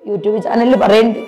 YouTube ചാനലിൽ പറയുന്നുണ്ട്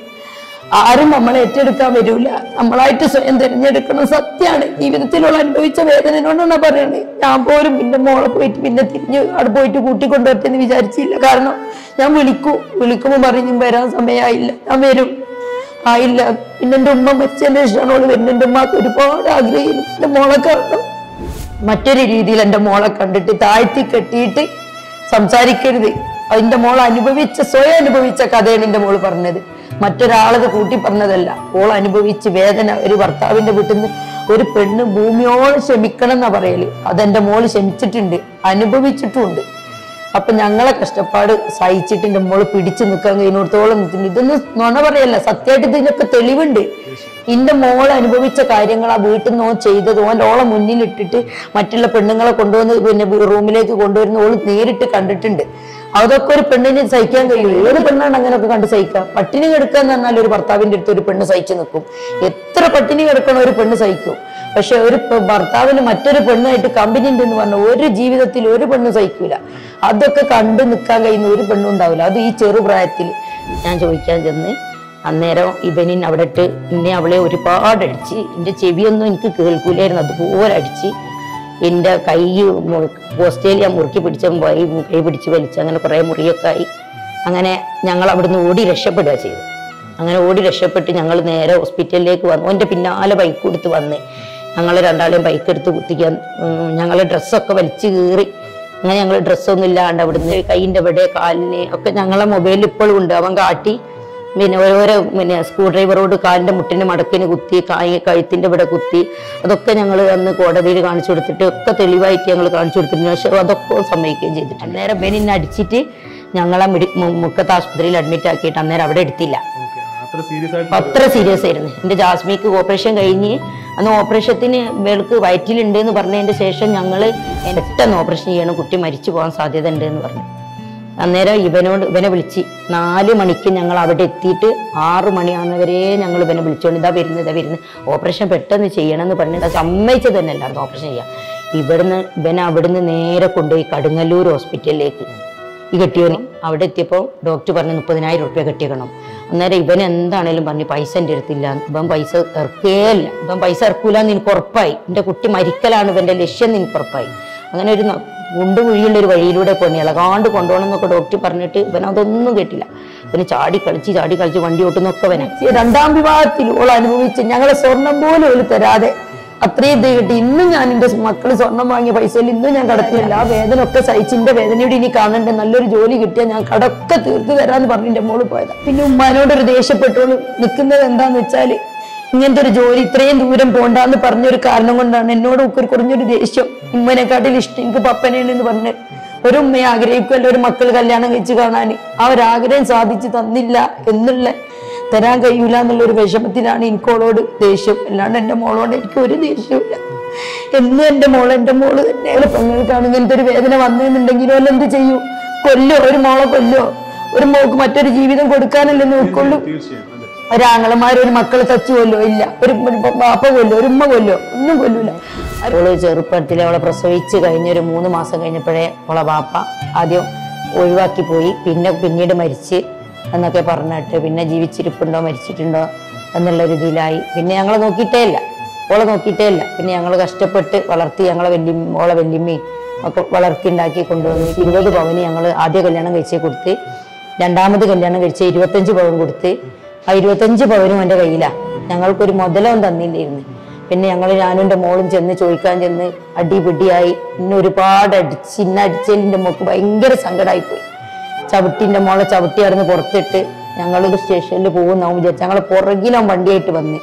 ആരും നമ്മളെ ഏറ്റെടുക്കാൻ വരൂല നമ്മളായിട്ട് സ്വയം തിരഞ്ഞെടുക്കണം സത്യമാണ് ജീവിതത്തിലുള്ള അനുഭവിച്ച വേദനയോടാണ് പറയുന്നത് ഞാൻ പോലും പിന്നെ മോളെ പോയിട്ട് പിന്നെ തിരിഞ്ഞ് അവിടെ പോയിട്ട് കൂട്ടിക്കൊണ്ടുവരട്ടെന്ന് വിചാരിച്ചില്ല കാരണം ഞാൻ വിളിക്കൂ വിളിക്കുമ്പോൾ പറയും വരാൻ സമയമായില്ല ഞാൻ വരും ആയില്ല പിന്നെ എൻ്റെ ഉമ്മ മരിച്ചതിന്റെ ശേഷമാണ് അവള് വരുന്നത് എൻ്റെ ഉമ്മക്ക് ഒരുപാട് ആഗ്രഹിക്കുന്നു എൻ്റെ മോളെ കാണണം മറ്റൊരു രീതിയിൽ എൻ്റെ മോളെ കണ്ടിട്ട് താഴ്ത്തി കെട്ടിയിട്ട് സംസാരിക്കരുത് അതിന്റെ മോൾ അനുഭവിച്ച സ്വയം അനുഭവിച്ച കഥയാണ് എൻ്റെ മോള് പറഞ്ഞത് മറ്റൊരാളത് കൂട്ടി പറഞ്ഞതല്ല ഓൾ അനുഭവിച്ച് വേദന ഒരു ഭർത്താവിന്റെ വീട്ടിൽ നിന്ന് ഒരു പെണ്ണ് ഭൂമിയോളം ക്ഷമിക്കണം എന്നാ പറയല് അതെന്റെ മോള് ക്ഷമിച്ചിട്ടുണ്ട് അനുഭവിച്ചിട്ടുമുണ്ട് അപ്പൊ ഞങ്ങളെ കഷ്ടപ്പാട് സഹിച്ചിട്ട് എൻ്റെ മോള് പിടിച്ചു നിൽക്കാൻ കഴിയുന്നിടത്തോളം നിൽക്കുന്നു ഇതൊന്നും നുണ പറയല്ല സത്യമായിട്ട് ഇതിനൊക്കെ തെളിവുണ്ട് ഇന്റെ മോൾ അനുഭവിച്ച കാര്യങ്ങൾ ആ വീട്ടിൽ നിന്ന് ഓൻ ചെയ്തത് ഓൻ ഓളെ മുന്നിലിട്ടിട്ട് മറ്റുള്ള പെണ്ണുങ്ങളെ കൊണ്ടുവന്ന് പിന്നെ റൂമിലേക്ക് കൊണ്ടുവരുന്ന ഓള് നേരിട്ട് കണ്ടിട്ടുണ്ട് അതൊക്കെ ഒരു പെണ്ണിന് സഹിക്കാൻ കഴിയും ഏത് പെണ്ണാണ് അങ്ങനെയൊക്കെ കണ്ട് സഹിക്കുക പട്ടിണി കിടക്കുക എന്ന് പറഞ്ഞാൽ ഒരു ഭർത്താവിന്റെ അടുത്ത് ഒരു പെണ്ണ് സഹിച്ചു നിൽക്കും എത്ര പട്ടിണി കിടക്കണോ ഒരു പെണ്ണ് സഹിക്കും പക്ഷെ ഒരു പെ- ഭർത്താവിന് മറ്റൊരു പെണ്ണായിട്ട് കമ്പനി ഉണ്ട് എന്ന് പറഞ്ഞ ഒരു ജീവിതത്തിൽ ഒരു പെണ്ണ് സഹിക്കൂല അതൊക്കെ കണ്ടു നിൽക്കാൻ കഴിയുന്ന ഒരു പെണ്ണും ഉണ്ടാവില്ല അത് ഈ ചെറുപ്രായത്തിൽ ഞാൻ ചോദിക്കാൻ ചെന്ന് അന്നേരം ഇവനിൻ അവിടെ ഇട്ട് എന്നെ അവളെ ഒരുപാട് അടിച്ച് എൻ്റെ ചെവിയൊന്നും എനിക്ക് കേൾക്കൂലായിരുന്നു അതുപോലെ അടിച്ച് എൻ്റെ കൈ മു- ഓസ്ട്രേലിയ മുറുക്കി പിടിച്ച കൈ കൈ പിടിച്ച് വലിച്ച് അങ്ങനെ കുറേ മുറിയൊക്കെ ആയി അങ്ങനെ ഞങ്ങൾ അവിടുന്ന് ഓടി രക്ഷപ്പെടുക ചെയ്തു അങ്ങനെ ഓടി രക്ഷപ്പെട്ട് ഞങ്ങൾ നേരെ ഹോസ്പിറ്റലിലേക്ക് വന്നു എൻ്റെ പിന്നാലെ ബൈക്ക് കൊടുത്ത് വന്ന് ഞങ്ങൾ രണ്ടാളെയും ബൈക്ക് എടുത്ത് കുത്തിക്കാൻ ഞങ്ങൾ ഡ്രസ്സൊക്കെ വലിച്ചു കീറി അങ്ങനെ ഞങ്ങൾ ഡ്രസ്സൊന്നും ഇല്ലാണ്ട് അവിടുന്ന് കൈയിൻ്റെ ഇവിടെ കാലിന് ഒക്കെ ഞങ്ങളെ മൊബൈലിൽ ഇപ്പോഴും ഉണ്ട് അവൻ കാട്ടി പിന്നെ ഓരോരോ പിന്നെ സ്ക്രൂ ഡ്രൈവറോട് കാലിന്റെ മുട്ടിന് മടക്കിന് കുത്തി കായ് കഴുത്തിന്റെ ഇവിടെ കുത്തി അതൊക്കെ ഞങ്ങൾ അന്ന് കോടതിയിൽ കാണിച്ചു കൊടുത്തിട്ട് ഒക്കെ തെളിവായിട്ട് ഞങ്ങൾ കാണിച്ചു കൊടുത്തിട്ടുണ്ട് പക്ഷെ അതൊക്കെ സമ്മതിക്കുകയും ചെയ്തിട്ടുണ്ട് അന്നേരം ബെനിന്നെ അടിച്ചിട്ട് ഞങ്ങളെ മെഡി മു- മുക്കത്ത് ആശുപത്രിയിൽ അഡ്മിറ്റ് ആക്കിയിട്ട് അന്നേരം അവിടെ എടുത്തില്ല ഓക്കെ അത്ര സീരിയസ് ആയിട്ട് അത്ര സീരിയസ് ആയിരുന്നു എൻ്റെ ജാസ്മിക്ക് ഓപ്പറേഷൻ കഴിഞ്ഞ് അന്ന് ഓപ്പറേഷത്തിന് വേൾക്ക് വയറ്റിലുണ്ട് എന്ന് പറഞ്ഞതിന്റെ ശേഷം ഞങ്ങൾ പെട്ടെന്ന് ഓപ്പറേഷൻ ചെയ്യണം കുട്ടി മരിച്ചു പോകാൻ സാധ്യത ഉണ്ട് എന്ന് പറഞ്ഞു അന്നേരം ഇവനോട് ഇവനെ വിളിച്ച് നാല് മണിക്ക് ഞങ്ങൾ അവിടെ എത്തിയിട്ട് ആറു മണിയാകുന്നവരെ ഞങ്ങൾ ഇവനെ വിളിച്ചോണ്ട് ഇതാ വരുന്നത് ഇതാ വരുന്നത് ഓപ്പറേഷൻ പെട്ടെന്ന് ചെയ്യണം എന്ന് പറഞ്ഞിട്ട് സമ്മതിച്ചത് തന്നെ അല്ലായിരുന്നു ഓപ്പറേഷൻ ചെയ്യാം ഇവിടുന്ന് ഇവനെ അവിടുന്ന് നേരെ കൊണ്ടുപോയി കടുങ്ങല്ലൂർ ഹോസ്പിറ്റലിലേക്ക് ഈ കെട്ടിയവന് അവിടെ എത്തിയപ്പോൾ ഡോക്ടർ പറഞ്ഞു മുപ്പതിനായിരം റുപ്യ കെട്ടിയേക്കണം അന്നേരം ഇവൻ എന്താണേലും പറഞ്ഞു പൈസ എൻ്റെ അടുത്തില്ല ഇവൻ പൈസ ഇറക്കുകയല്ല ഇവൻ പൈസ ഇറക്കൂലെന്ന് എനിക്ക് ഉറപ്പായി എൻ്റെ കുട്ടി മരിക്കലാണ് ഇവൻ്റെ ലക്ഷ്യം എന്ന് എനിക്ക് ഉറപ്പായി അങ്ങനെ ഒരു ന- കുണ്ടു കുഴിയുള്ള ഒരു വഴിയിലൂടെ പോയി ഇളകാണ്ട് കൊണ്ടുപോകണം എന്നൊക്കെ ഡോക്ടർ പറഞ്ഞിട്ട് ഇവൻ അതൊന്നും കേട്ടില്ല ഇവന് ചാടി കളിച്ച് ചാടി കളിച്ച് വണ്ടി ഓട്ടുന്നൊക്കെ ഇവനെ രണ്ടാം വിവാഹത്തിൽ ഓൾ അനുഭവിച്ച് ഞങ്ങളെ സ്വർണം പോലും ഓല് തരാതെ അത്രയും ഇത് കിട്ടി ഇന്നും ഞാൻ എന്റെ മക്കള് സ്വർണം വാങ്ങിയ പൈസയിൽ ഇന്നും ഞാൻ കടത്തില്ല ആ വേദന ഒക്കെ സഹിച്ച് എന്റെ വേദനയോട് ഇനി കാണണ്ട നല്ലൊരു ജോലി കിട്ടിയാൽ ഞാൻ കടക്കെ തീർത്ത് തരാന്ന് പറഞ്ഞ് എന്റെ മോള് പോയതാ പിന്നെ ഉമ്മാനോടൊരു ദേഷ്യപ്പെട്ടോളൂ നിൽക്കുന്നത് എന്താന്ന് വെച്ചാല് ഇങ്ങനത്തെ ഒരു ജോലി ഇത്രയും ദൂരം പോണ്ടാന്ന് പറഞ്ഞൊരു കാരണം കൊണ്ടാണ് എന്നോട് ഒക്കെ ഒരു കുറഞ്ഞൊരു ദേഷ്യം ഉമ്മനെക്കാട്ടിൽ ഇഷ്ടം എനിക്ക് പപ്പനെയാണ് എന്ന് പറഞ്ഞ് ഒരു ഉമ്മയെ ആഗ്രഹിക്കുമല്ലോ ഒരു മക്കൾ കല്യാണം കഴിച്ച് കാണാൻ ആ ഒരു ആഗ്രഹം സാധിച്ചു തന്നില്ല എന്നുള്ള തരാൻ കഴിയൂല എന്നുള്ള ഒരു വിഷമത്തിലാണ് എനിക്കോളോട് ദേഷ്യം അല്ലാണ്ട് എൻ്റെ മോളോട് എനിക്ക് ഒരു ദേഷ്യമില്ല എന്നും എൻ്റെ മോള് എൻ്റെ മോള് തന്നെയാണ് പെങ്ങൾക്കാണ് ഇങ്ങനത്തെ ഒരു വേദന വന്നെന്നുണ്ടെങ്കിലും അല്ല എന്ത് ചെയ്യൂ കൊല്ലോ ഒരു മോളെ കൊല്ലോ ഒരു മോക്ക് മറ്റൊരു ജീവിതം കൊടുക്കാനല്ലേ നോക്കുള്ളൂ തീർച്ചയായും അതെ ഒരാങ്ങളമാർ ഒരു മക്കളെ തച്ചു കൊല്ലോ ഇല്ല ഒരു ബാപ്പ കൊല്ലോ ഒരു ഉമ്മ കൊല്ലോ ഒന്നും കൊല്ലൂല അവള് ചെറുപ്പത്തിൽ അവളെ പ്രസവിച്ച് കഴിഞ്ഞ ഒരു മൂന്ന് മാസം കഴിഞ്ഞപ്പോഴേ അവളെ ബാപ്പ ആദ്യം ഒഴിവാക്കി പോയി പിന്നെ പിന്നീട് മരിച്ച് എന്നൊക്കെ പറഞ്ഞിട്ട് പിന്നെ ജീവിച്ചിരിപ്പുണ്ടോ മരിച്ചിട്ടുണ്ടോ എന്നുള്ള ഒരു ഇതിലായി പിന്നെ ഞങ്ങളെ നോക്കിയിട്ടേ ഇല്ല ഓളെ നോക്കിയിട്ടേ ഇല്ല പിന്നെ ഞങ്ങൾ കഷ്ടപ്പെട്ട് വളർത്തി ഞങ്ങളെ വല്യമ്മ ഓളെ വല്യമ്മയും ഒക്കെ വളർത്തി ഉണ്ടാക്കി കൊണ്ടുവന്ന് ഇരുപത് പവന് ഞങ്ങൾ ആദ്യ കല്യാണം കഴിച്ചേ കൊടുത്ത് രണ്ടാമത് കല്യാണം കഴിച്ച് ഇരുപത്തഞ്ച് പവൻ കൊടുത്ത് ആ ഇരുപത്തഞ്ച് പവനും എൻ്റെ കയ്യിലാ ഞങ്ങൾക്കൊരു മുതലവും തന്നില്ലായിരുന്നു പിന്നെ ഞങ്ങൾ ഞാനും എൻ്റെ മോളും ചെന്ന് ചോദിക്കാൻ ചെന്ന് അടിപിടിയായി ഇന്നെ ഒരുപാട് അടിച്ച് ഇന്ന അടിച്ചതിൻ്റെ മോക്ക് ഭയങ്കര സങ്കടമായിപ്പോയി ചവിട്ടിൻ്റെ മോളെ ചവിട്ടി അറിഞ്ഞ് പുറത്തിട്ട് ഞങ്ങളൊരു സ്റ്റേഷനിൽ പോകുന്നാവും വിചാരിച്ചു ഞങ്ങൾ പുറകിലും വണ്ടിയായിട്ട് വന്ന്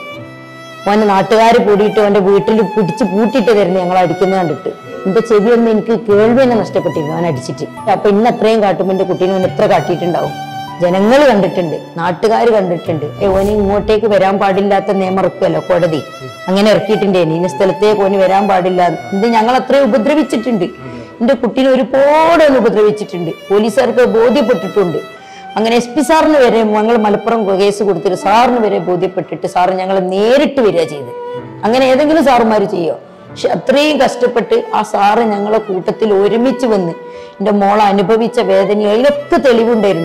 ഓനെ നാട്ടുകാർ കൂടിയിട്ട് അവന്റെ വീട്ടിൽ പിടിച്ച് പൂട്ടിയിട്ട് തരുന്നു ഞങ്ങൾ അടിക്കുന്നത് കണ്ടിട്ട് എന്റെ ചെവി ഒന്ന് എനിക്ക് കേൾവി തന്നെ നഷ്ടപ്പെട്ടിരുന്നു അവൻ അടിച്ചിട്ട് അപ്പൊ ഇന്ന് അത്രയും കാട്ടുമ്പോ എന്റെ കുട്ടീനെ അവൻ എത്ര കാട്ടിയിട്ടുണ്ടാവും ജനങ്ങൾ കണ്ടിട്ടുണ്ട് നാട്ടുകാർ കണ്ടിട്ടുണ്ട് ഏ, ഓന് ഇങ്ങോട്ടേക്ക് വരാൻ പാടില്ലാത്ത നിയമം ഇറക്കുമല്ലോ കോടതി അങ്ങനെ ഇറക്കിയിട്ടുണ്ട് ഇന്ന സ്ഥലത്തേക്ക് ഓന് വരാൻ പാടില്ല ഇത് ഞങ്ങൾ അത്രയും ഉപദ്രവിച്ചിട്ടുണ്ട് എന്റെ കുട്ടീനെ ഒരുപാട് ഒന്ന് ഉപദ്രവിച്ചിട്ടുണ്ട് പോലീസുകാർക്ക് ബോധ്യപ്പെട്ടിട്ടുണ്ട് അങ്ങനെ എസ് പി സാറിന് വരെ ഞങ്ങൾ മലപ്പുറം കേസ് കൊടുത്തിട്ട് സാറിന് വരെ ബോധ്യപ്പെട്ടിട്ട് സാറ് ഞങ്ങൾ നേരിട്ട് വരിക ചെയ്ത് അങ്ങനെ ഏതെങ്കിലും സാറുമാർ ചെയ്യോ പക്ഷെ അത്രയും കഷ്ടപ്പെട്ട് ആ സാറ് ഞങ്ങളെ കൂട്ടത്തിൽ ഒരുമിച്ച് വന്ന് എൻ്റെ മോളെ അനുഭവിച്ച വേദന അതിലൊക്കെ തെളിവുണ്ടായിരുന്നു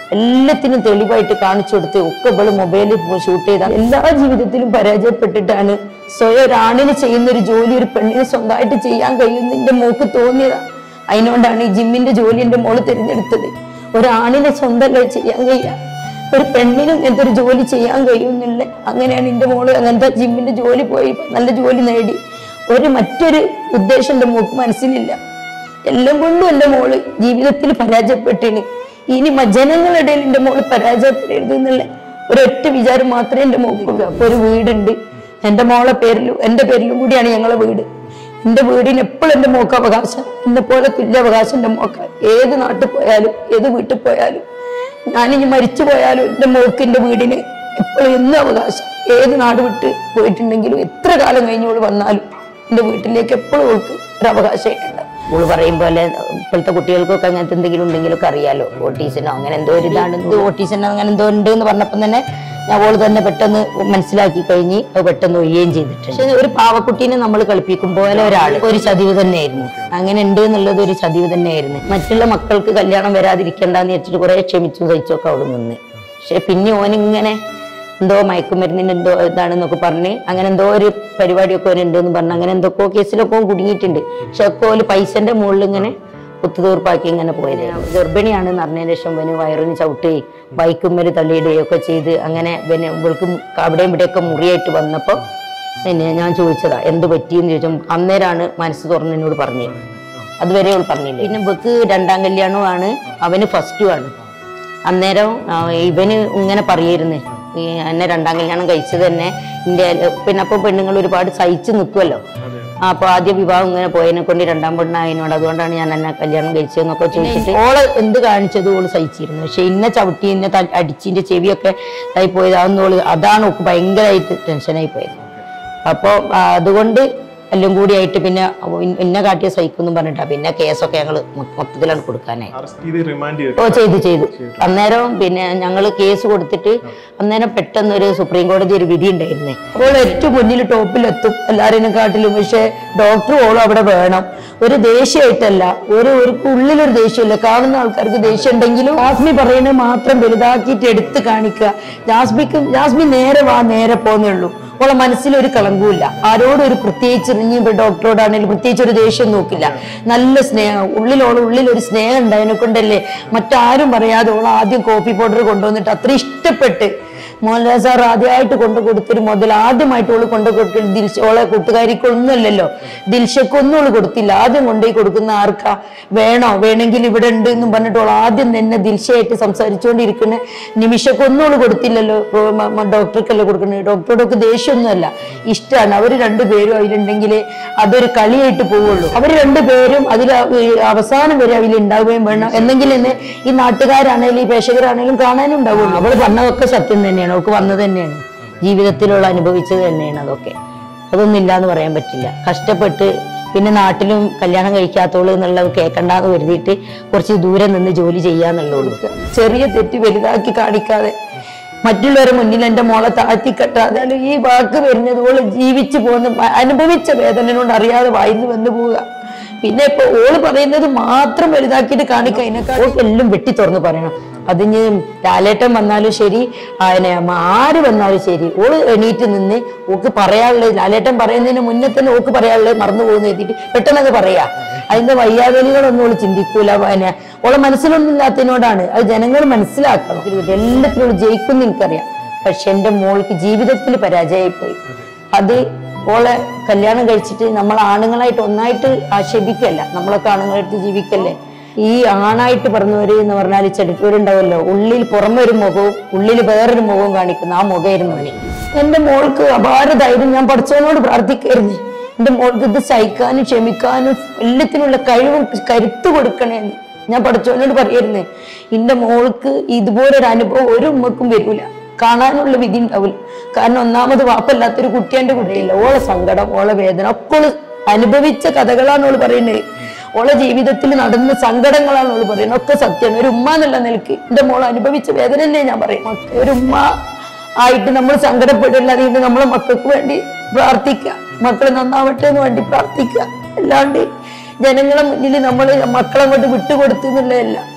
എല്ലാത്തിനും തെളിവായിട്ട് കാണിച്ചു കൊടുത്ത് ഒക്കെ ഇവള് മൊബൈലിൽ ഷൂട്ട് ചെയ്ത എല്ലാ ജീവിതത്തിലും പരാജയപ്പെട്ടിട്ടാണ് സ്വയം ഒരാണിന് ചെയ്യുന്ന ഒരു ജോലി ഒരു പെണ്ണിന് സ്വന്തമായിട്ട് ചെയ്യാൻ കഴിയുന്ന എന്റെ മോക്ക് തോന്നിയതാ അതിനോണ്ടാണ് ഈ ജിമ്മിന്റെ ജോലി എന്റെ മോള് തിരഞ്ഞെടുത്തത് ഒരാണിനെ സ്വന്തമല്ല ചെയ്യാൻ കഴിയുക ഒരു പെണ്ണിനും ഇങ്ങനത്തെ ഒരു ജോലി ചെയ്യാൻ കഴിയുന്നില്ല അങ്ങനെയാണ് എന്റെ മോള് അങ്ങനത്തെ ജിമ്മിന്റെ ജോലി പോയി നല്ല ജോലി നേടി ഒരു മറ്റൊരു ഉദ്ദേശം എന്റെ മോക്ക് മനസ്സിലില്ല എല്ലാം കൊണ്ടും എന്റെ മോള് ജീവിതത്തിൽ പരാജയപ്പെട്ടിന് ഇനി മ- ജനങ്ങളുടെ ഇടയിൽ എന്റെ മോള് പരാജയപ്പെടരുത് എന്നുള്ള ഒരൊറ്റ വിചാരം മാത്രമേ എന്റെ മോക്കുള്ളൂ അപ്പൊ ഒരു വീടുണ്ട് എന്റെ മോളെ പേരിലും എന്റെ പേരിലും കൂടിയാണ് ഞങ്ങളെ വീട് എന്റെ വീടിന് എപ്പോഴും എന്റെ മോക്ക് അവകാശം എന്നെ പോലെ തുല്യ അവകാശം എന്റെ മോക്ക് ഏത് നാട്ടിൽ പോയാലും ഏത് വീട്ടിൽ പോയാലും ഞാനിനി മരിച്ചു പോയാലും എന്റെ മോക്ക് എന്റെ വീടിന് എപ്പോഴും എന്നും അവകാശം ഏത് നാട് വിട്ട് പോയിട്ടുണ്ടെങ്കിലും എത്ര കാലം കഴിഞ്ഞോള് വന്നാലും എന്റെ വീട്ടിലേക്ക് എപ്പോഴും ഓൾക്ക് ഒരു അവകാശമായിട്ടുണ്ട് ഓള് പറയും പോലെ ഇപ്പോഴത്തെ കുട്ടികൾക്കൊക്കെ അങ്ങനത്തെ എന്തെങ്കിലും ഉണ്ടെങ്കിലൊക്കെ അറിയാലോ ഓട്ടീസിനോ അങ്ങനെ എന്തോ ഒരു ഇതാണ് എന്തോ ഓട്ടീസിനോ അങ്ങനെ എന്തോ ഉണ്ട് എന്ന് പറഞ്ഞപ്പോൾ തന്നെ ഞാൻ ഓള് തന്നെ പെട്ടെന്ന് മനസ്സിലാക്കി കഴിഞ്ഞ് അത് പെട്ടെന്ന് ഒയ്യുകയും ചെയ്തിട്ടുണ്ട് പക്ഷെ ഒരു പാവക്കുട്ടീനെ നമ്മൾ കളിപ്പിക്കും പോലെ ഒരാൾ ഒരു ചതിവ് തന്നെയായിരുന്നു അങ്ങനെ ഉണ്ട് എന്നുള്ളത് ഒരു ചതിവ് തന്നെയായിരുന്നു മറ്റുള്ള മക്കൾക്ക് കല്യാണം വരാതിരിക്കണ്ടെന്ന് വെച്ചിട്ട് കുറെ ക്ഷമിച്ചു സഹിച്ചൊക്കെ അവിടെ നിന്ന് പക്ഷെ പിന്നെ ഓനിങ്ങനെ എന്തോ മയക്കുമരുന്നിന് എന്തോ ഇതാണെന്നൊക്കെ പറഞ്ഞ് അങ്ങനെ എന്തോ ഒരു പരിപാടിയൊക്കെ ഉണ്ട് എന്ന് പറഞ്ഞ് അങ്ങനെ എന്തൊക്കെയോ കേസിലൊക്കെ ഓൻ കുടുങ്ങിയിട്ടുണ്ട് പക്ഷെ ഒക്കെ ഓല് പൈസന്റെ മുകളിൽ ഇങ്ങനെ കുത്തുതീർപ്പാക്കി ഇങ്ങനെ പോയത് ഗർഭിണിയാണെന്ന് അറിഞ്ഞതിന് ശേഷം ഇവന് വയറിന് ചവിട്ടി ബൈക്കുമ്മല് തള്ളിയിടുകയും ഒക്കെ ചെയ്ത് അങ്ങനെ പിന്നെ ഇവൾക്ക് അവിടെയും ഇവിടെയൊക്കെ മുറിയായിട്ട് വന്നപ്പോൾ പിന്നെ ഞാൻ ചോദിച്ചതാ എന്ത് പറ്റിയെന്ന് ചോദിച്ചാൽ അന്നേരമാണ് മനസ്സ് തുറന്ന് എന്നോട് പറഞ്ഞത് അതുവരെ അവൾ പറഞ്ഞില്ല പിന്നെ ഇവക്ക് രണ്ടാം കല്യാണമാണ് അവന് ഫസ്റ്റും ആണ് അന്നേരം ആ, ഇവന് ഇങ്ങനെ പറയായിരുന്നു ഈ എന്നെ രണ്ടാം കല്യാണം കഴിച്ചത് തന്നെ എന്റെ പിന്നെ അപ്പൊ പെണ്ണുങ്ങൾ ഒരുപാട് സഹിച്ചു നിൽക്കുമല്ലോ അപ്പൊ ആദ്യ വിവാഹം ഇങ്ങനെ പോയതിനെ കൊണ്ട് രണ്ടാം പെണ്ണായതിനോട് അതുകൊണ്ടാണ് ഞാൻ എന്നെ കല്യാണം കഴിച്ചതെന്നൊക്കെ ചോദിച്ചിട്ട് ഓള് എന്ത് കാണിച്ചത് ഓള് സഹിച്ചിരുന്നു പക്ഷെ ഇന്നെ ചവിട്ടി ഇന്നെ ത- അടിച്ചിന്റെ ചെവിയൊക്കെ ഇതായി പോയത് അതൊന്നും ഓള് അതാണ് ഓക്ക് ഭയങ്കരമായിട്ട് ടെൻഷനായി പോയത് അപ്പോൾ അതുകൊണ്ട് എല്ലാം കൂടിയായിട്ട് പിന്നെ എന്നെ കാട്ടിയ സഹിക്കുന്നു പറഞ്ഞിട്ടാ പിന്നെ കേസൊക്കെ ഞങ്ങൾ മൊത്തത്തിലാണ് കൊടുക്കാനായി അറസ്റ്റ് ചെയ്ത് റിമാൻഡ് ചെയ്തു ഓ ചെയ്തു ചെയ്തു അന്നേരം പിന്നെ ഞങ്ങൾ കേസ് കൊടുത്തിട്ട് അന്നേരം പെട്ടെന്ന് ഒരു സുപ്രീം കോടതി ഒരു വിധി ഉണ്ടായിരുന്നേ അപ്പോൾ ഏറ്റവും മുന്നിൽ ടോപ്പിലെത്തും എല്ലാവരെയും കാട്ടിലും പക്ഷെ ഡോക്ടർ ഓളും അവിടെ വേണം ഒരു ദേഷ്യമായിട്ടല്ല ഒരു ഒരു ഉള്ളിലൊരു ദേഷ്യമില്ല കാണുന്ന ആൾക്കാർക്ക് ദേഷ്യം ഉണ്ടെങ്കിലും ജാസ്മി പറയുന്നത് മാത്രം വലുതാക്കിയിട്ട് എടുത്ത് കാണിക്കുക ജാസ്മിക്ക് ജാസ്മി നേരെ വാ നേരെ പോന്നേ ഉള്ളൂ ഓളെ മനസ്സിലൊരു കളങ്കവുമില്ല ആരോടും ഒരു പ്രത്യേകിച്ച് ഇനി ഇപ്പൊ ഡോക്ടറോടാണെങ്കിലും പ്രത്യേകിച്ച് ഒരു ദേഷ്യം നോക്കില്ല നല്ല സ്നേഹം ഉള്ളിലോള് ഉള്ളിൽ ഒരു സ്നേഹം ഉണ്ടായതിനെ കൊണ്ടല്ലേ മറ്റാരും പറയാതെ ഓൾ ആദ്യം കോഫി പൗഡർ കൊണ്ടുവന്നിട്ട് അത്ര ഇഷ്ടപ്പെട്ട് മോഹൻലാൽ സാർ ആദ്യമായിട്ട് കൊണ്ടു കൊടുത്തൊരു മുതൽ ആദ്യമായിട്ട് ഓള് കൊണ്ടു കൊടുത്തൊരു ദിൽഷ ഓളെ കൂട്ടുകാരിക്ക് ഒന്നുമല്ലല്ലോ ദിൽഷക്കൊന്നും ഓള് കൊടുത്തില്ല ആദ്യം കൊണ്ടുപോയി കൊടുക്കുന്ന ആർക്കാ വേണോ വേണമെങ്കിൽ ഇവിടെ ഉണ്ട് എന്നും പറഞ്ഞിട്ട് ഓൾ ആദ്യം തന്നെ ദിൽഷയായിട്ട് സംസാരിച്ചുകൊണ്ടിരിക്കുന്ന നിമിഷക്കൊന്നും ഓള് കൊടുത്തില്ലല്ലോ ഓ, മ- മ- ഡോക്ടർക്കല്ലേ കൊടുക്കുന്നത് ഡോക്ടറോടൊക്കെ ദേഷ്യമൊന്നുമല്ല ഇഷ്ടമാണ് അവർ രണ്ടുപേരും അതിലുണ്ടെങ്കിൽ അതൊരു കളിയായിട്ട് പോവുള്ളൂ അവർ രണ്ടുപേരും അതിൽ അവസാനം വരെ അതിൽ ഉണ്ടാവുകയും വേണം എന്നെങ്കിൽ ഇന്ന് ഈ നാട്ടുകാരാണേലും ഈ പേശകരാണേലും കാണാനും ഉണ്ടാവുള്ളൂ അവൾ പറഞ്ഞതൊക്കെ സത്യം തന്നെയാണ് അവൾക്ക് വന്നത് തന്നെയാണ് ജീവിതത്തിലുള്ള അനുഭവിച്ചത് തന്നെയാണ് അതൊക്കെ അതൊന്നും ഇല്ലാന്ന് പറയാൻ പറ്റില്ല കഷ്ടപ്പെട്ട് പിന്നെ നാട്ടിലും കല്യാണം കഴിക്കാത്തോളൂ എന്നുള്ളത് കേൾക്കണ്ടെന്ന് കരുതിയിട്ട് കുറച്ച് ദൂരെ നിന്ന് ജോലി ചെയ്യാന്നുള്ളൂ ചെറിയ തെറ്റ് വലുതാക്കി കാണിക്കാതെ മറ്റുള്ളവരുടെ മുന്നിൽ എന്റെ മോളെ താഴ്ത്തി കെട്ടാതെ ഈ വാക്ക് വരുന്നത് ഓള് ജീവിച്ചു പോകുന്ന മ- അനുഭവിച്ച വേദന കൊണ്ട് അറിയാതെ വായിന്ന് വന്നു പോവുക പിന്നെ ഇപ്പൊ ഓള് പറയുന്നത് മാത്രം വലുതാക്കിയിട്ട് കാണിക്കുക അതിനേക്കാൾ ഓൾക്ക് എല്ലാം വെട്ടി തുറന്ന് പറയണം അതിന് ലാലേട്ടൻ വന്നാലും ശരി അതിനെ ആര് വന്നാലും ശരി ഓള് എണീറ്റ് നിന്ന് ഓക്ക് പറയാനുള്ളത് ലാലേട്ടൻ പറയുന്നതിന് മുന്നേ തന്നെ ഓക്ക് പറയാനുള്ളത് മറന്നു പോകുന്ന എഴുതിയിട്ട് പെട്ടെന്ന് അത് പറയാ അതിന്റെ വയ്യാവേലികളൊന്നും ഓള് ചിന്തിക്കൂല പിന്നെ ഓളെ മനസ്സിലൊന്നും ഇല്ലാത്തതിനോടാണ് അത് ജനങ്ങൾ മനസ്സിലാക്കണം എല്ലാത്തിനും ഓള് ജയിക്കും എനിക്കറിയാം പക്ഷെ എന്റെ മോൾക്ക് ജീവിതത്തിൽ പരാജയമായി അത് ഓളെ കല്യാണം കഴിച്ചിട്ട് നമ്മൾ ആണുങ്ങളായിട്ട് ഒന്നായിട്ട് ആക്ഷേപിക്കല്ല നമ്മളൊക്കെ ആണുങ്ങളായിട്ട് ജീവിക്കല്ലേ ഈ ആണായിട്ട് പറഞ്ഞവര് എന്ന് പറഞ്ഞാൽ ചെടുപ്പൂരുണ്ടാവുമല്ലോ ഉള്ളിൽ പുറമെ ഒരു മുഖവും ഉള്ളിൽ വേറൊരു മുഖവും കാണിക്കുന്ന ആ മുഖമായിരുന്നു മണി എന്റെ മോൾക്ക് അപാര ധൈര്യം ഞാൻ പഠിച്ചവനോട് പ്രാർത്ഥിക്കായിരുന്നു എന്റെ മോൾക്ക് ഇത് സഹിക്കാനും ക്ഷമിക്കാനും എല്ലാത്തിനുള്ള കഴിവും കരുത്ത് കൊടുക്കണേന്ന് ഞാൻ പഠിച്ചവനോട് പറയായിരുന്നേ എന്റെ മോൾക്ക് ഇതുപോലൊരു അനുഭവം ഒരു ഉമ്മക്കും വരൂല കാണാനുള്ള വിധി ഉണ്ടാവില്ല കാരണം ഒന്നാമത് വാപ്പല്ലാത്തൊരു കുട്ടി എന്റെ കുട്ടിയില്ല ഓളെ സങ്കടം ഓളെ വേദന ഒക്കെ ഓള് അനുഭവിച്ച കഥകളാണ് ഓള് പറയുന്നത് ഓളെ ജീവിതത്തിൽ നടന്ന സങ്കടങ്ങളാണ് ഓള് പറയുന്നത് ഒക്കെ സത്യമാണ് ഒരു ഉമ്മ എന്നുള്ള നിലക്ക് എന്റെ മോൾ അനുഭവിച്ച വേദന തന്നെ ഞാൻ പറയും ഒരു ഉമ്മ ആയിട്ട് നമ്മൾ സങ്കടപ്പെടില്ല അതുകൊണ്ട് നമ്മളെ മക്കൾക്ക് വേണ്ടി പ്രാർത്ഥിക്കുക മക്കൾ നന്നാവട്ടെ എന്ന് വേണ്ടി പ്രാർത്ഥിക്കുക അല്ലാണ്ട് ജനങ്ങളെ മുന്നിൽ നമ്മൾ മക്കളെ അങ്ങോട്ട് വിട്ടുകൊടുത്തു എന്നുള്ളതല്ല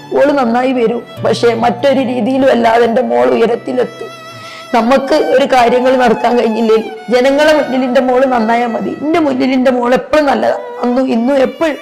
ഓള് നന്നായി വരും പക്ഷെ മറ്റൊരു രീതിയിലും അല്ലാതെ എൻ്റെ മോൾ ഉയരത്തിലെത്തും നമുക്ക് ഒരു കാര്യങ്ങൾ നടക്കാൻ കഴിഞ്ഞില്ലേ ജനങ്ങളെ മുന്നിൽ എൻ്റെ മോള് നന്നായാൽ മതി എൻ്റെ മുന്നിൽ എൻ്റെ മോൾ എപ്പോഴും നല്ലതാ അന്നും ഇന്നും എപ്പോഴും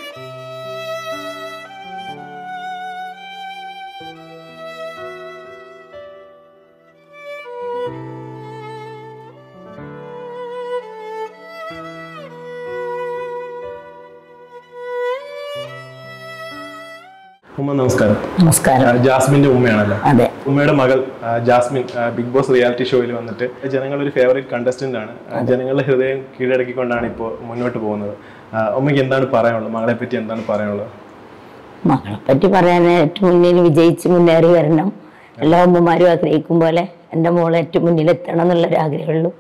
ഉമ്മ നമസ്കാരം നമസ്കാരം ആ, ജാസ്മിന്റെ ഉമ്മയാണല്ലോ അതെ ഉമ്മയുടെ മകൾ ആ, ജാസ്മിൻ ആ, ബിഗ് ബോസ് റിയാലിറ്റി ഷോയിൽ വന്നിട്ട് ജനങ്ങളുടെ ഒരു ഫേവറേറ്റ് കണ്ടസ്റ്റന്റ് ആണ് ആ, ജനങ്ങളുടെ ഹൃദയം കീഴടക്കിക്കൊണ്ടാണ് ഇപ്പോൾ മുന്നോട്ട് പോകുന്നത് ആ, ഉമ്മയ്ക്ക് എന്താണ് പറയാനുള്ളത് മകളെ പറ്റി എന്താണ് പറയാനുള്ളത് മകളെ പറ്റി പറയാൻ ഏറ്റവും മുന്നിൽ വിജയിച്ച് മുന്നേറി വരണം എല്ലാ ഉമ്മമാരും ആഗ്രഹിക്കും പോലെ എൻ്റെ മോളെ ഏറ്റവും മുന്നിൽ എത്തണം എന്നുള്ളൊരു ആഗ്രഹമുള്ളൂ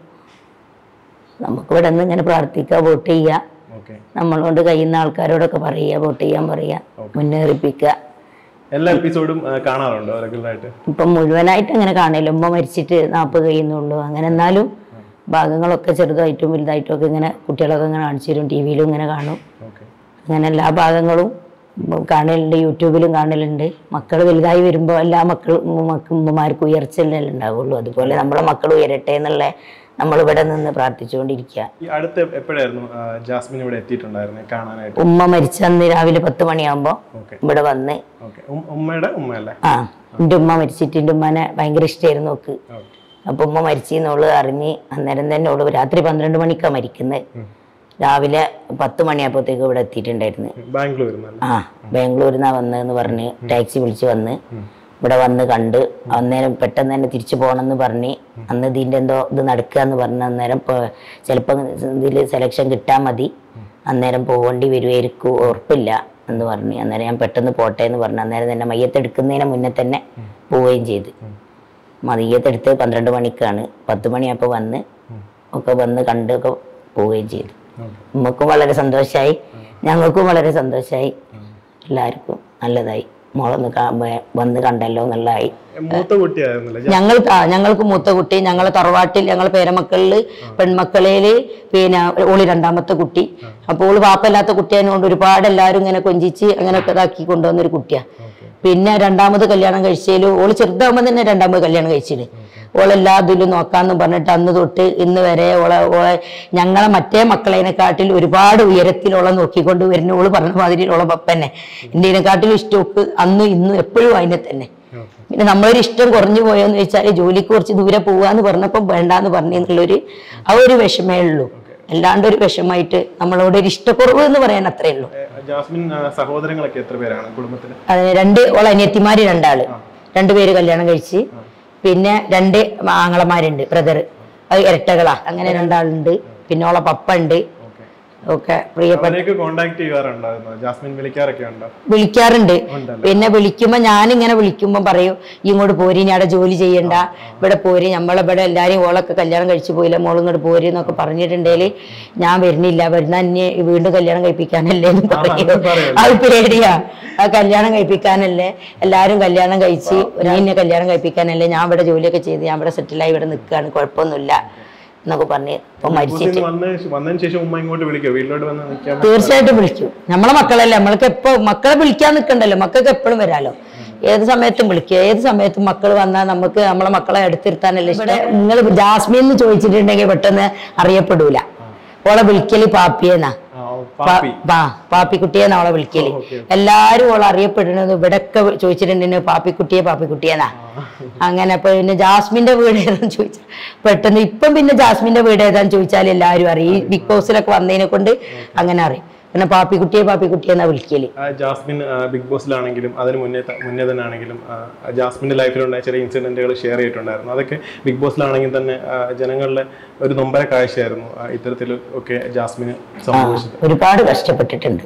നമുക്ക് ഇവിടെ നിന്ന് ഇങ്ങനെ പ്രാർത്ഥിക്കുക വോട്ട് ചെയ്യുക ഓക്കെ നമ്മളോട് കഴിയുന്ന ആൾക്കാരോടൊക്കെ പറയുക വോട്ട് ചെയ്യാൻ പറയുക മുന്നേറിപ്പിക്കുക എല്ലാ എപ്പിസോഡും ആ, കാണാറുണ്ടോ റെഗുലറായിട്ട് ഇപ്പം മുഴുവനായിട്ട് അങ്ങനെ കാണില്ല ഉമ്മ മരിച്ചിട്ട് നാൽപ്പത് കഴിയുന്നുള്ളൂ അങ്ങനെ എന്നാലും ഭാഗങ്ങളൊക്കെ ചെറുതായിട്ടും വലുതായിട്ടും ഒക്കെ ഇങ്ങനെ കുട്ടികളൊക്കെ ഇങ്ങനെ കാണിച്ചു തരും ടി വിയിലും ഇങ്ങനെ കാണും ഓക്കെ അങ്ങനെ എല്ലാ ഭാഗങ്ങളും ഉം കാണലുണ്ട് യൂട്യൂബിലും കാണലുണ്ട് മക്കൾ വലുതായി വരുമ്പോൾ എല്ലാ മക്കളും മക്ക- ഉമ്മമാർക്കും ഉയർച്ചയല്ലേ ഉണ്ടാവുള്ളൂ അതുപോലെ നമ്മളെ മക്കൾ ഉയരട്ടെ എന്നുള്ള നമ്മളിവിടെ നിന്ന് പ്രാർത്ഥിച്ചുകൊണ്ടിരിക്കുക ഈ അടുത്ത് എപ്പോഴായിരുന്നു ആ, ജാസ്മിൻ ഇവിടെ എത്തിയിട്ടുണ്ടായിരുന്നത് കാണാനായിട്ട് ഉമ്മ മരിച്ച അന്ന് രാവിലെ പത്ത് മണിയാകുമ്പോൾ ഓക്കെ ഇവിടെ വന്ന് ഓക്കെ ഉമ്മയുടെ ഉമ്മയല്ലേ ആ എൻ്റെ ഉമ്മ മരിച്ചിട്ട് എൻ്റെ ഉമ്മനെ ഭയങ്കര ഇഷ്ടമായിരുന്നു നോക്ക് ഓക്കെ അപ്പം ഉമ്മ മരിച്ചെന്നോള് അറിഞ്ഞ് അന്നേരം തന്നെ ഓള് രാത്രി പന്ത്രണ്ട് മണിക്കാണ് മരിക്കുന്നത് രാവിലെ പത്ത് മണിയായപ്പോഴത്തേക്ക് ഇവിടെ എത്തിയിട്ടുണ്ടായിരുന്നു ബാംഗ്ലൂരിൽ നിന്നല്ലേ ആ ബാംഗ്ലൂരിൽ നിന്നാ വന്നതെന്ന് പറഞ്ഞ് ടാക്സി വിളിച്ച് വന്ന് ഇവിടെ വന്ന് കണ്ട് അന്നേരം പെട്ടെന്ന് തന്നെ തിരിച്ചു പോകണമെന്ന് പറഞ്ഞ് അന്ന് ഇതിൻ്റെ എന്തോ ഇത് നടക്കുക എന്ന് പറഞ്ഞ് അന്നേരം ചിലപ്പോൾ ഇതിൽ സെലക്ഷൻ കിട്ടാൻ മതി അന്നേരം പോകേണ്ടി വരുമായിരിക്കും ഉറപ്പില്ല എന്ന് പറഞ്ഞ് അന്നേരം ഞാൻ പെട്ടെന്ന് പോട്ടെ എന്ന് പറഞ്ഞു അന്നേരം തന്നെ മയ്യത്തെടുക്കുന്നതിന് മുന്നേ തന്നെ പോവുകയും ചെയ്ത് മയ്യത്തെടുത്ത് പന്ത്രണ്ട് മണിക്കാണ് പത്ത് മണിയായപ്പോൾ വന്ന് ഒക്കെ വന്ന് കണ്ട് ഒക്കെ പോവുകയും ചെയ്തു ഓക്കെ ഉമ്മക്കും വളരെ സന്തോഷമായി ഞങ്ങൾക്കും വളരെ സന്തോഷമായി എല്ലാവർക്കും നല്ലതായി മോളൊന്ന് കാ- വ- വന്ന് കണ്ടല്ലോ എന്നുള്ളതായി മൂത്ത കുട്ടിയായിരുന്നല്ലേ ഞങ്ങൾ ആ, ഞങ്ങൾക്ക് മൂത്ത കുട്ടി ഞങ്ങളെ തറവാട്ടിൽ ഞങ്ങളെ പേരമക്കളില് പെൺമക്കളേല് പിന്നെ ഓള് രണ്ടാമത്തെ കുട്ടി അപ്പോൾ ഓള് പാപ്പല്ലാത്ത കുട്ടിയായതുകൊണ്ട് ഒരുപാട് എല്ലാവരും ഇങ്ങനെ കൊഞ്ചിച്ച് അങ്ങനെയൊക്കെ ഇതാക്കി കൊണ്ടുവന്ന ഒരു കുട്ടിയാ പിന്നെ രണ്ടാമത് കല്യാണം കഴിച്ചതിലും ഓള് ചെറുതാകുമ്പോൾ തന്നെ രണ്ടാമത് കല്യാണം കഴിച്ചിട്ട് ഓളെല്ലാ ഇതിലും നോക്കാന്ന് പറഞ്ഞിട്ട് അന്ന് തൊട്ട് ഇന്ന് വരെ ഓളെ ഓളെ ഞങ്ങളെ മറ്റേ മക്കളതിനെക്കാട്ടിൽ ഒരുപാട് ഉയരത്തിൽ ഓളെ നോക്കിക്കൊണ്ട് വരുന്ന ഓള് പറഞ്ഞ മാതിരി ഓളെ പപ്പന്നെ ഇന്ത്യനെക്കാട്ടിലും ഇഷ്ടമൊക്കെ അന്നും ഇന്നും എപ്പോഴും അതിനെ തന്നെ ഓക്കെ പിന്നെ നമ്മളൊരു ഇഷ്ടം കുറഞ്ഞു പോയോന്ന് വെച്ചാൽ ജോലിക്ക് കുറച്ച് ദൂരെ പോവാന്ന് പറഞ്ഞപ്പോൾ വേണ്ടാന്ന് പറഞ്ഞെന്നുള്ളൊരു ആ ഒരു വിഷമേ ഉള്ളൂ അല്ലാണ്ട് ഒരു വിഷമായിട്ട് നമ്മളോട് ഒരു ഇഷ്ടക്കുറവ് എന്ന് പറയാൻ അത്രേ ഉള്ളൂ ഏ, ജാസ്മിൻ ആ, സഹോദരങ്ങളൊക്കെ എത്ര പേരാണ് കുടുംബത്തിൽ അതിന് രണ്ട് ഓളെ അനിയത്തിമാര് രണ്ടാള് രണ്ടുപേര് കല്യാണം കഴിച്ച് പിന്നെ രണ്ട് ആങ്ങളമാരുണ്ട് ബ്രദർ അത് ഇരട്ടകളാ അങ്ങനെ രണ്ടാളുണ്ട് പിന്നെ ഓളെ പപ്പ ഉണ്ട് ഓക്കെ ഒക്കെ പ്രിയപ്പെട്ട അവരെയൊക്കെ കോണ്ടാക്ട് ചെയ്യാറുണ്ടായിരുന്നു ജാസ്മിൻ വിളിക്കാറൊക്കെ ഉണ്ടോ വിളിക്കാറുണ്ട് ഉണ്ടല്ലോ. പിന്നെ വിളിക്കുമ്പോ ഞാനിങ്ങനെ വിളിക്കുമ്പോ പറയും "ഈ ഇങ്ങോട്ട് പോരി ഇനി അവിടെ ജോലി ചെയ്യണ്ട ഇവിടെ പോരി നമ്മളിവിടെ എല്ലാരും ഓളൊക്കെ കല്യാണം കഴിച്ചു പോയില്ല മോളും ഇങ്ങോട്ട് പോരി എന്നൊക്കെ പറഞ്ഞിട്ടുണ്ടെങ്കിൽ ഞാൻ വരുന്നില്ല വരുന്ന അന്യ വീണ്ടും കല്യാണം കഴിപ്പിക്കാനല്ലേ എന്ന് പറയും അത് പറയും. അത് പേടിയാ ആ കല്യാണം കഴിപ്പിക്കാനല്ലേ എല്ലാരും കല്യാണം കഴിച്ച് നീ എന്നെ കല്യാണം കഴിപ്പിക്കാനല്ലേ ഞാൻ ഇവിടെ ജോലിയൊക്കെ ചെയ്ത് ഞാൻ ഇവിടെ സെറ്റിലായി ഇവിടെ നിൽക്കുകയാണ് കുഴപ്പമൊന്നുമില്ല എന്നൊക്കെ പറഞ്ഞ് ഇപ്പൊ മരിച്ചിട്ട് ബസ്സിൽ വന്ന് വന്നതിന് ശേഷം ഉമ്മ ഇങ്ങോട്ട് വിളിക്കോ വീട്ടിലോട്ട് വന്ന് നിൽക്കാൻ തീർച്ചയായിട്ടും വിളിക്കും നമ്മളെ മക്കളല്ലേ നമ്മൾക്ക് എപ്പോ മക്കളെ വിളിക്കാൻ നിൽക്കണ്ടല്ലോ മക്കൾക്ക് എപ്പോഴും വരാലോ ഏത് സമയത്തും വിളിക്കുക ഏത് സമയത്തും മക്കൾ വന്നാൽ നമുക്ക് നമ്മളെ മക്കളെ എടുത്തിരുത്താനല്ലേ ഇഷ്ടം നിങ്ങൾ ജാസ്മിൻ എന്ന് ചോദിച്ചിട്ടുണ്ടെങ്കിൽ പെട്ടെന്ന് അറിയപ്പെടൂല ഓളെ വിളിക്കല് പാപ്പിയെന്നാ ആ, ഓ, പാപ്പി പാപ്പിക്കുട്ടിയെന്നാ അവളെ വിളിക്കല് ഓക്കെ. എല്ലാരും ഓളെ അറിയപ്പെടുന്നത് ഇവിടെയൊക്കെ ചോദിച്ചിട്ടുണ്ടെങ്കിൽ പാപ്പിക്കുട്ടിയെ പാപ്പിക്കുട്ടിയെന്നാ അങ്ങനെ അപ്പൊ പിന്നെ ജാസ്മിന്റെ വീട് ഏതാന്ന് ചോദിച്ചാൽ പെട്ടെന്ന് ഇപ്പം പിന്നെ ജാസ്മിന്റെ വീട് ഏതാന്ന് ചോദിച്ചാൽ എല്ലാവരും അറിയും ഈ ബിഗ് ബോസിലൊക്കെ വന്നതിനെ കൊണ്ട് അങ്ങനെ അറിയും പിന്നെ പാപ്പിക്കുട്ടിയെ പാപ്പിക്കുട്ടിയെ എന്നാ വിളിക്കല് ആ, ജാസ്മിൻ ആ, ബിഗ് ബോസിലാണെങ്കിലും അതിന് മുന്നേ ത- മുന്നേ തന്നെ ആണെങ്കിലും ആ, ജാസ്മിന്റെ ലൈഫിലുണ്ടായ ചില ഇൻസിഡന്റുകൾ ഷെയർ ചെയ്തിട്ടുണ്ടായിരുന്നു അതൊക്കെ ബിഗ് ബോസിലാണെങ്കിൽ തന്നെ ആ, ജനങ്ങളുടെ ഒരു നൊമ്പര കാഴ്ചയായിരുന്നു ആ, ഇത്തരത്തിൽ ഒക്കെ ജാസ്മിന് സംഭവിച്ചത് ഒരുപാട് കഷ്ടപ്പെട്ടിട്ടുണ്ട്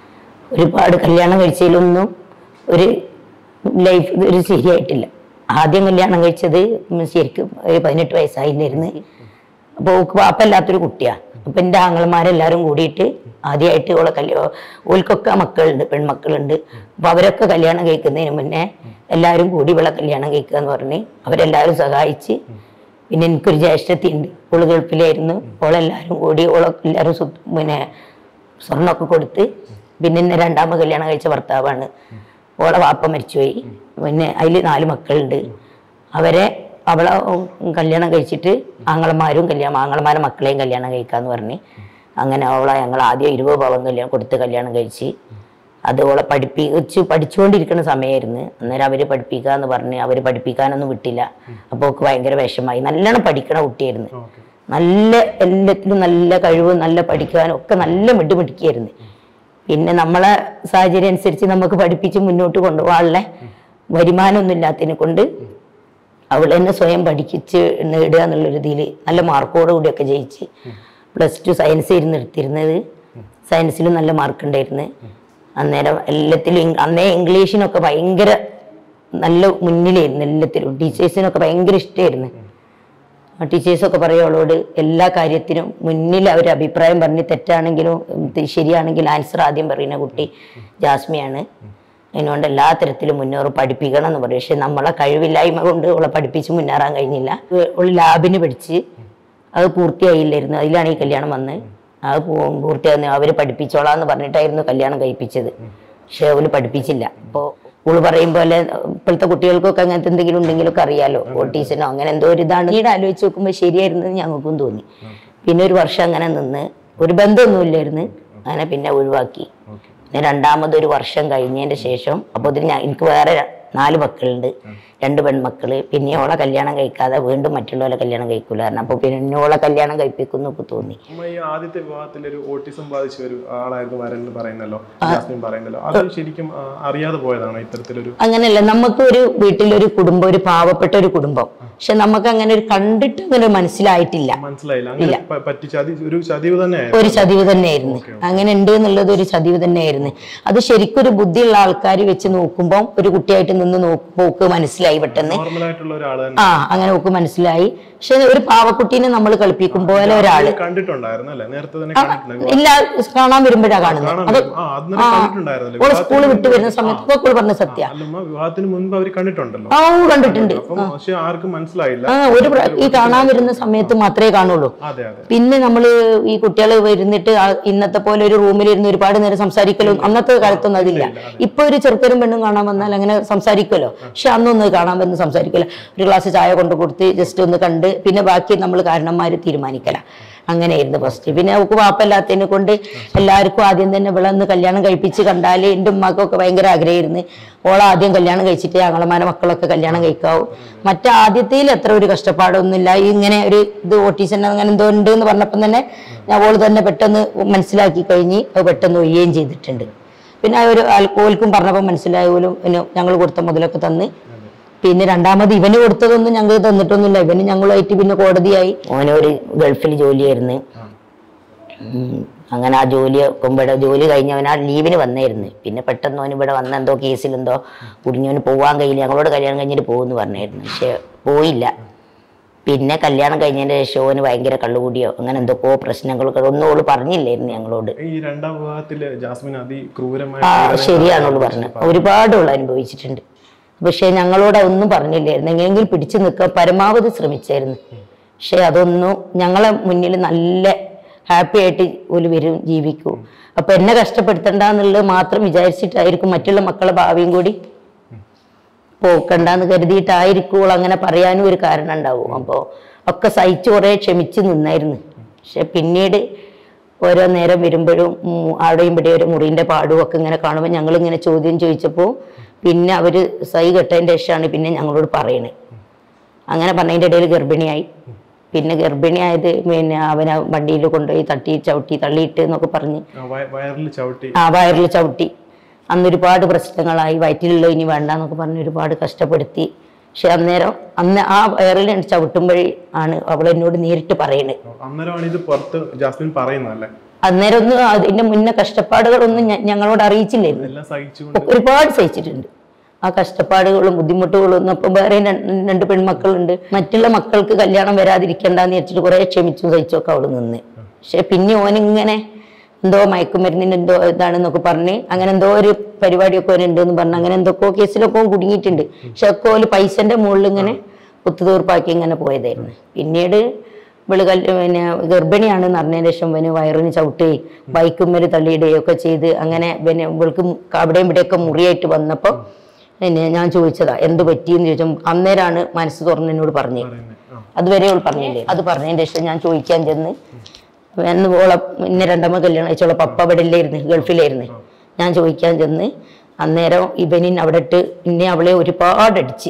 ഒരുപാട് കല്യാണം കഴിച്ചതിലൊന്നും ഒരു ലൈഫ് ഒരു ശരിയായിട്ടില്ല ആദ്യം കല്യാണം കഴിച്ചത് ശരിക്കും ഒരു പതിനെട്ട് വയസ്സായിരുന്നു അപ്പോൾ ഓക്ക് പാപ്പല്ലാത്തൊരു കുട്ടിയാ അപ്പൊ എൻ്റെ ആങ്ങളമാരെല്ലാവരും കൂടിയിട്ട് ആദ്യമായിട്ട് ഓളെ കല്യാണം ഓൽക്കൊക്കെ മക്കളുണ്ട് പെൺമക്കളുണ്ട് അപ്പൊ അവരൊക്കെ കല്യാണം കഴിക്കുന്നതിന് മുന്നേ എല്ലാവരും കൂടി ഇവളെ കല്യാണം കഴിക്കുക എന്ന് പറഞ്ഞ് അവരെല്ലാവരും സഹായിച്ച് പിന്നെ എനിക്കൊരു ജ്യേഷ്ഠത്തി ഉണ്ട് ഓള് ഗൾഫിലായിരുന്നു ഓളെല്ലാവരും കൂടി ഓളെ എല്ലാവരും സ്വത്ത് പിന്നെ സ്വർണ്ണമൊക്കെ കൊടുത്ത് പിന്നെ എന്നെ രണ്ടാമത് കല്യാണം കഴിച്ച ഭർത്താവാണ് ഓളെ വാപ്പ മരിച്ചുപോയി പിന്നെ അതിൽ നാല് മക്കളുണ്ട് അവരെ അവളെ ഉം, കല്യാണം കഴിച്ചിട്ട് ആങ്ങളമാരും കല്യാണം ആങ്ങളമാരെ മക്കളെയും കല്യാണം കഴിക്കാന്ന് പറഞ്ഞ് അങ്ങനെ അവളെ ഞങ്ങൾ ആദ്യം ഇരുപത് പവൻ കല്യാണം കൊടുത്ത് കല്യാണം കഴിച്ച് അത് ഓളെ പഠിപ്പിച്ച് പഠിച്ചുകൊണ്ടിരിക്കുന്ന സമയമായിരുന്നു അന്നേരം അവർ പഠിപ്പിക്കാന്ന് പറഞ്ഞ് അവർ പഠിപ്പിക്കാനൊന്നും വിട്ടില്ല അപ്പോൾ ഒക്കെ ഭയങ്കര വിഷമായി നല്ലോണം പഠിക്കണ കുട്ടിയായിരുന്നു ഓക്കെ നല്ല എല്ലാത്തിലും നല്ല കഴിവും നല്ല പഠിക്കാനും ഒക്കെ നല്ല മിടുമിടുക്കിയായിരുന്നു പിന്നെ നമ്മളെ സാഹചര്യം അനുസരിച്ച് നമുക്ക് പഠിപ്പിച്ച് മുന്നോട്ട് കൊണ്ടുപോകാനുള്ള വരുമാനമൊന്നും ഇല്ലാത്തതിനെ കൊണ്ട് അവൾ തന്നെ സ്വയം പഠിപ്പിച്ച് നേടുക എന്നുള്ളൊരു ഇതിൽ നല്ല മാർക്കോട് കൂടിയൊക്കെ ജയിച്ച് പ്ലസ് ടു സയൻസ് ആയിരുന്നു എടുത്തിരുന്നത് സയൻസിലും നല്ല മാർക്ക് ഉണ്ടായിരുന്നു അന്നേരം എല്ലാത്തിലും ഇങ്- അന്നേ ഇംഗ്ലീഷിനൊക്കെ ഭയങ്കര നല്ല മുന്നിലായിരുന്നു എല്ലാത്തിലും ടീച്ചേഴ്സിനൊക്കെ ഭയങ്കര ഇഷ്ടമായിരുന്നു ആ ടീച്ചേഴ്സൊക്കെ പറയും അവളോട് എല്ലാ കാര്യത്തിനും മുന്നിൽ അവർ അഭിപ്രായം പറഞ്ഞ് തെറ്റാണെങ്കിലും ഉം, തെ- ശരിയാണെങ്കിൽ ആൻസർ ആദ്യം പറയുന്ന കുട്ടി ജാസ്മിയാണ് അതിനുകൊണ്ട് എല്ലാ തരത്തിലും മുന്നേറും പഠിപ്പിക്കണം എന്ന് പറയും പക്ഷെ നമ്മളെ കഴിവില്ലായ്മ കൊണ്ട് അവളെ പഠിപ്പിച്ച് മുന്നേറാൻ കഴിഞ്ഞില്ല അവൾ ലാബിന് പഠിച്ച് അത് പൂർത്തിയായില്ലായിരുന്നു അതിലാണ് ഈ കല്യാണം വന്നത് അത് പൂ- പൂർത്തിയാകുന്ന അവർ പഠിപ്പിച്ചോളാന്ന് പറഞ്ഞിട്ടായിരുന്നു കല്യാണം കഴിപ്പിച്ചത് പക്ഷെ അവള് പഠിപ്പിച്ചില്ല അപ്പോൾ ഓള് പറയും പോലെ ഇപ്പോഴത്തെ കുട്ടികൾക്കൊക്കെ അങ്ങനത്തെ എന്തെങ്കിലും ഉണ്ടെങ്കിലൊക്കെ അറിയാലോ ഓട്ടീസിനോ അങ്ങനെ എന്തോ ഒരു ഇതാണ് പിന്നീട് ആലോചിച്ച് നോക്കുമ്പോൾ ശരിയായിരുന്നു എന്ന് ഞങ്ങൾക്കും തോന്നി പിന്നെ ഒരു വർഷം അങ്ങനെ നിന്ന് ഒരു ബന്ധമൊന്നുമില്ലായിരുന്നു അങ്ങനെ പിന്നെ ഒഴിവാക്കി ഓക്കെ പിന്നെ രണ്ടാമതൊരു വർഷം കഴിഞ്ഞതിന്റെ ശേഷം അപ്പോൾ ഇതിന് ഞാൻ എനിക്ക് വേറെ ര- നാല് മക്കളുണ്ട് രണ്ട് പെൺമക്കള് പിന്നെ ഓളെ കല്യാണം കഴിക്കാതെ വീണ്ടും മറ്റുള്ളവരെ കല്യാണം കഴിക്കൂലായിരുന്നു അപ്പോൾ പിന്നെ ഓളെ കല്യാണം കഴിപ്പിക്കുന്നു ഒക്കെ തോന്നി അമ്മ ഈ ആദ്യത്തെ വിവാഹത്തിൽ ഒരു ഓട്ടിസം ബാധിച്ച ഒരു ആളായിരുന്നു വരൻ എന്ന് പറയുന്നല്ലോ ജാസ്മിൻ പറയുന്നല്ലോ അത് ശരിക്കും ആ, അറിയാതെ പോയതാണോ ഇത്തരത്തിലൊരു അങ്ങനെയല്ല നമുക്കൊരു വീട്ടിലൊരു കുടുംബം ഒരു പാവപ്പെട്ട ഒരു കുടുംബം പക്ഷെ നമുക്ക് അങ്ങനെ ഒരു കണ്ടിട്ട് അങ്ങനെ മനസ്സിലായിട്ടില്ല മനസ്സിലായില്ല അങ്ങനെ പ- പറ്റിച്ച അത് ഒരു ചതിവ് തന്നെയായിരുന്നു ഒരു ചതിവ് തന്നെയായിരുന്നു അങ്ങനെ ഉണ്ട് എന്നുള്ളത് ഒരു ചതിവ് തന്നെയായിരുന്നു അത് ശരിക്കും ഒരു ബുദ്ധിയുള്ള ആൾക്കാർ വെച്ച് നോക്കുമ്പോൾ ഒരു കുട്ടിയായിട്ട് നിന്ന് നോക്കുമ്പോൾ ഒക്കെ മനസ്സിലായി പെട്ടെന്ന് നോർമൽ ആയിട്ടുള്ള ഒരാൾ തന്നെ ആ അങ്ങനെ ഒക്കെ മനസ്സിലായി പക്ഷെ ഒരു പാവക്കുട്ടീനെ നമ്മൾ കളിപ്പിക്കും പോലെ ഒരാള് കണ്ടിട്ടുണ്ടായിരുന്നു അല്ലേ നേരത്തെ തന്നെ കണ്ടിട്ടുണ്ടായിരുന്നു ഇല്ല കാണാൻ വരുമ്പോഴാ കാണുന്നത് കാണാൻ അത് വരും. ആ അന്നേരം കണ്ടിട്ടുണ്ടായിരുന്നല്ലോ ഓള് സ്കൂൾ വിട്ട് വരുന്ന സമയത്ത് ഇപ്പൊ ഓള് പറഞ്ഞ സത്യ അല്ലമ്മ വിവാഹത്തിന് മുൻപ് അവർ കണ്ടിട്ടുണ്ടല്ലോ ആ ഓ കണ്ടിട്ടുണ്ട് അപ്പം പക്ഷെ ആർക്കും മനസ്സിലായില്ല ആ ഒരു പ്ര- ഈ കാണാൻ വരുന്ന സമയത്ത് മാത്രമേ കാണുള്ളൂ അതെ അതെ പിന്നെ നമ്മള് ഈ കുട്ടികൾ വരുന്നിട്ട് ആ ഇന്നത്തെ പോലെ ഒരു റൂമിലിരുന്ന് ഒരുപാട് നേരം സംസാരിക്കലും അന്നത്തെ കാലത്തൊന്നും അതില്ല ഇപ്പൊ ഒരു ചെറുക്കനും പെണ്ണും കാണാൻ വന്നാൽ അങ്ങനെ സംസാരിക്കുമല്ലോ പക്ഷെ അന്നൊന്നും കാണാൻ വന്ന് സംസാരിക്കില്ല ഒരു ഗ്ലാസ് ചായ കൊണ്ട് കൊടുത്ത് ജസ്റ്റ് ഒന്ന് കണ്ട് പിന്നെ ബാക്കി നമ്മൾ കാരണന്മാര് തീരുമാനിക്കല അങ്ങനെയായിരുന്നു ഫസ്റ്റ് പിന്നെ അവൾക്ക് വാപ്പല്ലാത്തതിനെ കൊണ്ട് എല്ലാവർക്കും ആദ്യം തന്നെ ഇവിടെ ഒന്ന് കല്യാണം കഴിപ്പിച്ച് കണ്ടാല് എൻ്റെ ഉമ്മാക്കൊക്കെ ഭയങ്കര ആഗ്രഹമായിരുന്നു ഓളെ ആദ്യം കല്യാണം കഴിച്ചിട്ട് ഞങ്ങളമാരെ മക്കളൊക്കെ കല്യാണം കഴിക്കാവൂ മറ്റേ ആദ്യത്തിൽ അത്ര ഒരു കഷ്ടപ്പാടൊന്നുമില്ല ഈ ഇങ്ങനെ ഒരു ഇത് ഓട്ടീസൻ അങ്ങനെ എന്തോ ഉണ്ട് എന്ന് പറഞ്ഞപ്പം തന്നെ ഞാൻ ഓള് തന്നെ പെട്ടെന്ന് മനസ്സിലാക്കി കഴിഞ്ഞ് അത് പെട്ടെന്ന് ഒയ്യുകയും ചെയ്തിട്ടുണ്ട് പിന്നെ ആ ഒരു ആൽക്കോൽക്കും പറഞ്ഞപ്പോൾ മനസ്സിലായ പോലും പിന്നെ ഞങ്ങൾ കൊടുത്ത മുതലൊക്കെ തന്ന് പിന്നെ രണ്ടാമത് ഇവന് കൊടുത്തതൊന്നും ഞങ്ങൾ തന്നിട്ടൊന്നുമില്ല ഇവന് ഞങ്ങളുമായിട്ട് പിന്നെ കോടതിയായി ഓനൊരു ഗൾഫിൽ ജോലിയായിരുന്നു ഉം. അങ്ങനെ ആ ജോലി ഇവിടെ ജോലി കഴിഞ്ഞവൻ ആ ലീവിന് വന്നായിരുന്നു പിന്നെ പെട്ടെന്ന് അവൻ ഇവിടെ വന്ന എന്തോ കേസിലെന്തോ കുടുങ്ങിയവന് പോകാൻ കഴിയില്ല ഞങ്ങളോട് കല്യാണം കഴിഞ്ഞിട്ട് പോകുമെന്ന് പറഞ്ഞായിരുന്നു പക്ഷെ പോയില്ല പിന്നെ കല്യാണം കഴിഞ്ഞതിന് ശേഷം ഓന് ഭയങ്കര കള്ളുകൂടിയോ അങ്ങനെ എന്തൊക്കെയോ പ്രശ്നങ്ങളൊക്കെ ഒന്നും ഓള് പറഞ്ഞില്ലായിരുന്നു ഞങ്ങളോട് ഈ രണ്ടാം വിവാഹത്തില് ജാസ്മിൻ അതിക്രൂരമായ ആ ശരിയാണോള് പറഞ്ഞത് ഒരുപാട് ഉള്ള അനുഭവിച്ചിട്ടുണ്ട് പക്ഷെ ഞങ്ങളോട് ഒന്നും പറഞ്ഞില്ലായിരുന്നു എങ്ങനെയെങ്കിലും പിടിച്ചു നിൽക്കാൻ പരമാവധി ശ്രമിച്ചായിരുന്നു പക്ഷെ അതൊന്നും ഞങ്ങളെ മുന്നിൽ നല്ല ഹാപ്പി ആയിട്ട് ഒരു വരും ജീവിക്കൂ അപ്പൊ എന്നെ കഷ്ടപ്പെടുത്തണ്ട എന്നുള്ളത് മാത്രം വിചാരിച്ചിട്ടായിരിക്കും മറ്റുള്ള മക്കളെ ഭാവിയും കൂടി പോക്കണ്ടെന്ന് കരുതിയിട്ടായിരിക്കും അങ്ങനെ പറയാനും ഒരു കാരണം ഉണ്ടാവും അപ്പോൾ ഒക്കെ സഹിച്ച് കുറേ ക്ഷമിച്ച് നിന്നായിരുന്നു പക്ഷെ പിന്നീട് ഓരോ നേരം വരുമ്പോഴും ഉം, അവിടെയും ഇവിടെ ഒരു മുറിൻ്റെ പാടും ഒക്കെ ഇങ്ങനെ കാണുമ്പോൾ ഞങ്ങൾ ഇങ്ങനെ ചോദ്യം ചോദിച്ചപ്പോൾ പിന്നെ അവർ സൈ കെട്ടതിൻ്റെ ശേഷമാണ് പിന്നെ ഞങ്ങളോട് പറയണത് അങ്ങനെ പറഞ്ഞതിൻ്റെ ഇടയിൽ ഗർഭിണിയായി പിന്നെ ഗർഭിണിയായത് പിന്നെ അവനെ വണ്ടിയിൽ കൊണ്ടുപോയി തട്ടി ചവിട്ടി തള്ളിയിട്ട് എന്നൊക്കെ പറഞ്ഞ് വയറിൽ ചവിട്ടി ആ വയറിൽ ചവിട്ടി അന്ന് ഒരുപാട് പ്രശ്നങ്ങളായി വയറ്റിലുള്ള ഇനി വേണ്ട എന്നൊക്കെ പറഞ്ഞ് ഒരുപാട് കഷ്ടപ്പെടുത്തി പക്ഷെ അന്നേരം അന്ന് ആ വയറിൽ ചവിട്ടുമ്പോഴേ ആണ് അവൾ എന്നോട് നേരിട്ട് പറയണത് അന്നേരമാണ് ഇത് പുറത്ത് ജാസ്മിൻ പറയുന്നതല്ലേ അന്നേരം ഒന്നും അതിന്റെ മുന്നേ കഷ്ടപ്പാടുകളൊന്നും ഞ- ഞങ്ങളോട് അറിയിച്ചില്ലായിരുന്നു എല്ലാം സഹിച്ചുകൊണ്ട് ഒക്കെ ഒരുപാട് സഹിച്ചിട്ടുണ്ട് ആ കഷ്ടപ്പാടുകളും ബുദ്ധിമുട്ടുകളും ഒന്നും അപ്പം വേറെ രണ്ട് രണ്ട് പെൺമക്കളുണ്ട് മറ്റുള്ള മക്കൾക്ക് കല്യാണം വരാതിരിക്കണ്ടെന്ന് വെച്ചിട്ട് കുറെ ക്ഷമിച്ചും സഹിച്ചൊക്കെ അവള് നിന്ന് പക്ഷെ പിന്നെ ഓനിങ്ങനെ എന്തോ മയക്കുമരുന്നിന് എന്തോ ഇതാണെന്നൊക്കെ പറഞ്ഞ് അങ്ങനെ എന്തോ ഒരു പരിപാടിയൊക്കെ ഓനുണ്ട് എന്ന് പറഞ്ഞ് അങ്ങനെ എന്തൊക്കെയോ കേസിലൊക്കെ ഓൻ കുടുങ്ങിയിട്ടുണ്ട് പക്ഷെ ഒക്കെ ഓല് പൈസന്റെ മുകളിൽ ഇങ്ങനെ ഒത്തുതീർപ്പാക്കി ഇങ്ങനെ പോയതായിരുന്നു പിന്നീട് ഇവള് കല്യ പിന്നെ ഗർഭിണിയാണെന്ന് അറിഞ്ഞതിന് ശേഷം ഇവന് വയറിന് ചവിട്ടുകയും ബൈക്കുമ്മേൽ തള്ളിയിടുകയും ഒക്കെ ചെയ്ത് അങ്ങനെ പിന്നെ ഇവൾക്ക് അവിടെയും ഇവിടെയൊക്കെ മുറിയായിട്ട് വന്നപ്പോൾ പിന്നെ ഞാൻ ചോദിച്ചതാ എന്ത് പറ്റിയെന്ന് ചോദിച്ചു അന്നേരമാണ് മനസ്സ് തുറന്ന് എന്നോട് പറഞ്ഞത് പറയുന്നത് ആ അതുവരെ അവൾ പറഞ്ഞില്ലേ അത് പറഞ്ഞതിന് ശേഷം ഞാൻ ചോദിക്കാൻ ചെന്ന് എന്ന് ഓളെ ഇന്നെ രണ്ടാമത് കല്യാണം കഴിച്ചോളെ പപ്പ ഇവിടെ ഇല്ലായിരുന്നു ഗൾഫിലായിരുന്നു ഞാൻ ചോദിക്കാൻ ചെന്ന് അന്നേരം ഇവനിൻ അവിടെ ഇട്ട് ഇന്നെ അവളെ ഒരുപാട് അടിച്ച്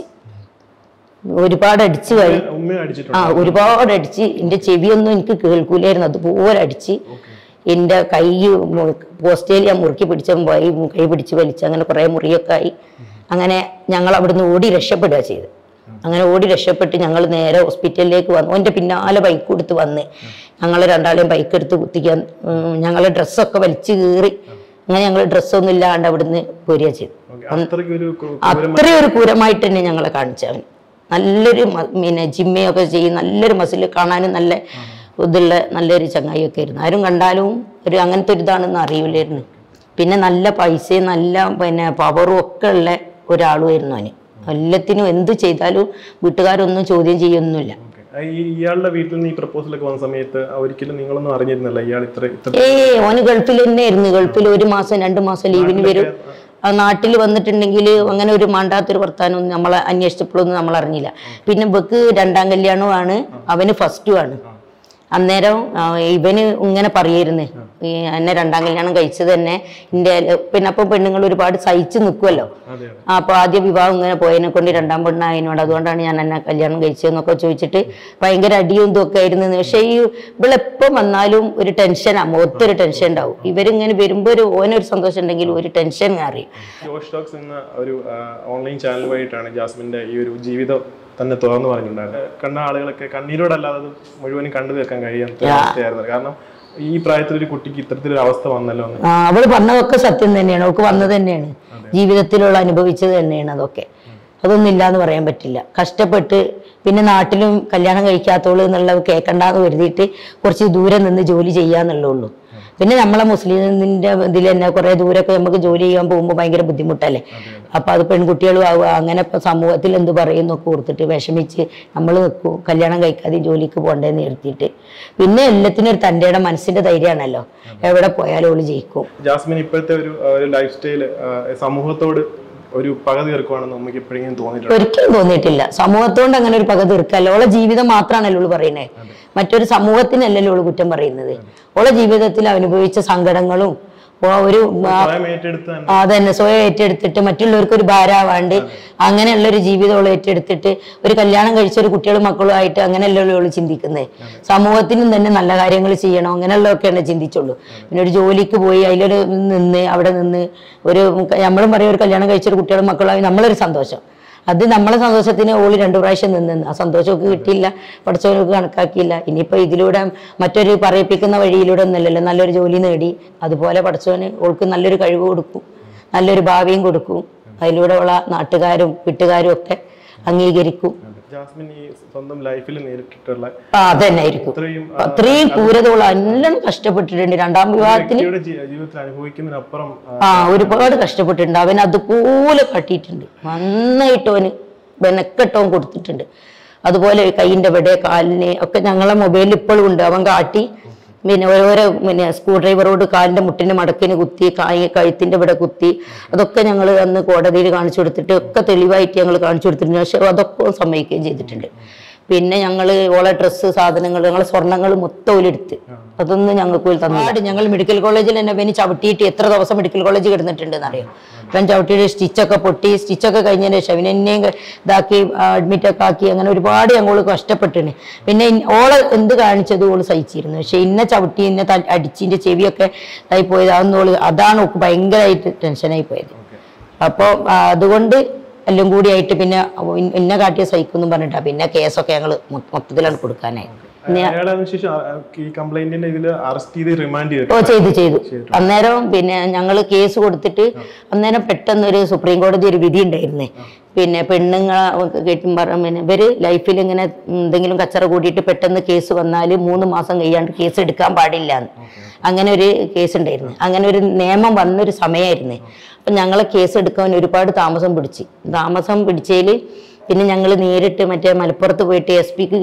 ഒരുപാട് അടിച്ച് കഴി ഉമ്മയെ അടിച്ചിട്ടുണ്ട് ആ ഒരുപാട് അടിച്ച് എൻ്റെ ചെവിയൊന്നും എനിക്ക് കേൾക്കൂലായിരുന്നു അതുപോലെ അടിച്ച് എൻ്റെ കൈ പോസ്റ്റേൽ ഞാൻ മുറുക്കി പിടിച്ച കൈ കൈ പിടിച്ച് വലിച്ച് അങ്ങനെ കുറേ മുറിയൊക്കെ ആയി അങ്ങനെ ഞങ്ങൾ അവിടുന്ന് ഓടി രക്ഷപ്പെടുക ചെയ്ത് അങ്ങനെ ഓടി രക്ഷപ്പെട്ട് ഞങ്ങൾ നേരെ ഹോസ്പിറ്റലിലേക്ക് വന്നു എൻ്റെ പിന്നാലെ ബൈക്ക് കൊടുത്ത് വന്ന് ഞങ്ങൾ രണ്ടാളെയും ബൈക്ക് എടുത്ത് കുത്തിക്കാൻ ഞങ്ങളെ ഡ്രസ്സൊക്കെ വലിച്ചു കീറി അങ്ങനെ ഞങ്ങൾ ഡ്രസ്സൊന്നും ഇല്ലാണ്ട് അവിടുന്ന് പോരുക ചെയ്തു ഓക്കെ അത്രയ്ക്ക് ഒരു കു- അത്രയും ഒരു പൂരമായിട്ട് തന്നെ ഞങ്ങളെ കാണിച്ചവൻ നല്ലൊരു മ- പിന്നെ ജിമ്മയൊക്കെ ചെയ്യും നല്ലൊരു മസിൽ കാണാനും നല്ല ഇതുള്ള നല്ലൊരു ചങ്ങായിയൊക്കെ ആയിരുന്നു ആരും കണ്ടാലും ഒരു അങ്ങനത്തെ ഒരു ഇതാണെന്ന് അറിയില്ലായിരുന്നു പിന്നെ നല്ല പൈസയും നല്ല പിന്നെ പവറും ഒക്കെ ഉള്ള ഒരാളുമായിരുന്നു അവന് എല്ലാത്തിനും എന്ത് ചെയ്താലും വീട്ടുകാരൊന്നും ചോദ്യം ചെയ്യൊന്നുമില്ല ഓക്കെ. ആ, ഈ ഇയാളുടെ വീട്ടിൽ നിന്ന് ഈ പ്രപ്പോസലൊക്കെ വന്ന സമയത്ത് ഒരിക്കലും നിങ്ങളൊന്നും അറിഞ്ഞിരുന്നില്ല ഇയാൾ ഇത്ര ഇത്ര ഏയ് ഓന് ഗൾഫിൽ തന്നെയായിരുന്നു ഗൾഫിൽ ഒരു മാസം രണ്ട് മാസം ലീവിന് വരും ആ നാട്ടിൽ വന്നിട്ടുണ്ടെങ്കിൽ അങ്ങനെ ഒരു മാണ്ടാത്തൊരു വർത്താനമൊന്നും നമ്മളെ അന്വേഷിച്ചപ്പോഴൊന്നും നമ്മൾ അറിഞ്ഞില്ല പിന്നെ ഇവക്ക് രണ്ടാം കല്യാണവുമാണ് അവന് ഫസ്റ്റും ആണ് അന്നേരം ആ, ഇവന് ഇങ്ങനെ പറയായിരുന്നു ഈ എന്നെ രണ്ടാം കല്യാണം കഴിച്ചത് തന്നെ എൻ്റെ പിന്നെ അപ്പം പെണ്ണുങ്ങൾ ഒരുപാട് സഹിച്ചു നിൽക്കുമല്ലോ അതെ അതെ അപ്പോൾ ആദ്യ വിവാഹം ഇങ്ങനെ പോയതിനെ കൊണ്ട് രണ്ടാം പെണ്ണായതിനോട് അതുകൊണ്ടാണ് ഞാൻ എന്നെ കല്യാണം കഴിച്ചതെന്നൊക്കെ ചോദിച്ചിട്ട് ഭയങ്കര അടിയും ഇതൊക്കെ ആയിരുന്നു പക്ഷേ ഈ ഇവളെപ്പം വന്നാലും ഒരു ടെൻഷനാണ് മുഖത്തൊരു ടെൻഷൻ ഉണ്ടാവും ഇവരിങ്ങനെ വരുമ്പോൾ ഒരു ഓനൊരു സന്തോഷം ഉണ്ടെങ്കിൽ ഒരു ടെൻഷൻ അറിയും ജോഷ് ടോക്സ് എന്ന ഒരു ഓൺലൈൻ ചാനൽ വഴിയിട്ടാണ് ജാസ്മിന്റെ ഈ ഒരു ജീവിതം തന്നെ തുറന്നു പറഞ്ഞിട്ടുണ്ടായിരുന്നത് കണ്ട ആളുകളൊക്കെ കണ്ണീരോടല്ലാതെ അത് മുഴുവനും കണ്ടു തീർക്കാൻ കഴിയാത്ത അവസ്ഥയായിരുന്നു കാരണം ഈ പ്രായത്തിൽ ഒരു കുട്ടിക്ക് ഇത്തരത്തിലൊരു അവസ്ഥ വന്നല്ലോ എന്ന് ആ, അവള് പറഞ്ഞതൊക്കെ സത്യം തന്നെയാണ് അവൾക്ക് വന്നത് തന്നെയാണ് ജീവിതത്തിലുള്ള അനുഭവിച്ചത് തന്നെയാണ് അതൊക്കെ അതൊന്നും ഇല്ലാന്ന് പറയാൻ പറ്റില്ല കഷ്ടപ്പെട്ട് പിന്നെ നാട്ടിലും കല്യാണം കഴിക്കാത്തോളൂ എന്നുള്ളത് കേൾക്കണ്ടെന്ന് കരുതിയിട്ട് കുറച്ച് ദൂരെ നിന്ന് ജോലി ചെയ്യാന്നുള്ളേ ഉള്ളൂ പിന്നെ നമ്മളെ മുസ്ലിമിന്റെ ഇതിൽ തന്നെ കുറെ ദൂരമൊക്കെ നമുക്ക് ജോലി ചെയ്യാൻ പോകുമ്പോൾ ഭയങ്കര ബുദ്ധിമുട്ടല്ലേ അപ്പൊ അത് പെൺകുട്ടികളും ആവുക അങ്ങനെ ഇപ്പൊ സമൂഹത്തിൽ എന്ത് പറയുന്നൊക്കെ ഓർത്തിട്ട് വിഷമിച്ച് നമ്മൾ നിൽക്കും കല്യാണം കഴിക്കാതെ ജോലിക്ക് പോകണ്ടേന്ന് നിർത്തിയിട്ട് പിന്നെ എല്ലാത്തിനും ഒരു തൻ്റെ മനസ്സിന്റെ ധൈര്യമാണല്ലോ എവിടെ പോയാലും അവള് ജയിക്കും ജാസ്മിൻ ഇപ്പോഴത്തെ ഒരു ആ, ഒരു ലൈഫ് സ്റ്റൈല് സമൂഹത്തോട് ഒരു പക തീർക്കുവാണെന്ന് നമുക്ക് എപ്പോഴെങ്കിലും തോന്നിയിട്ടുണ്ട് ഒരിക്കലും തോന്നിയിട്ടില്ല സമൂഹത്തോണ്ട് അങ്ങനെ ഒരു പക തീർക്കല്ല ഓളെ ജീവിതം മാത്രമാണല്ലോ ഓള് പറയുന്നത് മറ്റൊരു സമൂഹത്തിനല്ലല്ലോ ഓള് കുറ്റം പറയുന്നത് ഓളെ ജീവിതത്തിൽ അനുഭവിച്ച സങ്കടങ്ങളും ഓ ഒരു ആ, സ്വയം ഏറ്റെടുത്ത് തന്നെ അതന്നെ സ്വയം ഏറ്റെടുത്തിട്ട് മറ്റുള്ളവർക്ക് ഒരു ഭാരമാവാണ്ട് അങ്ങനെയുള്ള ഒരു ജീവിതം അവൾ ഏറ്റെടുത്തിട്ട് ഒരു കല്യാണം കഴിച്ച ഒരു കുട്ടികളും മക്കളും ആയിട്ട് അങ്ങനെയല്ലല്ലോ അവള് ചിന്തിക്കുന്നത് സമൂഹത്തിനും തന്നെ നല്ല കാര്യങ്ങൾ ചെയ്യണം അങ്ങനെയുള്ളതൊക്കെയാണ് ചിന്തിച്ചുള്ളൂ പിന്നെ ഒരു ജോലിക്ക് പോയി അതിലൊരു നിന്ന് അവിടെ നിന്ന് ഒരു നമ്മളും പറയും ഒരു കല്യാണം കഴിച്ച ഒരു കുട്ടികളും മക്കളായി നമ്മളൊരു സന്തോഷം അത് നമ്മളെ സന്തോഷത്തിന് ഓള് രണ്ടു പ്രാവശ്യം നിന്ന് ആ സന്തോഷമൊക്കെ കിട്ടിയില്ല പഠിച്ചവർക്ക് കണക്കാക്കിയില്ല ഇനിയിപ്പോൾ ഇതിലൂടെ മറ്റൊരു പറയിപ്പിക്കുന്ന വഴിയിലൂടെ ഒന്നല്ലല്ലോ നല്ലൊരു ജോലി നേടി അതുപോലെ പഠിച്ചവന് ഓൾക്ക് നല്ലൊരു കഴിവ് കൊടുക്കും നല്ലൊരു ഭാവിയും കൊടുക്കും അതിലൂടെ ഉള്ള നാട്ടുകാരും വീട്ടുകാരും ഒക്കെ അംഗീകരിക്കും ജാസ്മിൻ ഈ സ്വന്തം ലൈഫിൽ നേരിട്ടിട്ടുള്ള ആ അതന്നെ ആയിരിക്കും ഇത്രയും അത്രയും ക്രൂരതയുള്ള എല്ലാം കഷ്ടപ്പെട്ടിട്ടുണ്ട് രണ്ടാം വിവാഹത്തിന് വ്യക്തിയുടെ ജീ- ജീവിതത്തിൽ അനുഭവിക്കുന്നതിനപ്പുറം ആ, ആ ഒരുപാട് കഷ്ടപ്പെട്ടിട്ടുണ്ട് അവൻ അതുപോലെ കാട്ടിയിട്ടുണ്ട് നന്നായിട്ട് അവന് വെനക്കെട്ടവൻ കൊടുത്തിട്ടുണ്ട് അതുപോലെ കൈയിന്റെ ഇവിടെ കാലിന് ഒക്കെ ഞങ്ങളെ മൊബൈലിൽ ഇപ്പോഴും ഉണ്ട് അവൻ കാട്ടി പിന്നെ ഓരോരോ പിന്നെ സ്ക്രൂ ഡ്രൈവറോട് കാലിന്റെ മുട്ടിന് മടക്കിന് കുത്തി കായ് കഴുത്തിന്റെ ഇവിടെ കുത്തി അതൊക്കെ ഞങ്ങൾ അന്ന് കോടതിയിൽ കാണിച്ചു കൊടുത്തിട്ട് ഒക്കെ തെളിവായിട്ട് ഞങ്ങൾ കാണിച്ചു കൊടുത്തിട്ടുണ്ട് പക്ഷെ അതൊക്കെ സമ്മതിക്കുകയും ചെയ്തിട്ടുണ്ട് പിന്നെ ഞങ്ങൾ ഓളെ ഡ്രസ്സ് സാധനങ്ങൾ ഞങ്ങളെ സ്വർണ്ണങ്ങൾ മൊത്തം ഓലെടുത്ത് അതൊന്നും ഞങ്ങൾക്ക് പോയി തന്നു ഞങ്ങൾ മെഡിക്കൽ കോളേജിൽ തന്നെ ഇവന് ചവിട്ടിയിട്ട് എത്ര ദിവസം മെഡിക്കൽ കോളേജ് കിടന്നിട്ടുണ്ടെന്ന് അറിയാം ഇവൻ ചവിട്ടിയിട്ട് സ്റ്റിച്ചൊക്കെ പൊട്ടി സ്റ്റിച്ചൊക്കെ കഴിഞ്ഞതിന് ശേഷം ഇവൻ എന്നെയും ഇതാക്കി അഡ്മിറ്റ് ഒക്കെ ആക്കി അങ്ങനെ ഒരുപാട് ഞങ്ങൾ കഷ്ടപ്പെട്ടിന് പിന്നെ ഇൻ- ഓളെ എന്ത് കാണിച്ചത് ഓള് സഹിച്ചിരുന്നു പക്ഷെ ഇന്നെ ചവിട്ടി ഇന്നെ ത- അടിച്ചിന്റെ ചെവിയൊക്കെ ഇതായി പോയത് അതൊന്നും ഓള് അതാണ് ഓക്ക് ഭയങ്കരമായിട്ട് ടെൻഷനായി പോയത് അപ്പോൾ അതുകൊണ്ട് എല്ലാം കൂടിയായിട്ട് പിന്നെ ഇൻ- ഇന്നെ കാട്ടിയ സഹിക്കുമെന്നും പറഞ്ഞിട്ടാ പിന്നെ കേസൊക്കെ ഞങ്ങൾ മൊത്തത്തിലാണ് കൊടുക്കാനായി അയാളെ അതിനുശേഷം ആ- ആ ഈ കംപ്ലൈന്റിന്റെ ഇതിൽ അറസ്റ്റ് ചെയ്ത് റിമാൻഡ് ചെയ്തിട്ട് ഓ ചെയ്തു ചെയ്തു അന്നേരം പിന്നെ ഞങ്ങൾ കേസ് കൊടുത്തിട്ട് അന്നേരം പെട്ടെന്ന് ഒരു സുപ്രീം കോടതി ഒരു വിധി ഉണ്ടായിരുന്നേ പിന്നെ പെണ്ണുങ്ങളെ കേട്ടും പറഞ്ഞ പിന്നെ ഇവര് ലൈഫിൽ ഇങ്ങനെ എന്തെങ്കിലും കച്ചറ കൂടിയിട്ട് പെട്ടെന്ന് കേസ് വന്നാൽ മൂന്ന് മാസം കഴിയാണ്ട് കേസ് എടുക്കാൻ പാടില്ല എന്ന് അങ്ങനെ ഒരു കേസ് ഉണ്ടായിരുന്നു അങ്ങനെ ഒരു നിയമം വന്നൊരു സമയമായിരുന്നേ അപ്പം ഞങ്ങളെ കേസ് എടുക്കാൻ ഒരുപാട് താമസം പിടിച്ച് താമസം പിടിച്ചതിൽ പിന്നെ ഞങ്ങൾ നേരിട്ട് മറ്റേ മലപ്പുറത്ത് പോയിട്ട് എസ് പിക്ക്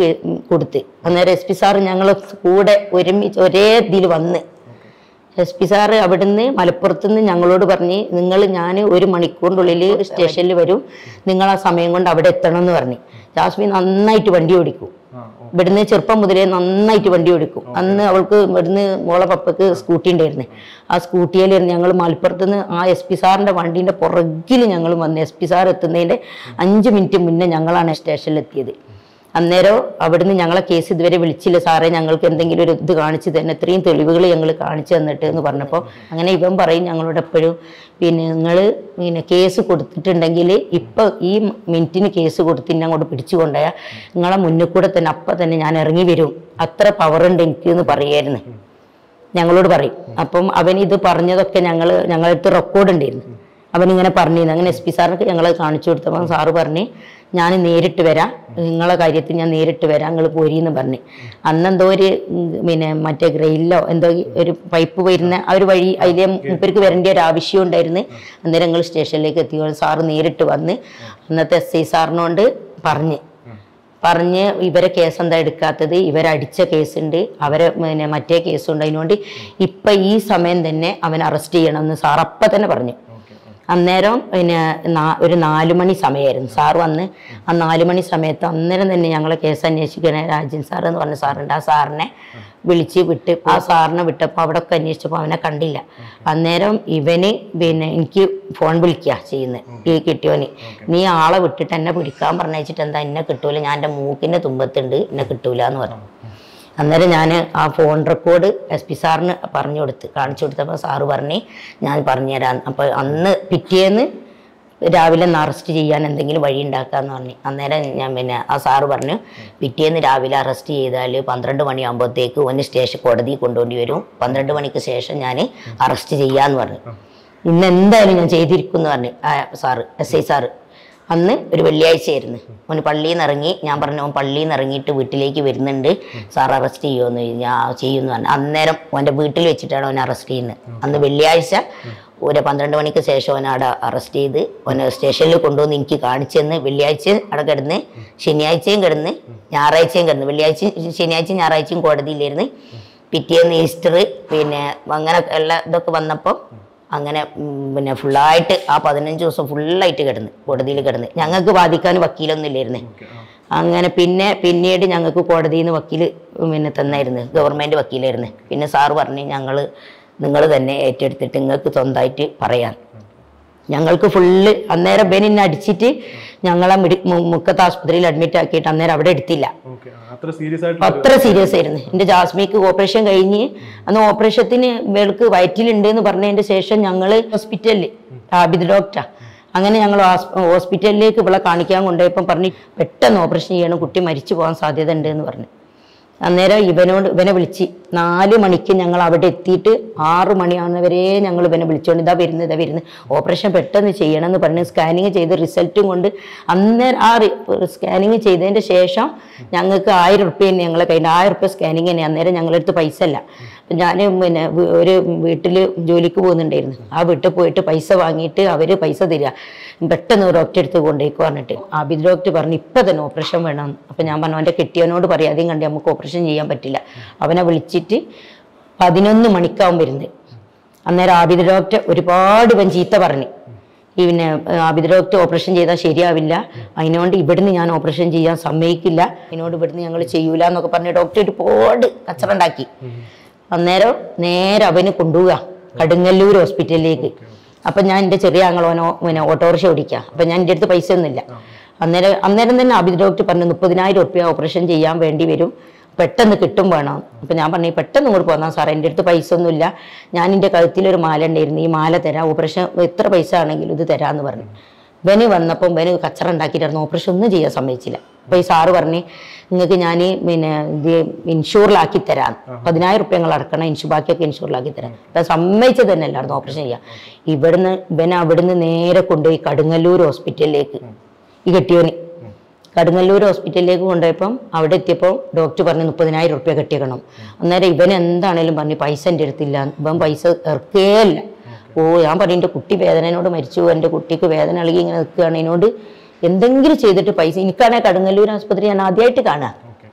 കൊടുത്ത് അന്നേരം എസ് പി സാറ് ഞങ്ങൾ കൂടെ ഒരുമിച്ച് ഒരേ ഇതിൽ വന്ന് എസ് പി സാറ് അവിടുന്ന് മലപ്പുറത്ത് നിന്ന് ഞങ്ങളോട് പറഞ്ഞ് നിങ്ങൾ ഞാൻ ഒരു മണിക്കൂറിൻ്റെ ഉള്ളിൽ സ്റ്റേഷനിൽ വരും നിങ്ങൾ ആ സമയം കൊണ്ട് അവിടെ എത്തണം എന്ന് പറഞ്ഞു ജാസ്മിൻ നന്നായിട്ട് വണ്ടി ഓടിക്കും ആ ഓ ഇവിടുന്ന് ചെറുപ്പം മുതലേ നന്നായിട്ട് വണ്ടി ഓടിക്കും അന്ന് അവൾക്ക് ഇവിടുന്ന് മോളെ പപ്പക്ക് സ്കൂട്ടി ഉണ്ടായിരുന്നു ആ സ്കൂട്ടിയിലായിരുന്നു ഞങ്ങൾ മലപ്പുറത്ത് നിന്ന് ആ എസ് പി സാറിൻ്റെ വണ്ടീൻ്റെ പുറകിൽ ഞങ്ങൾ വന്ന് എസ് പി സാർ എത്തുന്നതിൻ്റെ അഞ്ച് മിനിറ്റ് മുന്നേ ഞങ്ങളാണ് സ്റ്റേഷനിൽ എത്തിയത് അന്നേരം അവിടുന്ന് ഞങ്ങളെ കേസ് ഇതുവരെ വിളിച്ചില്ല സാറേ ഞങ്ങൾക്ക് എന്തെങ്കിലും ഒരു ഇത് കാണിച്ചു തന്നെ ഇത്രയും തെളിവുകൾ ഞങ്ങൾ കാണിച്ചു തന്നിട്ട് എന്ന് പറഞ്ഞപ്പോൾ അങ്ങനെ ഇവൻ പറയും ഞങ്ങളോട് എപ്പോഴും പിന്നെ നിങ്ങൾ പിന്നെ കേസ് കൊടുത്തിട്ടുണ്ടെങ്കിൽ ഇപ്പം ഈ മിനിറ്റിന് കേസ് കൊടുത്തിട്ട് അങ്ങോട്ട് പിടിച്ചു കൊണ്ടുപോയാൽ നിങ്ങളെ മുന്നിൽ കൂടെ തന്നെ അപ്പം തന്നെ ഞാൻ ഇറങ്ങി വരും അത്ര പവർ ഉണ്ട് എനിക്ക് എന്ന് പറയായിരുന്നു ഞങ്ങളോട് പറയും അപ്പം അവൻ ഇത് പറഞ്ഞതൊക്കെ ഞങ്ങൾ ഞങ്ങളടുത്ത് റെക്കോർഡ് ഉണ്ടായിരുന്നു അവനിങ്ങനെ പറഞ്ഞിരുന്നു അങ്ങനെ എസ് പി സാറിനൊക്കെ ഞങ്ങൾ കാണിച്ചു കൊടുത്തപ്പോൾ സാറ് പറഞ്ഞ് ഞാൻ നേരിട്ട് വരാം നിങ്ങളെ കാര്യത്തിൽ ഞാൻ നേരിട്ട് വരാം നിങ്ങൾ പോരീന്ന് പറഞ്ഞ് അന്നെന്തോ ഒരു ഉം, പിന്നെ മറ്റേ ഗ്രെയിലോ എന്തോ ഒരു പൈപ്പ് വരുന്ന ആ ഒരു വഴി അതിലെ മുപ്പർക്ക് വരേണ്ട ഒരു ആവശ്യം ഉണ്ടായിരുന്നു അന്നേരം ഞങ്ങൾ സ്റ്റേഷനിലേക്ക് എത്തി സാറ് നേരിട്ട് വന്ന് അന്നത്തെ എസ് ഐ സാറിനോണ്ട് പറഞ്ഞ് പറഞ്ഞ് ഇവരെ കേസ് എന്താ എടുക്കാത്തത് ഇവരടിച്ച കേസുണ്ട് അവരെ പിന്നെ മറ്റേ കേസുണ്ട് അതിനുകൊണ്ട് ഇപ്പം ഈ സമയം തന്നെ അവൻ അറസ്റ്റ് ചെയ്യണമെന്ന് സാർ അപ്പം തന്നെ പറഞ്ഞു ഓക്കെ അന്നേരം പിന്നെ നാ- ഒരു നാല് മണി സമയമായിരുന്നു സാർ വന്ന് ആ നാല് മണി സമയത്ത് അന്നേരം തന്നെ ഞങ്ങളെ കേസ് അന്വേഷിക്കണേ രാജൻ സാർ എന്ന് പറഞ്ഞ സാറുണ്ട് ആ സാറിനെ വിളിച്ച് വിട്ട് ആ സാറിനെ വിട്ടപ്പോൾ അവിടെ ഒക്കെ അന്വേഷിച്ചപ്പോൾ അവനെ കണ്ടില്ല അന്നേരം ഇവന് പിന്നെ എനിക്ക് ഫോൺ വിളിക്കുക ചെയ്യുന്നത് ഈ കിട്ടിയോന് നീ ആളെ വിട്ടിട്ട് എന്നെ പിടിക്കാൻ പറഞ്ഞിട്ട് എന്താ എന്നെ കിട്ടൂല ഞാൻ എൻ്റെ മൂക്കിൻ്റെ തുമ്പത്തുണ്ട് എന്നെ കിട്ടൂല എന്ന് പറഞ്ഞു അന്നേരം ഞാൻ ആ ഫോൺ റെക്കോർഡ് എസ് പി സാറിന് പറഞ്ഞു കൊടുത്ത് കാണിച്ചു കൊടുത്തപ്പോൾ സാറ് പറഞ്ഞ് ഞാൻ പറഞ്ഞുതരാം അപ്പോൾ അന്ന് പിറ്റേന്ന് രാവിലെ ഒന്ന് അറസ്റ്റ് ചെയ്യാൻ എന്തെങ്കിലും വഴി ഉണ്ടാക്കാന്ന് പറഞ്ഞു അന്നേരം ഞാൻ പിന്നെ ആ സാറ് പറഞ്ഞു പിറ്റേന്ന് രാവിലെ അറസ്റ്റ് ചെയ്താൽ പന്ത്രണ്ട് മണിയാകുമ്പോഴത്തേക്ക് ഒന്ന് സ്റ്റേഷൻ കോടതി കൊണ്ടുപോണ്ടി വരും പന്ത്രണ്ട് മണിക്ക് ശേഷം ഞാൻ അറസ്റ്റ് ചെയ്യാന്ന് പറഞ്ഞു ഇന്ന് എന്തായാലും ഞാൻ ചെയ്തിരിക്കും എന്ന് പറഞ്ഞു ആ സാറ് എസ് ഐ സാറ് അന്ന് ഒരു വെള്ളിയാഴ്ചയായിരുന്നു അവന് പള്ളിയിൽ നിന്ന് ഇറങ്ങി ഞാൻ പറഞ്ഞു അവൻ പള്ളിയിൽ നിന്ന് ഇറങ്ങിയിട്ട് വീട്ടിലേക്ക് വരുന്നുണ്ട് സാർ അറസ്റ്റ് ചെയ്യുമെന്ന് ഞാൻ ചെയ്യുമെന്ന് പറഞ്ഞു അന്നേരം അവൻ്റെ വീട്ടിൽ വെച്ചിട്ടാണ് അവനെ അറസ്റ്റ് ചെയ്യുന്നത് അന്ന് വെള്ളിയാഴ്ച ഒരു പന്ത്രണ്ട് മണിക്ക് ശേഷം അവനെ അവിടെ അറസ്റ്റ് ചെയ്ത് അവനെ സ്റ്റേഷനിൽ കൊണ്ടുവന്ന് എനിക്ക് കാണിച്ചെന്ന് വെള്ളിയാഴ്ച അവിടെ കിടന്ന് ശനിയാഴ്ചയും കിടന്ന് ഞായറാഴ്ചയും കിടന്ന് വെള്ളിയാഴ്ച ശനിയാഴ്ചയും ഞായറാഴ്ചയും കോടതിയിലിരുന്ന് പിറ്റേന്ന് ഈസ്റ്റർ പിന്നെ അങ്ങനെ എല്ലാ ഇതൊക്കെ വന്നപ്പോൾ അങ്ങനെ ഉം, പിന്നെ ഫുള്ളായിട്ട് ആ പതിനഞ്ച് ദിവസം ഫുള്ളായിട്ട് കിടന്ന് കോടതിയിൽ കിടന്ന് ഞങ്ങൾക്ക് ബാധിക്കാൻ വക്കീലൊന്നും ഇല്ലായിരുന്നേ ഓക്കെ ആ അങ്ങനെ പിന്നെ പിന്നീട് ഞങ്ങൾക്ക് കോടതിയിൽ നിന്ന് വക്കീൽ പിന്നെ തന്നായിരുന്നു ഗവൺമെൻറ് വക്കീലായിരുന്നു പിന്നെ സാറ് പറഞ്ഞ് ഞങ്ങൾ നിങ്ങൾ തന്നെ ഏറ്റെടുത്തിട്ട് നിങ്ങൾക്ക് സ്വന്തമായിട്ട് പറയാം ഞങ്ങൾക്ക് ഫുള്ള് അന്നേരം ബെനിന്നെ അടിച്ചിട്ട് ഞങ്ങളെ മെഡി മു- മുക്കത്ത് ആശുപത്രിയിൽ അഡ്മിറ്റ് ആക്കിയിട്ട് അന്നേരം അവിടെ എടുത്തില്ല ഓക്കെ അത്ര സീരിയസ് ആയിട്ട് അത്ര സീരിയസ് ആയിരുന്നു എൻ്റെ ജാസ്മിക്ക് ഓപ്പറേഷൻ കഴിഞ്ഞ് അന്ന് ഓപ്പറേഷത്തിന് വേൾക്ക് വയറ്റിലുണ്ട് എന്ന് പറഞ്ഞതിന് ശേഷം ഞങ്ങൾ ഹോസ്പിറ്റലിൽ ആബിദ് ഡോക്ടർ അങ്ങനെ ഞങ്ങൾ ഹോസ്പിറ്റലിലേക്ക് ഇവളെ കാണിക്കാൻ കൊണ്ടുപോയപ്പം പറഞ്ഞ് പെട്ടെന്ന് ഓപ്പറേഷൻ ചെയ്യണം കുട്ടി മരിച്ചു പോകാൻ സാധ്യത ഉണ്ട് എന്ന് പറഞ്ഞു അന്നേരം ഇവനോട് ഇവനെ വിളിച്ച് നാല് മണിക്ക് ഞങ്ങൾ അവിടെ എത്തിയിട്ട് ആറ് മണിയാകുന്നവരെ ഞങ്ങൾ ഇവനെ വിളിച്ചോണ്ട് ഇതാ വരുന്നത് ഇതാ വരുന്നത് ഓപ്പറേഷൻ പെട്ടെന്ന് ചെയ്യണം എന്ന് പറഞ്ഞ് സ്കാനിങ് ചെയ്ത് റിസൾട്ടും കൊണ്ട് അന്നേരം ആ സ്കാനിങ് ചെയ്തതിൻ്റെ ശേഷം ഞങ്ങൾക്ക് ആയിരം റുപ്യ തന്നെ ഞങ്ങളെ കയ്യിൽ ആയിരം റുപ്യ സ്കാനിങ് തന്നെ അന്നേരം ഞങ്ങളടുത്ത് പൈസ അല്ല അപ്പം ഞാൻ പിന്നെ വി- ഒരു വീട്ടിൽ ജോലിക്ക് പോകുന്നുണ്ടായിരുന്നു ആ വീട്ടിൽ പോയിട്ട് പൈസ വാങ്ങിയിട്ട് അവർ പൈസ തരിക പെട്ടെന്ന് ഡോക്ടറെ അടുത്ത് കൊണ്ടുപോയിക്കോ പറഞ്ഞിട്ട് ആബിദ് ഡോക്ടർ പറഞ്ഞു ഇപ്പം തന്നെ ഓപ്പറേഷൻ വേണം അപ്പം ഞാൻ പറഞ്ഞു അവൻ്റെ കെട്ടിയവനോട് പറയാം അധികം കണ്ടി നമുക്ക് ഓപ്പറേഷൻ ചെയ്യാൻ പറ്റില്ല അവനെ വിളിച്ചിട്ട് പതിനൊന്ന് മണിക്കാവും വരുന്നത് അന്നേരം ആബിദ് ഡോക്ടർ ഒരുപാട് ഇവൻ ചീത്ത പറഞ്ഞു ഈ പിന്നെ ഏഹ്, ആബിദ് ഡോക്ടർ ഓപ്പറേഷൻ ചെയ്താൽ ശരിയാവില്ല അതിനോണ്ട് ഇവിടുന്ന് ഞാൻ ഓപ്പറേഷൻ ചെയ്യാൻ സമ്മതിക്കില്ല അതിനോട് ഇവിടുന്ന് ഞങ്ങൾ ചെയ്യൂല എന്നൊക്കെ പറഞ്ഞ് ഡോക്ടർ ഒരുപാട് കച്ചറ ഉണ്ടാക്കി അന്നേരം നേരെ അവന് കൊണ്ടുപോവുക കടുങ്ങല്ലൂർ ഹോസ്പിറ്റലിലേക്ക് അപ്പം ഞാൻ എൻ്റെ ചെറിയ ആങ്ങളോനോ പിന്നെ ഓട്ടോറിക്ഷ ഓടിക്കുക അപ്പം ഞാൻ എൻ്റെ അടുത്ത് പൈസ ഒന്നുമില്ല അന്നേരം അന്നേരം തന്നെ ആബിദ് ഡോക്ടർ പറഞ്ഞു മുപ്പതിനായിരം റുപ്യ ഓപ്പറേഷൻ ചെയ്യാൻ വേണ്ടി വരും പെട്ടെന്ന് കിട്ടും വേണം അപ്പം ഞാൻ പറഞ്ഞു പെട്ടെന്ന് ഇങ്ങോട്ട് പോന്നാൽ സാറേ എൻ്റെ അടുത്ത് പൈസ ഒന്നുമില്ല ഞാൻ എൻ്റെ കഴുത്തിലൊരു മാല ഉണ്ടായിരുന്നു ഈ മാല തരാം ഓപ്പറേഷൻ എത്ര പൈസ ആണെങ്കിലും ഇത് തരാമെന്ന് പറഞ്ഞു ഇവന് വന്നപ്പം ഇവന് കച്ചറ ഉണ്ടാക്കിയിട്ടായിരുന്നു ഓപ്പറേഷൻ ഒന്നും ചെയ്യാൻ സമ്മതിച്ചില്ല അപ്പോൾ ഈ സാറ് പറഞ്ഞ് നിങ്ങൾക്ക് ഞാൻ പിന്നെ ഇത് ഇൻഷൂറിലാക്കി തരാം പതിനായിരം റുപ്യ നിങ്ങൾ അടക്കണം ഇൻഷു ബാക്കിയൊക്കെ ഇൻഷൂറിലാക്കി തരാം അപ്പം സമ്മതിച്ചത് തന്നെ അല്ലായിരുന്നു ഓപ്പറേഷൻ ചെയ്യാം ഇവിടുന്ന് ഇവൻ അവിടുന്ന് നേരെ കൊണ്ടുപോയി കടുങ്ങല്ലൂർ ഹോസ്പിറ്റലിലേക്ക് ഈ കെട്ടിയോന് കടുങ്ങല്ലൂർ ഹോസ്പിറ്റലിലേക്ക് കൊണ്ടുപോയപ്പം അവിടെ എത്തിയപ്പോൾ ഡോക്ടർ പറഞ്ഞു മുപ്പതിനായിരം റുപ്യ കെട്ടിയേക്കണം അന്നേരം ഇവൻ എന്താണേലും പറഞ്ഞു പൈസ എൻ്റെ അടുത്തില്ല ഇവൻ പൈസ ഇറക്കേയല്ല ഓ ഞാൻ പറഞ്ഞു എൻ്റെ കുട്ടി വേദനയോട് മരിച്ചു എൻ്റെ കുട്ടിക്ക് വേദന ഇളകി ഇങ്ങനെ നിൽക്കുകയാണ് ഇതിനോട് എന്തെങ്കിലും ചെയ്തിട്ട് പൈസ എനിക്കാണെങ്കിൽ കടുങ്ങല്ലൂർ ആസ്പത്രി ഞാൻ ആദ്യമായിട്ട് കാണുക ഓക്കെ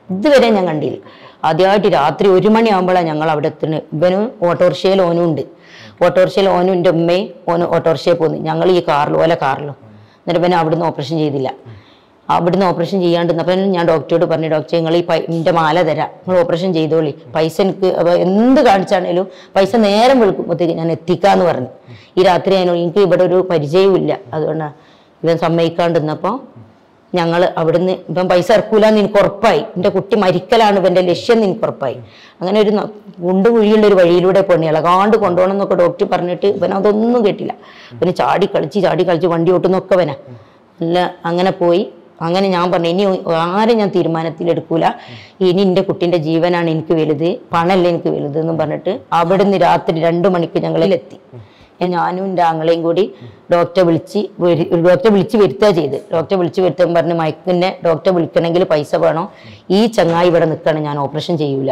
ഇതുവരെ ഞാൻ കണ്ടില്ല ആദ്യമായിട്ട് രാത്രി ഒരു മണിയാകുമ്പോഴാണ് ഞങ്ങൾ അവിടെ എത്തുന്നത് ഇവനും ഓട്ടോറിക്ഷയിൽ ഓനും ഉണ്ട് ഓട്ടോറിക്ഷയിൽ ഓനും എൻ്റെ ഉമ്മയും ഓനും ഓട്ടോറിക്ഷയിൽ പോകുന്നു ഞങ്ങൾ ഈ കാറിലും ഓല കാറിലും എന്നിട്ട് പിന്നെ അവിടുന്ന് ഓപ്പറേഷൻ ചെയ്തില്ല അവിടുന്ന് ഓപ്പറേഷൻ ചെയ്യാണ്ടിരുന്നപ്പോൾ ഞാൻ ഡോക്ടറോട് പറഞ്ഞു ഡോക്ടർ നിങ്ങൾ ഈ പൈ എൻ്റെ മാല തരാം നിങ്ങൾ ഓപ്പറേഷൻ ചെയ്തോളി പൈസ എനിക്ക് അപ്പൊ എന്ത് കാണിച്ചാണേലും പൈസ നേരം വെളുക്കുമ്പോഴത്തേക്ക് ഞാൻ എത്തിക്കാന്ന് പറഞ്ഞു ഈ രാത്രി ആയാലും എനിക്ക് ഇവിടെ ഒരു പരിചയവും ഇല്ല അതുകൊണ്ടാണ് ഇവൻ സമ്മതിക്കാണ്ടിരുന്നപ്പോൾ ഞങ്ങൾ അവിടുന്ന് ഇപ്പം പൈസ ഇറക്കൂലെന്ന് എനിക്ക് ഉറപ്പായി എൻ്റെ കുട്ടി മരിക്കലാണ് ഇവൻ്റെ ലക്ഷ്യം എന്ന് എനിക്ക് ഉറപ്പായി അങ്ങനെ ഒരു ന- കുണ്ടും കുഴിയുള്ള ഒരു വഴിയിലൂടെ പോണി ഇളകാണ്ട് കൊണ്ടുപോകണം എന്നൊക്കെ ഡോക്ടർ പറഞ്ഞിട്ട് ഇവൻ അതൊന്നും കേട്ടില്ല ഇവന് ചാടി കളിച്ച് ചാടി കളിച്ച് വണ്ടി ഓട്ടുന്നൊക്കെ ഇവനാ അല്ല അങ്ങനെ പോയി അങ്ങനെ ഞാൻ പറഞ്ഞു ഇനി ആരും ഞാൻ തീരുമാനത്തിലെടുക്കൂല ഇനി എൻ്റെ കുട്ടീൻ്റെ ജീവനാണ് എനിക്ക് വലുത് പണമല്ല എനിക്ക് വലുത് എന്നും പറഞ്ഞിട്ട് അവിടുന്ന് രാത്രി രണ്ടു മണിക്ക് ഞങ്ങളിലെത്തി ഞാനും എൻ്റെ ആങ്ങളെയും കൂടി ഡോക്ടറെ വിളിച്ച് വരി- ഡോക്ടറെ വിളിച്ച് വരുത്തുക ചെയ്ത് ഡോക്ടറെ വിളിച്ച് വരുത്താൻ പറഞ്ഞ് മയക്കിനെ ഡോക്ടറെ വിളിക്കണമെങ്കിൽ പൈസ വേണം ഈ ചങ്ങായി ഇവിടെ നിൽക്കണം ഞാൻ ഓപ്പറേഷൻ ചെയ്യൂല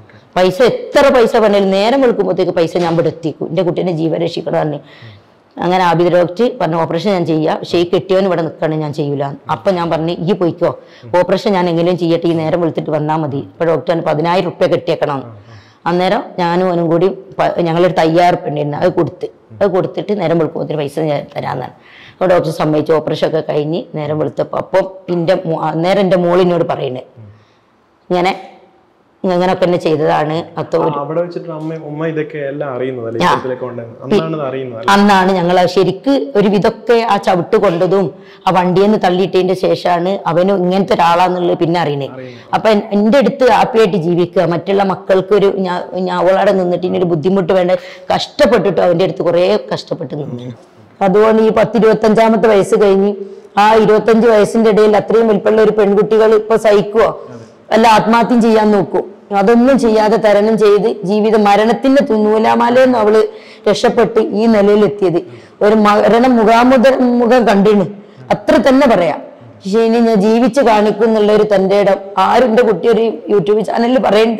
പൈസ എത്ര പൈസ പറഞ്ഞാലും നേരം വെളുക്കുമ്പോഴത്തേക്ക് പൈസ ഞാൻ ഇവിടെ എത്തിക്കും എൻ്റെ കുട്ടീനെ ജീവൻ രക്ഷിക്കണം പറഞ്ഞു അങ്ങനെ ആബിദ് ഡോക്ടർ പറഞ്ഞു ഓപ്പറേഷൻ ഞാൻ ചെയ്യാം പക്ഷേ ഈ കെട്ടിയവൻ ഇവിടെ നിൽക്കണം ഞാൻ ചെയ്യൂല അപ്പം ഞാൻ പറഞ്ഞു ഈ പോയിക്കോ ഓപ്പറേഷൻ ഞാൻ എങ്ങനെയും ചെയ്യട്ടെ ഈ നേരം വെളുത്തിട്ട് വന്നാൽ മതി ഇപ്പൊ ഡോക്ടർ പറഞ്ഞു പതിനായിരം റുപ്യ കെട്ടിയേക്കണം അന്നേരം ഞാനും അവനും കൂടി പ- ഞങ്ങളൊരു തയ്യാറെടുപ്പുണ്ടായിരുന്നു അത് കൊടുത്ത് അത് കൊടുത്തിട്ട് നേരം വെളുക്കുമ്പോൾ പൈസ ഞാൻ തരാമെന്നാണ് അപ്പോൾ ഡോക്ടർ സമ്മതിച്ചു ഓപ്പറേഷൻ ഒക്കെ കഴിഞ്ഞ് നേരം വെളുത്തപ്പോൾ അപ്പം എൻ്റെ മോ- അന്നേരം എൻ്റെ മോളിനോട് പറയുന്നത് ഇങ്ങനെ ഇങ്ങനെയൊക്കെ തന്നെ ചെയ്തതാണ് അത്തോ ആ, അവിടെ വെച്ചിട്ട് അമ്മ ഉമ്മ ഇതൊക്കെ എല്ലാം അറിയുന്നതല്ലേ ഇത്തരത്തിലൊക്കെ ഉണ്ടെന്ന് അന്നാണ് ഇത് അറിയുന്നത് അല്ലേ? അന്നാണ് ഞങ്ങൾ ശരിക്ക് ഒരു വിധമൊക്കെ ആ ചവിട്ട് കൊണ്ടതും ആ വണ്ടിയിൽ നിന്ന് തള്ളിയിട്ടതിന്റെ ശേഷമാണ് അവന് ഇങ്ങനത്തെ ഒരാളാന്നുള്ളത് പിന്നെ അറിയണേ അപ്പൊ എൻ- എൻ്റെ അടുത്ത് ഹാപ്പിയായിട്ട് ജീവിക്കുക മറ്റുള്ള മക്കൾക്ക് ഒരു ഞാൻ ഞാൻ അവളവിടെ നിന്നിട്ട് ഇനി ഒരു ബുദ്ധിമുട്ട് വേണ്ട കഷ്ടപ്പെട്ടിട്ട് അവൻ്റെ അടുത്ത് കുറേ കഷ്ടപ്പെട്ട് നിന്നു അതുകൊണ്ട് ഈ പത്ത് ഇരുപത്തഞ്ചാമത്തെ വയസ്സ് കഴിഞ്ഞ് ആ ഇരുപത്തഞ്ച് വയസ്സിന്റെ ഇടയിൽ അത്രയും വലിപ്പമുള്ള ഒരു പെൺകുട്ടികൾ ഇപ്പൊ സഹിക്കുവോ വല്ല ആത്മഹത്യം ചെയ്യാൻ നോക്കും അതൊന്നും ചെയ്യാതെ തരണം ചെയ്ത് ജീവിത മരണത്തിന്റെ നൂലാമാലയെന്ന് അവള് രക്ഷപ്പെട്ട് ഈ നിലയിലെത്തിയത് ഒരു മരണം മുഖാമുഖ മുഖം കണ്ടിന് അത്ര തന്നെ പറയാം പക്ഷെ ഇനി ഞാൻ ജീവിച്ച് കാണിക്കും എന്നുള്ള ഒരു തന്റെ ഇടം ആരും എന്റെ കുട്ടി ഒരു യൂട്യൂബ് ചാനലിൽ പറയുന്നുണ്ട്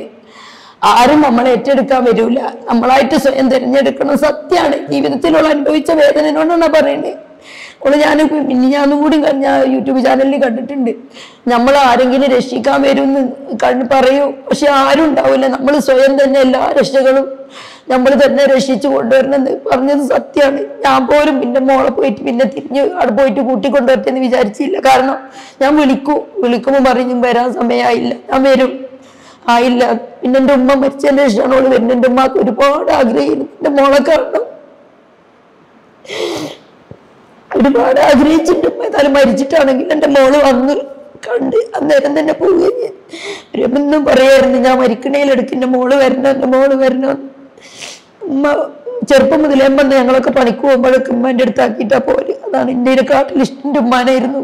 ആരും നമ്മളെ ഏറ്റെടുക്കാൻ വരൂല നമ്മളായിട്ട് സ്വയം തിരഞ്ഞെടുക്കണം സത്യമാണ് ജീവിതത്തിലുള്ള അനുഭവിച്ച വേദനയോടാണ് പറയുന്നത് ഓള് ഞാൻ പിന്നെ ഞാനും കൂടി ക- ഞാൻ യൂട്യൂബ് ചാനലിൽ കണ്ടിട്ടുണ്ട് നമ്മൾ ആരെങ്കിലും രക്ഷിക്കാൻ വരുമെന്ന് കണ്ട് പറയൂ പക്ഷെ ആരും ഉണ്ടാവില്ല നമ്മൾ സ്വയം തന്നെ എല്ലാ രക്ഷകളും നമ്മൾ തന്നെ രക്ഷിച്ചു കൊണ്ടുവരണമെന്ന് പറഞ്ഞത് സത്യമാണ് ഞാൻ പോലും പിന്നെ മോളെ പോയിട്ട് പിന്നെ തിരിഞ്ഞ് അവിടെ പോയിട്ട് കൂട്ടിക്കൊണ്ടുവരട്ടെന്ന് വിചാരിച്ചില്ല കാരണം ഞാൻ വിളിക്കും വിളിക്കുമ്പോൾ പറയും വരാൻ സമയമായില്ല ഞാൻ വരും ആയില്ല പിന്നെ എൻ്റെ ഉമ്മ മരിച്ചതിന്റെ ശേഷമാണ് അവള് വരുന്നത് എൻ്റെ ഉമ്മക്ക് ഒരുപാട് ആഗ്രഹിക്കുന്നു എൻ്റെ മോളെ കാണണം ഒരുപാട് ആഗ്രഹിച്ചിട്ട് ഉമ്മ ഏതായാലും മരിച്ചിട്ടാണെങ്കിൽ എൻ്റെ മോള് വന്ന് കണ്ട് അന്നേരം തന്നെ പോവുകയും ചെയ്തു എന്നും പറയായിരുന്നു ഞാൻ മരിക്കണേലെടുക്ക് എൻ്റെ മോള് വരണം എൻ്റെ മോള് വരണം ഉമ്മ ചെറുപ്പം മുതലേ വന്ന് ഞങ്ങളൊക്കെ പണിക്ക് പോകുമ്പോഴൊക്കെ ഉമ്മ എൻ്റെ അടുത്താക്കിയിട്ടാ പോര് അതാണ് എൻ്റെ കാട്ടിൽ ഇഷ്ടൻ്റെ ഉമ്മാനായിരുന്നു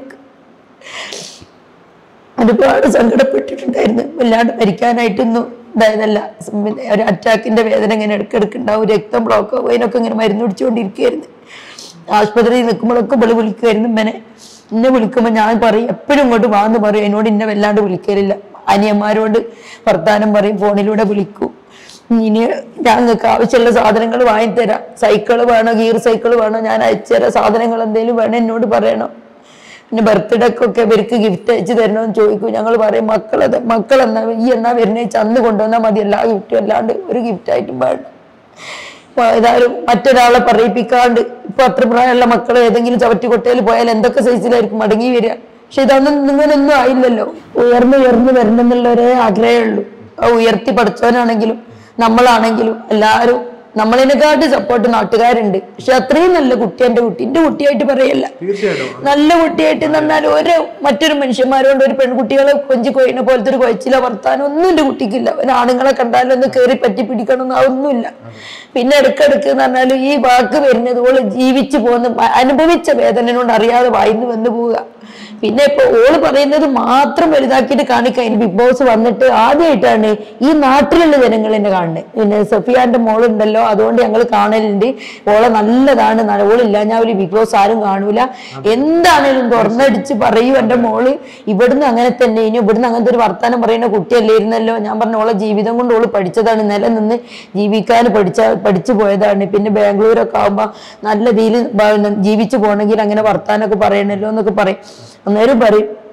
ഒരുപാട് സങ്കടപ്പെട്ടിട്ടുണ്ടായിരുന്നു വല്ലാണ്ട് മരിക്കാനായിട്ടൊന്നും ഇതായതല്ല ഉം, ഒരു അറ്റാക്കിന്റെ വേദന ഇങ്ങനെ ഇടയ്ക്കിടയ്ക്കുണ്ടാവും രക്തം ബ്ലോക്ക് ആവും അതിനൊക്കെ ഇങ്ങനെ മരുന്ന് പിടിച്ചുകൊണ്ടിരിക്കുകയായിരുന്നു ആശുപത്രിയിൽ നിൽക്കുമ്പോഴൊക്കെ വിളി വിളിക്കുമായിരുന്നു ഇങ്ങനെ എന്നെ വിളിക്കുമ്പോൾ ഞാൻ പറയും എപ്പോഴും ഇങ്ങോട്ട് വാന്ന് പറയും എന്നോട് എന്നെ വല്ലാണ്ട് വിളിക്കലില്ല അനിയന്മാരോട് വർത്താനം പറയും ഫോണിലൂടെ വിളിക്കും ഇനി ഞങ്ങൾക്ക് ആവശ്യമുള്ള സാധനങ്ങൾ വാങ്ങിത്തരാം സൈക്കിള് വേണോ ഗിയർ സൈക്കിൾ വേണോ ഞാൻ അയച്ചുതരാം സാധനങ്ങൾ എന്തെങ്കിലും വേണം എന്നോട് പറയണം പിന്നെ ബർത്ത്ഡേക്കൊക്കെ ഇവർക്ക് ഗിഫ്റ്റ് അയച്ചു തരണമെന്ന് ചോദിക്കും ഞങ്ങൾ പറയും മക്കളത് മക്കൾ എന്നാ ഈ എന്നാ വരുന്നേ ചന്ന് കൊണ്ടുവന്നാൽ മതി എല്ലാ ഗിഫ്റ്റും അല്ലാണ്ട് ഒരു ഗിഫ്റ്റ് ആയിട്ടും വേണ്ട അപ്പൊ ഏതായാലും മറ്റൊരാളെ പറയിപ്പിക്കാണ്ട് ഇപ്പൊ അത്ര പ്രായമുള്ള മക്കൾ ഏതെങ്കിലും ചവറ്റുകൊട്ടയിൽ പോയാൽ എന്തൊക്കെ സൈസിലായിരിക്കും മടങ്ങി വരിക പക്ഷെ ഇതൊന്നും ഇങ്ങനൊന്നും ആയില്ലല്ലോ ഉയർന്നു ഉയർന്നു വരണം എന്നുള്ള ഒരേ ആഗ്രഹമേ ഉള്ളൂ ആ ഉയർത്തി പഠിച്ചവനാണെങ്കിലും നമ്മളാണെങ്കിലും എല്ലാവരും നമ്മളതിനെക്കാട്ടി സപ്പോർട്ട് നാട്ടുകാരുണ്ട് പക്ഷെ അത്രയും നല്ല കുട്ടി എൻ്റെ കുട്ടി എൻ്റെ കുട്ടിയായിട്ട് പറയല്ല തീർച്ചയായിട്ടും നല്ല കുട്ടിയായിട്ട് എന്നാൽ ഒരു മറ്റൊരു മനുഷ്യന്മാരോട് ഒരു പെൺകുട്ടികളെ കൊഞ്ചി കൊയ്യുന്ന പോലത്തെ ഒരു കൊയച്ചില വർത്താനം ഒന്നും എൻ്റെ കുട്ടിക്കില്ല ഒരു ആണുങ്ങളെ കണ്ടാലും ഒന്ന് കയറി പറ്റി പിടിക്കണം എന്ന് അതൊന്നുമില്ല പിന്നെ ഇടയ്ക്കിടയ്ക്ക് എന്ന് പറഞ്ഞാൽ ഈ വാക്ക് വരുന്നത് ഓള് ജീവിച്ചു പോകുന്ന വ- അനുഭവിച്ച വേദന കൊണ്ട് അറിയാതെ വായിന്ന് വന്നു പോവുക പിന്നെ ഇപ്പൊ ഓള് പറയുന്നത് മാത്രം വലുതാക്കിയിട്ട് കാണിക്കാൻ ഇനി ബിഗ് ബോസ് വന്നിട്ട് ആദ്യമായിട്ടാണ് ഈ നാട്ടിലുള്ള ജനങ്ങൾ എന്നെ കാണുന്നത് പിന്നെ സഫിയാന്റെ മോളുണ്ടല്ലോ അതുകൊണ്ട് ഞങ്ങൾ കാണലുണ്ട് ഓളെ നല്ലതാണ് ന- ഓളില്ലാഞ്ഞാൽ ബിഗ് ബോസ് ആരും കാണൂല എന്താണേലും തുറന്നടിച്ച് പറയൂ എന്റെ മോള് ഇവിടുന്ന് അങ്ങനെ തന്നെ ഇനി ഇവിടുന്ന് അങ്ങനത്തെ ഒരു വർത്താനം പറയുന്ന കുട്ടിയല്ലായിരുന്നല്ലോ ഞാൻ പറഞ്ഞ ഓളെ ജീവിതം കൊണ്ട് ഓള് പഠിച്ചതാണ് നിലനിന്ന് ജീവിക്കാൻ പഠിച്ച പഠിച്ചു പോയതാണ് പിന്നെ ബാംഗ്ലൂരൊക്കെ ആകുമ്പോ നല്ല രീതിയിൽ ജീവിച്ചു പോകണമെങ്കിൽ അങ്ങനെ വർത്താനൊക്കെ പറയണല്ലോ എന്നൊക്കെ പറയും അന്നേരം പറയും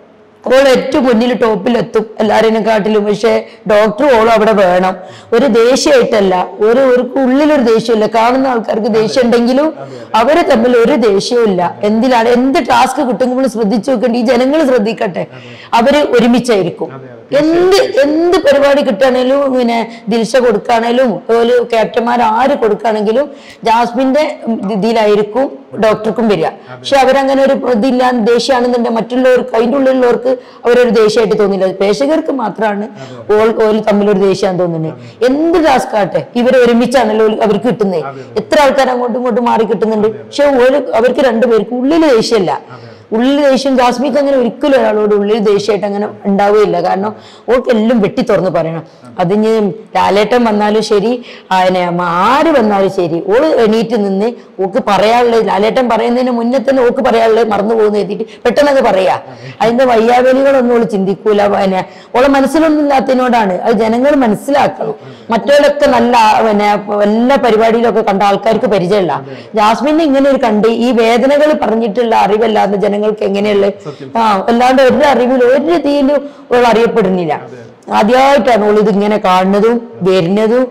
ഓൾ ഏറ്റവും മുന്നിൽ ടോപ്പിലെത്തും എല്ലാവരെയും കാട്ടിലും പക്ഷെ ഡോക്ടർ ഓളും അവിടെ വേണം ഒരു ദേഷ്യമായിട്ടല്ല ഒരു ഒരു ഉള്ളിലൊരു ദേഷ്യമില്ല കാണുന്ന ആൾക്കാർക്ക് ദേഷ്യം ഉണ്ടെങ്കിലും അവര് തമ്മിൽ ഒരു ദേഷ്യവും ഇല്ല എന്തിലാണ് എന്ത് ടാസ്ക് കിട്ടുമ്പോൾ ശ്രദ്ധിച്ചു നോക്കേണ്ട ഈ ജനങ്ങൾ ശ്രദ്ധിക്കട്ടെ അവര് ഒരുമിച്ചായിരിക്കും എന്ത് എന്ത് പരിപാടി കിട്ടുകയാണേലും പിന്നെ ദിൽഷ കൊടുക്കുകയാണേലും അതുപോലെ ക്യാപ്റ്റന്മാർ ആര് കൊടുക്കുകയാണെങ്കിലും ജാസ്മിന്റെ ഇതിലായിരിക്കും ഡോക്ടർക്കും വരിക പക്ഷെ അവരങ്ങനെ ഒരു ഇതില്ല ദേഷ്യമാണെന്നുണ്ടെങ്കിൽ മറ്റുള്ളവർക്ക് അതിൻ്റെ ഉള്ളിലുള്ളവർക്ക് അവരൊരു ദേഷ്യമായിട്ട് തോന്നില്ല പ്രേക്ഷകർക്ക് മാത്രമാണ് ഓൾ ഓൽ തമ്മിലൊരു ദേഷ്യം തോന്നുന്നത് എന്ത് ടാസ്ക് ആട്ടെ ഇവർ ഒരുമിച്ചാണല്ലോ ഓല് അവർക്ക് കിട്ടുന്നത് എത്ര ആൾക്കാർ അങ്ങോട്ടും ഇങ്ങോട്ടും മാറി കിട്ടുന്നുണ്ട് പക്ഷെ ഓല് അവർക്ക് രണ്ടുപേർക്കും ഉള്ളിൽ ദേഷ്യമല്ല ഉള്ളിൽ ദേഷ്യം ജാസ്മിക്ക് അങ്ങനെ ഒരിക്കലും ഒരാളോട് ഉള്ളിൽ ദേഷ്യമായിട്ട് അങ്ങനെ ഉണ്ടാവുകയില്ല കാരണം ഓൾക്ക് എല്ലാം വെട്ടി തുറന്ന് പറയണം അതിന് ലാലേട്ടൻ വന്നാലും ശരി അതിനെ ആര് വന്നാലും ശരി ഓള് എണീറ്റ് നിന്ന് ഓക്ക് പറയാനുള്ളത് ലാലേട്ടൻ പറയുന്നതിന് മുന്നേ തന്നെ ഓക്ക് പറയാനുള്ളത് മറന്നു പോകുന്ന എഴുതിയിട്ട് പെട്ടെന്ന് അത് പറയാ അതിന്റെ വയ്യാവലികളൊന്നും ഓള് ചിന്തിക്കൂല പിന്നെ ഓളെ മനസ്സിലൊന്നും ഇല്ലാത്തതിനോടാണ് അത് ജനങ്ങൾ മനസ്സിലാക്കണം മറ്റവരൊക്കെ നല്ല പിന്നെ എല്ലാ പരിപാടിയിലൊക്കെ കണ്ട ആൾക്കാർക്ക് പരിചയമില്ല ജാസ്മിനെ ഇങ്ങനെ ഒരു കണ്ട് ഈ വേദനകൾ പറഞ്ഞിട്ടുള്ള അറിവല്ലാതെ ജനങ്ങൾക്ക് എങ്ങനെയുള്ള ആ അല്ലാണ്ട് ഒരു അറിവിൽ ഒരു രീതിയിലും ഓൾ അറിയപ്പെടുന്നില്ല ആദ്യമായിട്ടാണ് ഓൾ ഇത് ഇങ്ങനെ കാണുന്നതും വരുന്നതും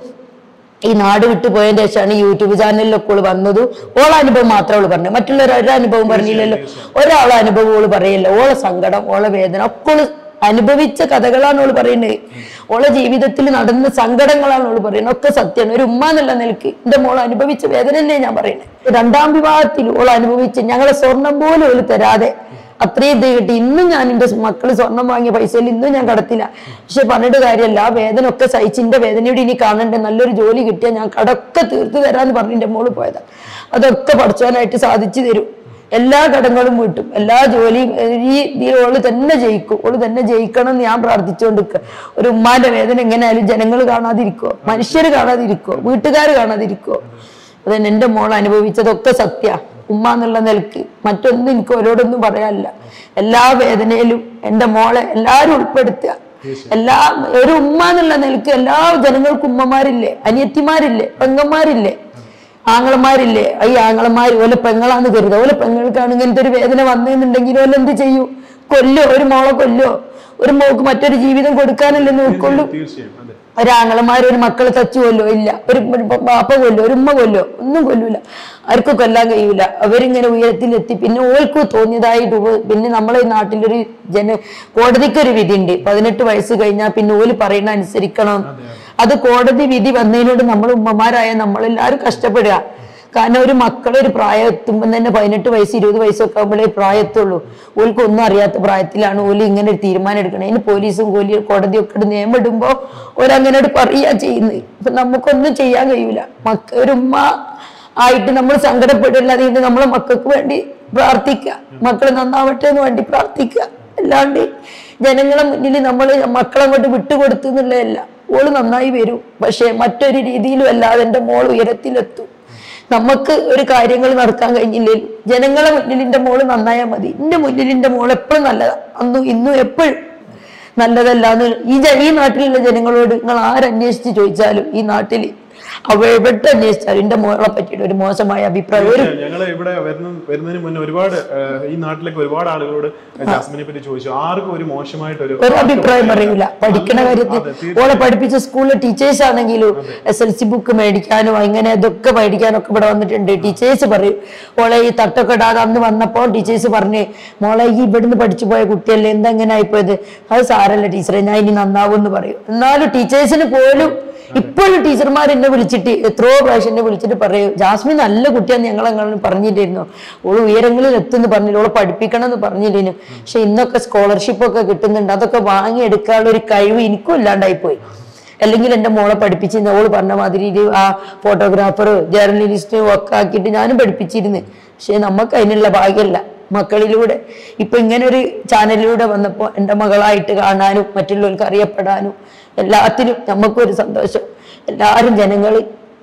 ഈ നാട് വിട്ടു പോയതിന് ശേഷമാണ് യൂട്യൂബ് ചാനലിലൊക്കെ ഓള് വന്നതും ഓളെ അനുഭവം മാത്രമേ ഓള് പറഞ്ഞു മറ്റുള്ളവർ ഒരു അനുഭവം പറഞ്ഞില്ലല്ലോ ഒരാളെ അനുഭവം ഓള് പറയില്ല ഓളെ സങ്കടം ഓളെ വേദന ഒക്കെ ഓള് അനുഭവിച്ച കഥകളാണ് ഓള് പറയുന്നത് ഓളെ ജീവിതത്തിൽ നടന്ന സങ്കടങ്ങളാണ് ഓള് പറയുന്നത് ഒക്കെ സത്യമാണ് ഒരു ഉമ്മ എന്നുള്ള നിലക്ക് എന്റെ മോൾ അനുഭവിച്ച വേദനയല്ലേ ഞാൻ പറയുന്നത് രണ്ടാം വിവാഹത്തിൽ ഓൾ അനുഭവിച്ച് ഞങ്ങളെ സ്വർണം പോലും ഓല് തരാതെ അത്രയും ഇത് കിട്ടി ഇന്നും ഞാൻ എന്റെ മക്കള് സ്വർണം വാങ്ങിയ പൈസയിൽ ഇന്നും ഞാൻ കടത്തില്ല പക്ഷെ പറഞ്ഞിട്ട് കാര്യമല്ല ആ വേദന ഒക്കെ സഹിച്ചിന്റെ വേദനയോട് ഇനി കാണണ്ടേ നല്ലൊരു ജോലി കിട്ടിയാൽ ഞാൻ കടമൊക്കെ തീർത്തു തരാന്ന് പറഞ്ഞ് എന്റെ മോള് പോയതാ അതൊക്കെ പഠിച്ചവനായിട്ട് സാധിച്ചു തരും എല്ലാ കടങ്ങളും വീട്ടും എല്ലാ ജോലിയും ഈ ഇതിൽ ഓള് തന്നെ ജയിക്കും ഓള് തന്നെ ജയിക്കണം എന്ന് ഞാൻ പ്രാർത്ഥിച്ചുകൊണ്ടിരിക്കുക ഒരു ഉമ്മാന്റെ വേദന എങ്ങനെയായാലും ജനങ്ങൾ കാണാതിരിക്കോ മനുഷ്യർ കാണാതിരിക്കോ വീട്ടുകാർ കാണാതിരിക്കോ അതന്നെ എന്റെ മോൾ അനുഭവിച്ചതൊക്കെ സത്യ ഉമ്മ എന്നുള്ള നിലക്ക് മറ്റൊന്നും എനിക്ക് ഓരോടൊന്നും പറയാനില്ല എല്ലാ വേദനയിലും എന്റെ മോളെ എല്ലാരും ഉൾപ്പെടുത്തുക എല്ലാ ഒരു ഉമ്മ എന്നുള്ള നിലക്ക് എല്ലാ ജനങ്ങൾക്കും ഉമ്മമാരില്ലേ അനിയത്തിമാരില്ലേ പെങ്ങന്മാരില്ലേ ആങ്ങളമാരില്ലേ ഈ ആങ്ങളമാര് ഓലെ പെങ്ങളാന്ന് കരുതുക ഓലെ പെങ്ങൾക്കാണ് ഇങ്ങനത്തെ ഒരു വേദന വന്നെന്നുണ്ടെങ്കിൽ ഓല എന്ത് ചെയ്യൂ കൊല്ലോ ഒരു മോളെ കൊല്ലോ ഒരു മോക്ക് മറ്റൊരു ജീവിതം കൊടുക്കാനല്ലേ നോക്കുള്ളൂ തീർച്ചയായും അതെ ഒരാങ്ങളമാർ ഒരു മക്കളെ തച്ചു കൊല്ലോ ഇല്ല ഒരു ഒരു ബാപ്പ കൊല്ലോ ഒരു ഉമ്മ കൊല്ലോ ഒന്നും കൊല്ലൂല ആർക്കും കൊല്ലാൻ കഴിയൂല അവരിങ്ങനെ ഉയരത്തിലെത്തി പിന്നെ ഓൾക്ക് തോന്നിയതായിട്ട് ഉപ- പിന്നെ നമ്മളെ ഈ നാട്ടിലൊരു ജന കോടതിക്കൊരു വിധി ഉണ്ട് പതിനെട്ട് വയസ്സ് കഴിഞ്ഞാൽ പിന്നെ ഓല് പറയുന്ന അനുസരിക്കണം അത് കോടതി വിധി വന്നതിനോട് നമ്മൾ ഉമ്മമാരായ നമ്മളെല്ലാവരും കഷ്ടപ്പെടുക കാരണം ഒരു മക്കളെ ഒരു പ്രായം എത്തുമ്പോൾ തന്നെ പതിനെട്ട് വയസ്സ് ഇരുപത് വയസ്സൊക്കെ ആകുമ്പോഴേ പ്രായത്തുള്ളൂ ഓൾക്ക് ഒന്നും അറിയാത്ത പ്രായത്തിലാണ് ഓല് ഇങ്ങനെ ഒരു തീരുമാനം എടുക്കണം അതിന് പോലീസും കോലി കോടതിയും ഒക്കെ നിയമം ഇടുമ്പോൾ ഓരങ്ങനെ പറയുക ചെയ്യുന്നത് ഇപ്പൊ നമുക്കൊന്നും ചെയ്യാൻ കഴിയൂല മക്ക ഒരു ഉമ്മ ആയിട്ട് നമ്മൾ സങ്കടപ്പെടില്ലാതെ ഇത് നമ്മളെ മക്കൾക്ക് വേണ്ടി പ്രാർത്ഥിക്കുക മക്കൾ നന്നാവട്ടെ എന്ന് വേണ്ടി പ്രാർത്ഥിക്കുക അല്ലാണ്ട് ജനങ്ങളെ മുന്നിൽ നമ്മൾ മക്കളങ്ങോട്ട് വിട്ടുകൊടുത്തു എന്നുള്ളതല്ല ഓള് നന്നായി വരും പക്ഷെ മറ്റൊരു രീതിയിലും അല്ലാതെ എൻ്റെ മോൾ ഉയരത്തിലെത്തും നമുക്ക് ഒരു കാര്യങ്ങൾ നടക്കാൻ കഴിഞ്ഞില്ലെങ്കിൽ ജനങ്ങളെ മുന്നിൽ എൻ്റെ മോള് നന്നായാൽ മതി എൻ്റെ മുന്നിൽ എൻ്റെ മോൾ എപ്പോഴും നല്ലതാ അന്നും ഇന്നും എപ്പോഴും നല്ലതല്ലാന്ന് ഈ ജ- ഈ നാട്ടിലുള്ള ജനങ്ങളോട് നിങ്ങൾ ആരന്വേഷിച്ച് ചോദിച്ചാലും ഈ നാട്ടിൽ അവ എവിടെ അന്വേഷിച്ചാലും എൻ്റെ മോളെ പറ്റിയിട്ട് ഒരു മോശമായ അഭിപ്രായം ഒരു ഞങ്ങൾ ഇവിടെ വരുന്ന വരുന്നതിന് മുന്നേ ഒരുപാട് ഏഹ്, ഈ നാട്ടിലേക്ക് ഒരുപാട് ആളുകളോട് ജാസ്മിനെ പറ്റി ചോദിച്ചു ആർക്കും ഒരു മോശമായിട്ട് ഒരു ഒരു അഭിപ്രായം പറയൂല പഠിക്കണ കാര്യത്തിൽ അതെ, തീർച്ചയായും. ഓളെ പഠിപ്പിച്ച സ്കൂളിലെ ടീച്ചേഴ്സ് ആണെങ്കിലും എസ് എൽ സി ബുക്ക് മേടിക്കാനും അങ്ങനെ ഇതൊക്കെ മേടിക്കാനൊക്കെ ഇവിടെ വന്നിട്ടുണ്ട് ടീച്ചേഴ്സ് പറയും ഓളെ ഈ തട്ടൊക്കെ ഇടാതെ അന്ന് വന്നപ്പോൾ ടീച്ചേഴ്സ് പറഞ്ഞ് മോളെ ഈ ഇവിടുന്ന് പഠിച്ചു പോയ കുട്ടിയല്ലേ എന്താ ഇങ്ങനെ ആയിപ്പോയത് അത് സാരല്ല ടീച്ചറെ ഞാൻ ഇനി നന്നാവും എന്ന് പറയും എന്നാലും ടീച്ചേഴ്സിന് പോലും ഇപ്പോഴും ടീച്ചർമാർ എന്നെ വിളിച്ചിട്ട് എത്രയോ പ്രാവശ്യം എന്നെ വിളിച്ചിട്ട് പറയും ജാസ്മിൻ നല്ല കുട്ടിയാന്ന് ഞങ്ങൾ അങ്ങനെ പറഞ്ഞിട്ടിരുന്നു ഓള് ഉയരങ്ങളിൽ എത്തുന്നു പറഞ്ഞില്ല ഓളെ പഠിപ്പിക്കണം എന്ന് പറഞ്ഞില്ലേനു പക്ഷെ ഇന്നൊക്കെ സ്കോളർഷിപ്പ് ഒക്കെ കിട്ടുന്നുണ്ട് അതൊക്കെ വാങ്ങിയെടുക്കാനുള്ള ഒരു കഴിവ് എനിക്കും ഇല്ലാണ്ടായി പോയി അല്ലെങ്കിൽ എൻ്റെ മോളെ പഠിപ്പിച്ചിരുന്നു ഓള് പറഞ്ഞ മാതിരി ഒരു ആ ഫോട്ടോഗ്രാഫറും ജേർണലിസ്റ്റും ഒക്കെ ആക്കിയിട്ട് ഞാനും പഠിപ്പിച്ചിരുന്നു പക്ഷെ നമുക്ക് അതിനുള്ള ഭാഗ്യമല്ല മക്കളിലൂടെ ഇപ്പൊ ഇങ്ങനെ ഒരു ചാനലിലൂടെ വന്നപ്പോൾ എൻ്റെ മകളായിട്ട് കാണാനും മറ്റുള്ളവർക്ക് അറിയപ്പെടാനും എല്ലാത്തിനും നമുക്കൊരു സന്തോഷം എല്ലാവരും ജനങ്ങൾ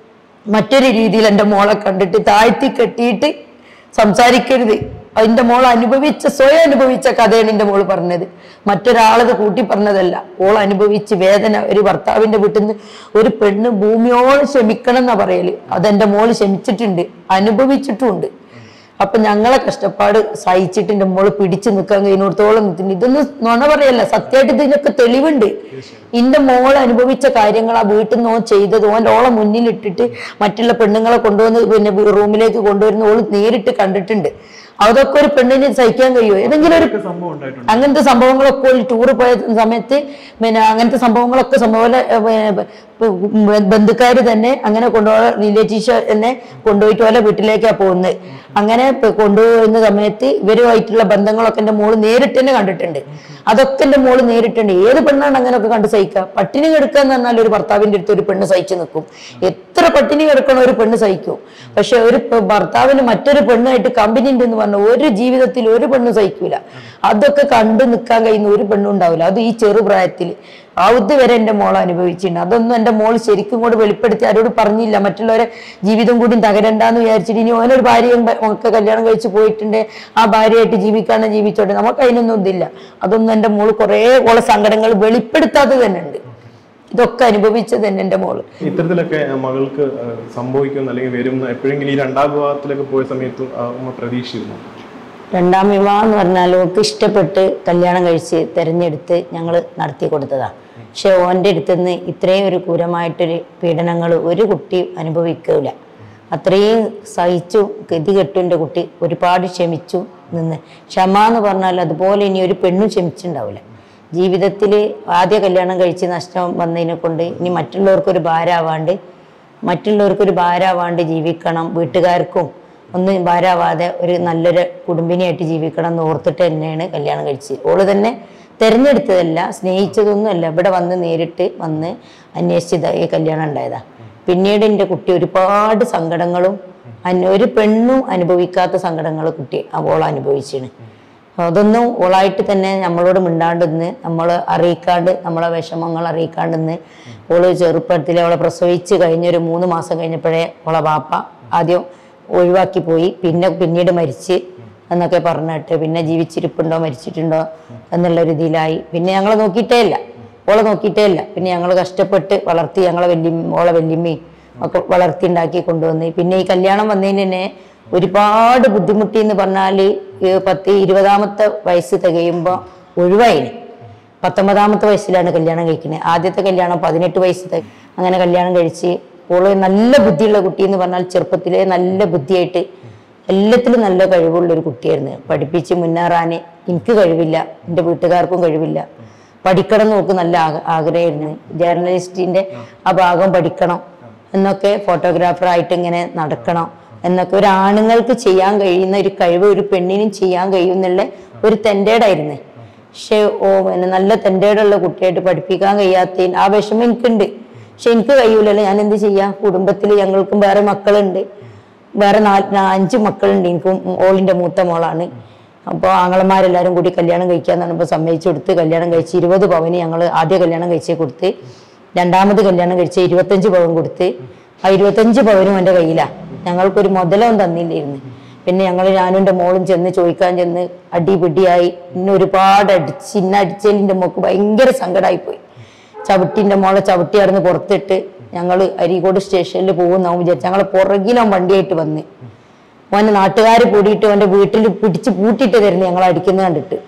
മറ്റൊരു രീതിയിൽ എൻ്റെ മോളെ കണ്ടിട്ട് താഴ്ത്തി കെട്ടിയിട്ട് സംസാരിക്കരുത് അതിൻ്റെ മോൾ അനുഭവിച്ച സ്വയം അനുഭവിച്ച കഥയാണ് എൻ്റെ മോള് പറഞ്ഞത് മറ്റൊരാളത് കൂട്ടി പറഞ്ഞതല്ല ഓൾ അനുഭവിച്ച് വേദന ഒരു ഭർത്താവിൻ്റെ വീട്ടിൽ നിന്ന് ഒരു പെണ്ണ് ഭൂമിയോട് ക്ഷമിക്കണം എന്നാ പറയല് അതെൻ്റെ മോള് ക്ഷമിച്ചിട്ടുണ്ട് അനുഭവിച്ചിട്ടുമുണ്ട് അപ്പൊ ഞങ്ങളെ കഷ്ടപ്പാട് സഹിച്ചിട്ട് എൻ്റെ മോള് പിടിച്ചു നിൽക്കാൻ കഴിയുന്നിടത്തോളം നിൽക്കുന്നു ഇതൊന്നും നുണ പറയല്ല സത്യമായിട്ട് ഇതിനൊക്കെ തെളിവുണ്ട് ഇന്റെ മോൾ അനുഭവിച്ച കാര്യങ്ങൾ ആ വീട്ടിൽ നിന്ന് ഓൻ ചെയ്തത് ഓൻ്റെ ഓളെ മുന്നിലിട്ടിട്ട് മറ്റുള്ള പെണ്ണുങ്ങളെ കൊണ്ടുവന്ന് പിന്നെ റൂമിലേക്ക് കൊണ്ടുവരുന്ന ഓള് നേരിട്ട് കണ്ടിട്ടുണ്ട് അതൊക്കെ ഒരു പെണ്ണിന് സഹിക്കാൻ കഴിയുമോ ഏതെങ്കിലും ഒരു സംഭവം ഉണ്ടായിട്ടുണ്ട് അങ്ങനത്തെ സംഭവങ്ങളൊക്കെ ടൂർ പോയ സമയത്ത് പിന്നെ അങ്ങനത്തെ സംഭവങ്ങളൊക്കെ സംഭവം ബന്ധുക്കാർ തന്നെ അങ്ങനെ കൊണ്ടുപോയ റിലേറ്റീവ്സ് തന്നെ കൊണ്ടുപോയിട്ട് പോലെ വീട്ടിലേക്കാണ് പോകുന്നത് അങ്ങനെ പ- കൊണ്ടുപോകുന്ന സമയത്ത് ഇവരുമായിട്ടുള്ള ബന്ധങ്ങളൊക്കെ എൻ്റെ മോള് നേരിട്ട് തന്നെ കണ്ടിട്ടുണ്ട് അതൊക്കെ എൻ്റെ മോള് നേരിട്ടുണ്ട് ഏത് പെണ്ണാണ് അങ്ങനെയൊക്കെ കണ്ട് സഹിക്കുക പട്ടിണി കിടക്കുക എന്ന് പറഞ്ഞാൽ ഒരു ഭർത്താവിൻ്റെ അടുത്ത് ഒരു പെണ്ണ് സഹിച്ചു നിൽക്കും എത്ര പട്ടിണി കിടക്കണ ഒരു പെണ്ണ് സഹിക്കും പക്ഷെ ഒരു പ- ഭർത്താവിന് മറ്റൊരു പെണ്ണായിട്ട് കമ്പനി ഉണ്ട് എന്ന് പറഞ്ഞ ഒരു ജീവിതത്തിൽ ഒരു പെണ്ണ് സഹിക്കൂല അതൊക്കെ കണ്ടു നിൽക്കാൻ കഴിയുന്ന ഒരു പെണ്ണും ഉണ്ടാവില്ല അത് ഈ ചെറുപ്രായത്തിൽ ആവുത് വരെ എൻ്റെ മോൾ അനുഭവിച്ചിട്ടുണ്ട് അതൊന്നും എൻ്റെ മോൾ ശരിക്കും കൂടെ വെളിപ്പെടുത്തി ആരോട് പറഞ്ഞില്ല മറ്റുള്ളവരെ ജീവിതം കൂടി തകരണ്ടെന്ന് വിചാരിച്ചിട്ട് ഇനി ഓനൊരു ഭാര്യയും ബ- ഒക്കെ കല്യാണം കഴിച്ച് പോയിട്ടുണ്ട് ആ ഭാര്യയായിട്ട് ജീവിക്കാണ് ജീവിച്ചോട്ടെ നമുക്ക് അതിനൊന്നും ഇതില്ല അതൊന്നും എൻ്റെ മോള് കുറേ ഓളെ സങ്കടങ്ങൾ വെളിപ്പെടുത്താതെ തന്നെ ഉണ്ട് ഇതൊക്കെ അനുഭവിച്ചത് തന്നെ എൻ്റെ മോള് ഇത്തരത്തിലൊക്കെ ആ, മകൾക്ക് ആ, സംഭവിക്കുമെന്ന് അല്ലെങ്കിൽ വരും എപ്പോഴെങ്കിലും ഈ രണ്ടാം വിവാഹത്തിലൊക്കെ പോയ സമയത്തും ആ, ഉമ്മ പ്രതീക്ഷിച്ചിരുന്നു രണ്ടാം വിവാഹം എന്ന് പറഞ്ഞാൽ ഓക്ക് ഇഷ്ടപ്പെട്ട് കല്യാണം കഴിച്ച് തിരഞ്ഞെടുത്ത് ഞങ്ങൾ നടത്തി കൊടുത്തതാണ് പക്ഷെ ഓൻ്റെ അടുത്ത് നിന്ന് ഇത്രയും ഒരു ക്രൂരമായിട്ടൊരു പീഡനങ്ങൾ ഒരു കുട്ടി അനുഭവിക്കില്ല അത്രയും സഹിച്ചു ഗതികെട്ടു എൻ്റെ കുട്ടി ഒരുപാട് ക്ഷമിച്ചു നിന്ന് ക്ഷമ എന്ന് പറഞ്ഞാൽ അതുപോലെ ഇനി ഒരു പെണ്ണും ക്ഷമിച്ചിട്ടുണ്ടാവില്ല ജീവിതത്തിൽ ആദ്യ കല്യാണം കഴിച്ച് നഷ്ടം വന്നതിനെ കൊണ്ട് ഇനി മറ്റുള്ളവർക്കൊരു ഭാരമാവാണ്ട് മറ്റുള്ളവർക്കൊരു ഭാരമാവാണ്ട് ജീവിക്കണം വീട്ടുകാർക്കും ഒന്നും ഭാരമാവാതെ ഒരു നല്ലൊരു കുടുംബിനിയായിട്ട് ജീവിക്കണം എന്ന് ഓർത്തിട്ട് തന്നെയാണ് കല്യാണം കഴിച്ചത് ഓള് തന്നെ തിരഞ്ഞെടുത്തതല്ല സ്നേഹിച്ചതൊന്നുമല്ല ഇവിടെ വന്ന് നേരിട്ട് വന്ന് അന്വേഷിച്ചത് ഈ കല്യാണം ഉണ്ടായതാ പിന്നീട് എൻ്റെ കുട്ടി ഒരുപാട് സങ്കടങ്ങളും അന് ഒരു പെണ്ണും അനുഭവിക്കാത്ത സങ്കടങ്ങൾ കുട്ടി അവൾ അനുഭവിച്ചാണ് അതൊന്നും ഓളായിട്ട് തന്നെ നമ്മളോട് മിണ്ടാണ്ടെന്ന് നമ്മൾ അറിയിക്കാണ്ട് നമ്മളെ വിഷമങ്ങൾ അറിയിക്കാണ്ടെന്ന് ഓള് ചെറുപ്പത്തിൽ അവളെ പ്രസവിച്ച് കഴിഞ്ഞൊരു മൂന്ന് മാസം കഴിഞ്ഞപ്പോഴേ ഓളെ ബാപ്പ ആദ്യം ഒഴിവാക്കി പോയി പിന്നെ പിന്നീട് മരിച്ച് എന്നൊക്കെ പറഞ്ഞിട്ട് പിന്നെ ജീവിച്ചിരിപ്പുണ്ടോ മരിച്ചിട്ടുണ്ടോ എന്നുള്ള ഒരു ഇതിലായി പിന്നെ ഞങ്ങളെ നോക്കിയിട്ടേ ഇല്ല ഓളെ നോക്കിയിട്ടേ ഇല്ല പിന്നെ ഞങ്ങൾ കഷ്ടപ്പെട്ട് വളർത്തി ഞങ്ങളെ വല്യമ്മ ഓളെ വല്യമ്മയും ഒക്കെ വളർത്തി ഉണ്ടാക്കി കൊണ്ടുവന്ന് പിന്നെ ഈ കല്യാണം വന്നതിന് തന്നെ ഒരുപാട് ബുദ്ധിമുട്ടി എന്ന് പറഞ്ഞാൽ പത്ത് ഇരുപതാമത്തെ വയസ്സ് തികയുമ്പോൾ ഒഴിവായിന് പത്തൊമ്പതാമത്തെ വയസ്സിലാണ് കല്യാണം കഴിക്കുന്നത് ആദ്യത്തെ കല്യാണം പതിനെട്ട് വയസ്സ് ത- അങ്ങനെ കല്യാണം കഴിച്ച് ഓള് നല്ല ബുദ്ധിയുള്ള കുട്ടി എന്ന് പറഞ്ഞാൽ ചെറുപ്പത്തിലേ നല്ല ബുദ്ധിയായിട്ട് എല്ലാത്തിലും നല്ല കഴിവുള്ള ഒരു കുട്ടിയായിരുന്നു പഠിപ്പിച്ച് മുന്നേറാൻ എനിക്ക് കഴിവില്ല എൻ്റെ വീട്ടുകാർക്കും കഴിവില്ല പഠിക്കണം എന്ന് നോക്ക് നല്ല ആഗ്ര- ആഗ്രഹമായിരുന്നു ജേർണലിസ്റ്റിന്റെ ആ ഭാഗം പഠിക്കണം എന്നൊക്കെ ഫോട്ടോഗ്രാഫറായിട്ട് ഇങ്ങനെ നടക്കണം എന്നൊക്കെ ഒരു ആണുങ്ങൾക്ക് ചെയ്യാൻ കഴിയുന്ന ഒരു കഴിവ് ഒരു പെണ്ണിനും ചെയ്യാൻ കഴിയുന്നുള്ള ഒരു തെൻഡേടായിരുന്നു പക്ഷെ ഓ പിന്നെ നല്ല തെൻഡേടുള്ള കുട്ടിയായിട്ട് പഠിപ്പിക്കാൻ കഴിയാത്ത ആ വിഷമം എനിക്കുണ്ട് പക്ഷെ എനിക്ക് കഴിയൂലല്ലോ ഞാൻ എന്ത് ചെയ്യാം കുടുംബത്തിൽ ഞങ്ങൾക്കും വേറെ മക്കളുണ്ട് വേറെ നാല് നാ- അഞ്ച് മക്കളുണ്ട് എനിക്കും ഓളിന്റെ മൂത്ത മോളാണ് അപ്പോൾ ആങ്ങളമാരെല്ലാവരും കൂടി കല്യാണം കഴിക്കാന്ന് പറഞ്ഞപ്പോൾ സമ്മതിച്ചു കൊടുത്ത് കല്യാണം കഴിച്ച് ഇരുപത് പവന് ഞങ്ങൾ ആദ്യ കല്യാണം കഴിച്ചേ കൊടുത്ത് രണ്ടാമത് കല്യാണം കഴിച്ച് ഇരുപത്തഞ്ച് പവൻ കൊടുത്ത് ആ ഇരുപത്തഞ്ച് പവനും എൻ്റെ കയ്യിലാണ് ഞങ്ങൾക്കൊരു മുതലവും തന്നില്ലായിരുന്നു പിന്നെ ഞങ്ങൾ ഞാനും എൻ്റെ മോളും ചെന്ന് ചോദിക്കാൻ ചെന്ന് അടിപിടിയായി ഇന്നെ ഒരുപാട് അടിച്ച് ഇന്ന അടിച്ചതിൻ്റെ മോക്ക് ഭയങ്കര സങ്കടമായിപ്പോയി ചവിട്ടിൻ്റെ മോളെ ചവിട്ടിയായിരുന്നു പുറത്തിട്ട് ഞങ്ങൾ അരീക്കോട് സ്റ്റേഷനിൽ പോകുന്നാവും വിചാരിച്ചു ഞങ്ങൾ പുറകിലും വണ്ടിയായിട്ട് വന്ന് മോനെ നാട്ടുകാർ കൂടിയിട്ട് അവൻ്റെ വീട്ടിൽ പിടിച്ച് പൂട്ടിയിട്ട് തരുന്നു ഞങ്ങൾ അടിക്കുന്നത് കണ്ടിട്ട്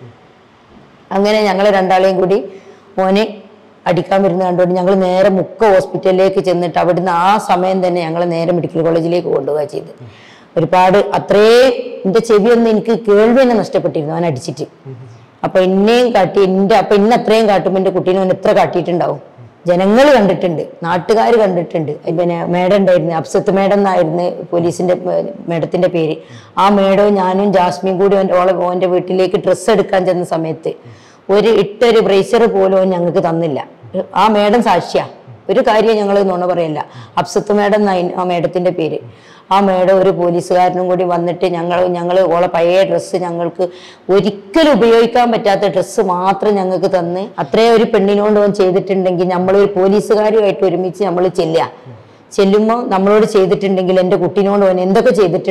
അങ്ങനെ ഞങ്ങൾ രണ്ടാളെയും കൂടി മോനെ അടിക്കാൻ വരുന്ന കണ്ടുകൊണ്ട് ഞങ്ങൾ നേരെ മുക്ക ഹോസ്പിറ്റലിലേക്ക് ചെന്നിട്ട് അവിടുന്ന് ആ സമയം തന്നെ ഞങ്ങൾ നേരെ മെഡിക്കൽ കോളേജിലേക്ക് കൊണ്ടുപോവുക ചെയ്ത് ഒരുപാട് അത്രേ എൻ്റെ ചെവിയൊന്നും എനിക്ക് കേൾവി തന്നെ നഷ്ടപ്പെട്ടിരുന്നു അവൻ അടിച്ചിട്ട് അപ്പൊ എന്നെയും കാട്ടി എൻ്റെ അപ്പൊ ഇന്ന് അത്രയും കാട്ടുമ്പോൾ എൻ്റെ കുട്ടീനെ അവൻ എത്ര കാട്ടിയിട്ടുണ്ടാവും ജനങ്ങൾ കണ്ടിട്ടുണ്ട് നാട്ടുകാർ കണ്ടിട്ടുണ്ട് പിന്നെ മേഡം ഉണ്ടായിരുന്നു അപ്സത്ത് മേഡം എന്നായിരുന്നു പോലീസിന്റെ ഏർ, മേഡത്തിന്റെ പേര് ആ മേഡവും ഞാനും ജാസ്മിയും കൂടി ഓൻ്റെ ഓളെ ഓൻ്റെ വീട്ടിലേക്ക് ഡ്രസ്സ് എടുക്കാൻ ചെന്ന സമയത്ത് ഒരു ഇട്ടൊരു ബ്രേസർ പോലും ഓൻ ഞങ്ങൾക്ക് തന്നില്ല ആ മേഡം സാക്ഷിയാ ഒരു കാര്യം ഞങ്ങൾ നുണ പറയല്ല അപ്സത്ത് മേഡം എന്നായി ആ മേഡത്തിന്റെ പേര് ആ മേഡം ഒരു പോലീസുകാരനും കൂടി വന്നിട്ട് ഞങ്ങൾ ഞങ്ങൾ ഓളെ പഴയ ഡ്രസ്സ് ഞങ്ങൾക്ക് ഒരിക്കലും ഉപയോഗിക്കാൻ പറ്റാത്ത ഡ്രസ്സ് മാത്രം ഞങ്ങൾക്ക് തന്ന് അത്രയും ഒരു പെണ്ണിനോട് ഓൻ ചെയ്തിട്ടുണ്ടെങ്കിൽ നമ്മളൊരു പോലീസുകാരുമായിട്ട് ഒരുമിച്ച് നമ്മൾ ചെല്ലുക ചെല്ലുമ്പോൾ നമ്മളോട് ചെയ്തിട്ടുണ്ടെങ്കിൽ എൻ്റെ കുട്ടീനോട് ഓൻ എന്തൊക്കെ ചെയ്തിട്ടുണ്ടാവും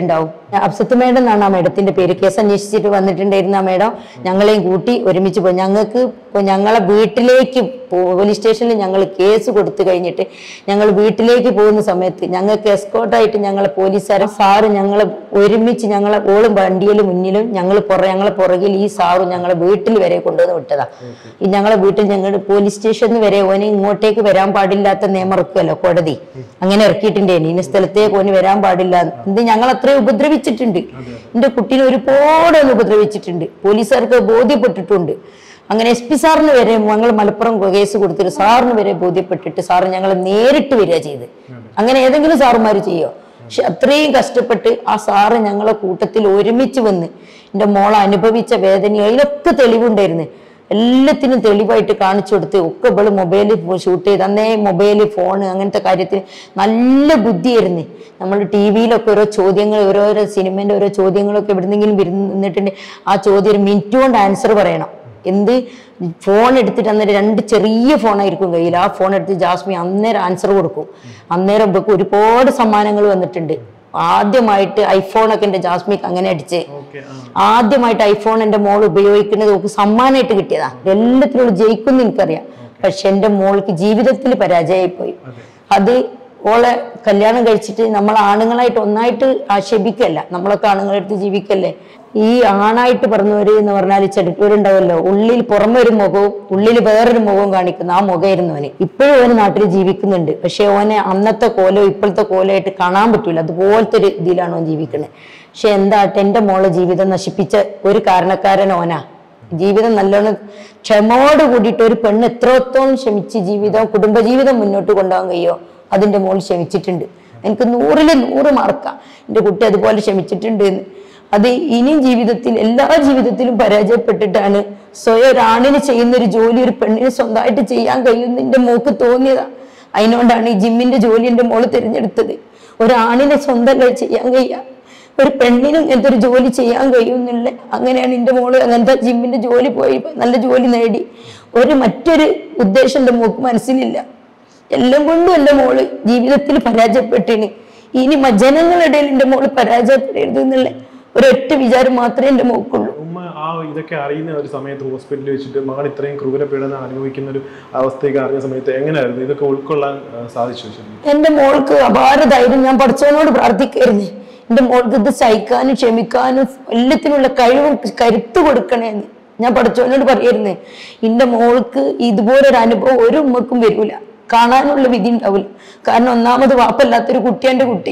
അബ്സത്ത് മേഡം എന്നാണ് ആ മേഡത്തിന്റെ പേര് കേസ് അന്വേഷിച്ചിട്ട് വന്നിട്ടുണ്ടായിരുന്ന ആ മേഡം ഞങ്ങളെയും കൂട്ടി ഒരുമിച്ച് പോയി ഞങ്ങൾക്ക് ഇപ്പൊ ഞങ്ങളെ വീട്ടിലേക്ക് പോലീസ് സ്റ്റേഷനിൽ ഞങ്ങൾ കേസ് കൊടുത്തു കഴിഞ്ഞിട്ട് ഞങ്ങൾ വീട്ടിലേക്ക് പോകുന്ന സമയത്ത് ഞങ്ങൾക്ക് എസ്കോട്ടായിട്ട് ഞങ്ങളെ പോലീസുകാരൻ സാറ് ഞങ്ങളെ ഒരുമിച്ച് ഞങ്ങളെ ഓളും വണ്ടിയിൽ മുന്നിലും ഞങ്ങൾ പുറ ഞങ്ങളെ പുറകിൽ ഈ സാറും ഞങ്ങളെ വീട്ടിൽ വരെ കൊണ്ടുവന്ന് വിട്ടതാ ഈ ഞങ്ങളെ വീട്ടിൽ ഞങ്ങൾ പോലീസ് സ്റ്റേഷനിൽ വരെ ഓന് ഇങ്ങോട്ടേക്ക് വരാൻ പാടില്ലാത്ത നിയമം ഇറക്കുമല്ലോ കോടതി അങ്ങനെ ഇറക്കിയിട്ടുണ്ട് ഇന്ന സ്ഥലത്തേക്ക് ഓന് വരാൻ പാടില്ല ഇത് ഞങ്ങൾ അത്രയും ഉപദ്രവിച്ചിട്ടുണ്ട് എന്റെ കുട്ടീനെ ഒരുപാട് ഒന്ന് ഉപദ്രവിച്ചിട്ടുണ്ട് പോലീസുകാർക്ക് ബോധ്യപ്പെട്ടിട്ടുണ്ട് അങ്ങനെ എസ് പി സാറിന് വരെ ഞങ്ങൾ മലപ്പുറം കേസ് കൊടുത്തിട്ട് സാറിന് വരെ ബോധ്യപ്പെട്ടിട്ട് സാറ് ഞങ്ങളെ നേരിട്ട് വരിക ചെയ്ത് അങ്ങനെ ഏതെങ്കിലും സാറുമാർ ചെയ്യോ പക്ഷെ അത്രയും കഷ്ടപ്പെട്ട് ആ സാറ് ഞങ്ങളെ കൂട്ടത്തിൽ ഒരുമിച്ച് വന്ന് എൻ്റെ മോളെ അനുഭവിച്ച വേദന അതിലൊക്കെ തെളിവുണ്ടായിരുന്നു എല്ലാത്തിനും തെളിവായിട്ട് കാണിച്ചു കൊടുത്ത് ഒക്കെ ഇവള് മൊബൈലിൽ ഷൂട്ട് ചെയ്ത് അന്നേ മൊബൈൽ ഫോൺ അങ്ങനത്തെ കാര്യത്തിൽ നല്ല ബുദ്ധിയായിരുന്നു നമ്മൾ ടി വിയിലൊക്കെ ഓരോ ചോദ്യങ്ങൾ ഓരോരോ സിനിമേൻ്റെ ഓരോ ചോദ്യങ്ങളൊക്കെ എവിടുന്നെങ്കിലും വരുന്നിട്ടുണ്ട് ആ ചോദ്യം ഒരു മിനിറ്റ് കൊണ്ട് ആൻസർ പറയണം എന്ത് ഫോൺ എടുത്തിട്ട് അന്നേരം രണ്ട് ചെറിയ ഫോണായിരിക്കും കയ്യിൽ ആ ഫോൺ എടുത്ത് ജാസ്മി അന്നേരം ആൻസർ കൊടുക്കും അന്നേരം ഇവർക്ക് ഒരുപാട് സമ്മാനങ്ങൾ വന്നിട്ടുണ്ട് ആദ്യമായിട്ട് ഐഫോണൊക്കെ എൻ്റെ ജാസ്മിക്ക് അങ്ങനെ അടിച്ച് ഓക്കെ ആ ആദ്യമായിട്ട് ഐഫോൺ എൻ്റെ മോൾ ഉപയോഗിക്കുന്നത് ഓക്ക് സമ്മാനമായിട്ട് കിട്ടിയതാ എല്ലാത്തിനും ജയിക്കും എനിക്കറിയാം പക്ഷെ എൻ്റെ മോൾക്ക് ജീവിതത്തിൽ പരാജയമായി അത് ഓളെ കല്യാണം കഴിച്ചിട്ട് നമ്മൾ ആണുങ്ങളായിട്ട് ഒന്നായിട്ട് ആക്ഷേപിക്കല്ല നമ്മളൊക്കെ ആണുങ്ങളെടുത്ത് ജീവിക്കല്ലേ ഈ ആണായിട്ട് പറഞ്ഞവര് എന്ന് പറഞ്ഞാൽ ചെടുത്തവരുണ്ടാവല്ലോ ഉള്ളിൽ പുറമെ ഒരു മുഖവും ഉള്ളിൽ വേറൊരു മുഖവും കാണിക്കുന്ന ആ മുഖമായിരുന്നു അവന് ഇപ്പോഴും അവന് നാട്ടിൽ ജീവിക്കുന്നുണ്ട് പക്ഷെ ഓനെ അന്നത്തെ കോലോ ഇപ്പോഴത്തെ കോലമായിട്ട് കാണാൻ പറ്റൂല അതുപോലത്തെ ഒരു ഇതിലാണ് അവൻ ജീവിക്കുന്നത് പക്ഷെ എന്താട്ടെ എൻ്റെ മോളെ ജീവിതം നശിപ്പിച്ച ഒരു കാരണക്കാരൻ ഓനാ ജീവിതം നല്ലോണം ക്ഷമയോട് കൂടിയിട്ട് ഒരു പെണ്ണ് എത്രത്തോളം ക്ഷമിച്ച് ജീവിതം കുടുംബജീവിതം മുന്നോട്ട് കൊണ്ടുപോകാൻ കഴിയോ അതിന്റെ മോൾ ക്ഷമിച്ചിട്ടുണ്ട് എനിക്ക് നൂറില് നൂറ് മാർക്കാ എൻ്റെ കുട്ടി അതുപോലെ ക്ഷമിച്ചിട്ടുണ്ട് എന്ന് അത് ഇനിയും ജീവിതത്തിൽ എല്ലാ ജീവിതത്തിലും പരാജയപ്പെട്ടിട്ടാണ് സ്വയം ഒരാണിന് ചെയ്യുന്ന ഒരു ജോലി ഒരു പെണ്ണിന് സ്വന്തമായിട്ട് ചെയ്യാൻ കഴിയുന്ന എൻ്റെ മോക്ക് തോന്നിയതാ അതിനോണ്ടാണ് ഈ ജിമ്മിന്റെ ജോലി എൻ്റെ മോള് തിരഞ്ഞെടുത്തത് ഒരാണിനെ സ്വന്തമല്ലേ ചെയ്യാൻ കഴിയുക ഒരു പെണ്ണിനും എന്തൊരു ജോലി ചെയ്യാൻ കഴിയുന്നില്ല അങ്ങനെയാണ് എൻ്റെ മോള് അങ്ങനത്തെ ജിമ്മിന്റെ ജോലി പോയി നല്ല ജോലി നേടി ഒരു മറ്റൊരു ഉദ്ദേശം എൻ്റെ മോക്ക് മനസ്സിലില്ല എല്ലാം കൊണ്ടും എൻ്റെ മോള് ജീവിതത്തിൽ പരാജയപ്പെട്ടിന് ഇനി മ- ജനങ്ങളുടെ എൻ്റെ മോള് പരാജയപ്പെടരുത് എന്നുള്ള ഒരൊറ്റ വിചാരം മാത്രമേ എൻ്റെ മോക്കുള്ളൂ ഉമ്മ ആ ഇതൊക്കെ അറിയുന്ന ഒരു സമയത്ത് ഹോസ്പിറ്റലിൽ വെച്ചിട്ട് മകൾ ഇത്രയും ക്രൂരപീഡനം അനുഭവിക്കുന്ന ഒരു അവസ്ഥയൊക്കെ അറിഞ്ഞ സമയത്ത് എങ്ങനെയായിരുന്നു ഇതൊക്കെ ഉൾക്കൊള്ളാൻ ആ, സാധിച്ചു ശരിക്കും എന്റെ മോൾക്ക് അപാര ധൈര്യം ഞാൻ പഠിച്ചവനോട് പ്രാർത്ഥിക്കായിരുന്നു എന്റെ മോൾക്ക് ഇത് സഹിക്കാനും ക്ഷമിക്കാനും എല്ലാത്തിനുള്ള കഴിവും കരുത്ത് കൊടുക്കണേന്ന് ഞാൻ പഠിച്ചവനോട് പറയായിരുന്നേ എന്റെ മോൾക്ക് ഇതുപോലൊരു അനുഭവം ഒരു ഉമ്മക്കും വരൂല കാണാനുള്ള വിധി ഉണ്ടാവില്ല കാരണം ഒന്നാമത് വാപ്പല്ലാത്തൊരു കുട്ടി എൻ്റെ കുട്ടി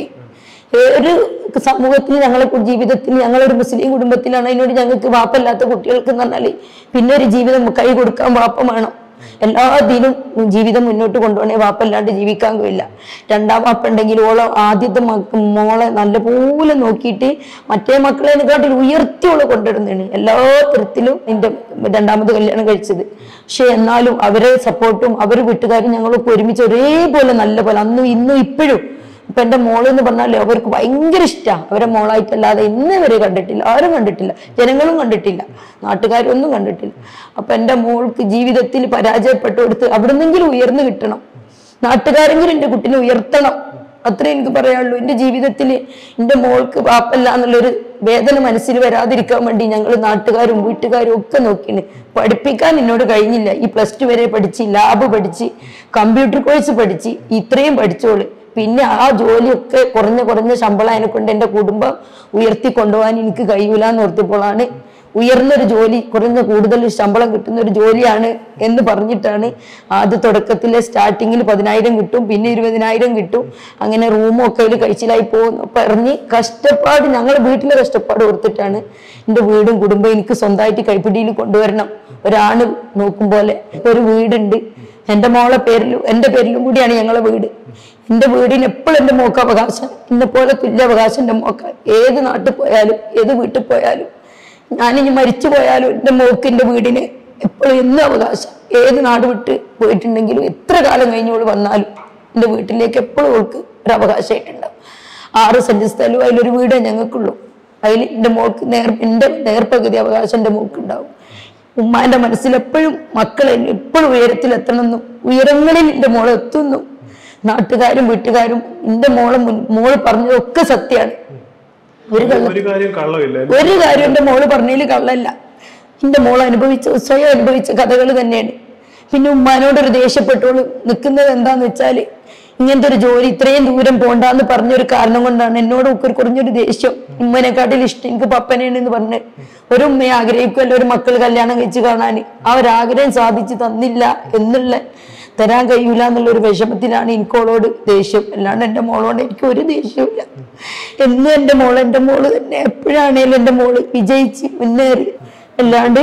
ഒരു സമൂഹത്തിൽ ഞങ്ങളെ കു- ജീവിതത്തിൽ ഞങ്ങളൊരു മുസ്ലിം കുടുംബത്തിലാണ് അതിനോട് ഞങ്ങൾക്ക് വാപ്പല്ലാത്ത കുട്ടികൾക്ക് എന്ന് പറഞ്ഞാൽ പിന്നെ ഒരു ജീവിതം കൈ കൊടുക്കാൻ വാപ്പ വേണം എല്ലാ ദിനും ജീവിതം മുന്നോട്ട് കൊണ്ടുപോകണേ വാപ്പല്ലാണ്ട് ജീവിക്കാൻ കഴിയില്ല രണ്ടാം വാപ്പ ഉണ്ടെങ്കിൽ ഓളെ ആദ്യത്തെ മക്ക മോളെ നല്ലപോലെ നോക്കിയിട്ട് മറ്റേ മക്കളെക്കാട്ടിൽ ഉയർത്തി ഓളെ കൊണ്ടിടുന്നതാണ് എല്ലാ തരത്തിലും എൻ്റെ രണ്ടാമത് കല്യാണം കഴിച്ചത് പക്ഷെ എന്നാലും അവരെ സപ്പോർട്ടും അവര് വീട്ടുകാരും ഞങ്ങളൊക്കെ ഒരുമിച്ച് ഒരേപോലെ നല്ല പോലെ അന്നും ഇന്നും ഇപ്പോഴും ഇപ്പൊ എന്റെ മോള് എന്ന് പറഞ്ഞാൽ അവർക്ക് ഭയങ്കര ഇഷ്ടമാണ് അവരെ മോളായിട്ടല്ലാതെ ഇന്ന് വരെ കണ്ടിട്ടില്ല ആരും കണ്ടിട്ടില്ല ജനങ്ങളും കണ്ടിട്ടില്ല നാട്ടുകാരൊന്നും കണ്ടിട്ടില്ല അപ്പൊ എന്റെ മോൾക്ക് ജീവിതത്തിൽ പരാജയപ്പെട്ടു കൊടുത്ത് അവിടുന്നെങ്കിലും ഉയർന്നു കിട്ടണം നാട്ടുകാരെങ്കിലും എന്റെ കുട്ടിനെ ഉയർത്തണം അത്രേ എനിക്ക് പറയാനുള്ളൂ എന്റെ ജീവിതത്തിൽ എന്റെ മോൾക്ക് വാപ്പല്ല എന്നുള്ളൊരു വേദന മനസ്സിൽ വരാതിരിക്കാൻ വേണ്ടി ഞങ്ങൾ നാട്ടുകാരും വീട്ടുകാരും ഒക്കെ നോക്കിയാണ് പഠിപ്പിക്കാൻ എന്നോട് കഴിഞ്ഞില്ല ഈ പ്ലസ് ടു വരെ പഠിച്ച് ലാബ് പഠിച്ച് കമ്പ്യൂട്ടർ കോഴ്സ് പഠിച്ച് ഇത്രയും പഠിച്ചോള് പിന്നെ ആ ജോലിയൊക്കെ കുറഞ്ഞ കുറഞ്ഞ ശമ്പളം അതിനെ കൊണ്ട് എൻ്റെ കുടുംബം ഉയർത്തി കൊണ്ടുപോകാൻ എനിക്ക് കഴിയൂല എന്ന് ഓർത്തപ്പോഴാണ് ഉയർന്നൊരു ജോലി കുറഞ്ഞ കൂടുതൽ ശമ്പളം കിട്ടുന്ന ഒരു ജോലിയാണ് എന്ന് പറഞ്ഞിട്ടാണ് ആദ്യ തുടക്കത്തിലെ സ്റ്റാർട്ടിങ്ങിൽ പതിനായിരം കിട്ടും പിന്നെ ഇരുപതിനായിരം കിട്ടും അങ്ങനെ റൂമും ഒക്കെ അതിൽ കഴിച്ചിലായി പോകുന്നു പറഞ്ഞ് കഷ്ടപ്പാട് ഞങ്ങളുടെ വീട്ടിലെ കഷ്ടപ്പാട് ഓർത്തിട്ടാണ് എൻ്റെ വീടും കുടുംബം എനിക്ക് സ്വന്തമായിട്ട് കൈപ്പിടിയിൽ കൊണ്ടുവരണം ഒരാണ് നോക്കും പോലെ ഇപ്പൊ ഒരു വീടുണ്ട് എൻ്റെ മോളെ പേരിലും എൻ്റെ പേരിലും കൂടിയാണ് ഞങ്ങളെ വീട് എൻ്റെ വീടിന് എപ്പോഴും എൻ്റെ മോക്ക് അവകാശം എന്നെ പോലെ തുല്യ അവകാശം എൻ്റെ മോക്ക ഏത് നാട്ടിൽ പോയാലും ഏത് വീട്ടിൽ പോയാലും ഞാനിനി മരിച്ചു പോയാലും എൻ്റെ മോക്ക് എൻ്റെ വീടിന് എപ്പോഴും എന്നും അവകാശം ഏത് നാട് വിട്ട് പോയിട്ടുണ്ടെങ്കിലും എത്ര കാലം കഴിഞ്ഞോള് വന്നാലും എൻ്റെ വീട്ടിലേക്ക് എപ്പോഴും അവൾക്ക് ഒരു അവകാശമായിട്ടുണ്ടാവും ആറ് സെന്റ് സ്ഥലവും അതിലൊരു വീടേ ഞങ്ങൾക്കുള്ളൂ അതിൽ എൻ്റെ മോൾക്ക് നേർ എൻ്റെ നേർപകുതി അവകാശം എൻ്റെ മോക്ക് ഉണ്ടാവും ഉമ്മാന്റെ മനസ്സിൽ എപ്പോഴും മക്കളെ എപ്പോഴും ഉയരത്തിലെത്തണമെന്നും ഉയരങ്ങളിൽ എൻ്റെ മോളെ എത്തുന്നു നാട്ടുകാരും വീട്ടുകാരും എൻ്റെ മോളെ മുൻ മോള് പറഞ്ഞതൊക്കെ സത്യമാണ് ഒരു കള്ളം ഒരു കാര്യം കള്ളമില്ല ഒരു കാര്യം എൻ്റെ മോള് പറഞ്ഞതിൽ കള്ളല്ല എൻ്റെ മോൾ അനുഭവിച്ച സ്വയം അനുഭവിച്ച കഥകൾ തന്നെയാണ് പിന്നെ ഉമ്മാനോടൊരു ദേഷ്യപ്പെട്ടോളൂ നിൽക്കുന്നത് എന്താന്ന് വെച്ചാൽ ഇങ്ങനത്തെ ഒരു ജോലി ഇത്രയും ദൂരം പോണ്ടാന്ന് പറഞ്ഞൊരു കാരണം കൊണ്ടാണ് എന്നോട് ഒക്കെ ഒരു കുറഞ്ഞൊരു ദേഷ്യം ഉമ്മനെക്കാട്ടിൽ ഇഷ്ടം എനിക്ക് പപ്പനെയാണ് എന്ന് പറഞ്ഞ് ഒരു ഉമ്മയെ ആഗ്രഹിക്കുമല്ലോ ഒരു മക്കൾ കല്യാണം കഴിച്ച് കാണാൻ ആ ഒരു ആഗ്രഹം സാധിച്ചു തന്നില്ല എന്നുള്ള തരാൻ കഴിയൂല എന്നുള്ള ഒരു വിഷമത്തിലാണ് എനിക്കോളോട് ദേഷ്യം അല്ലാണ്ട് എൻ്റെ മോളോട് എനിക്ക് ഒരു ദേഷ്യമില്ല എന്നും എൻ്റെ മോള് എൻ്റെ മോള് തന്നെ എപ്പോഴാണേലും എൻ്റെ മോള് വിജയിച്ച് മുന്നേറി അല്ലാണ്ട്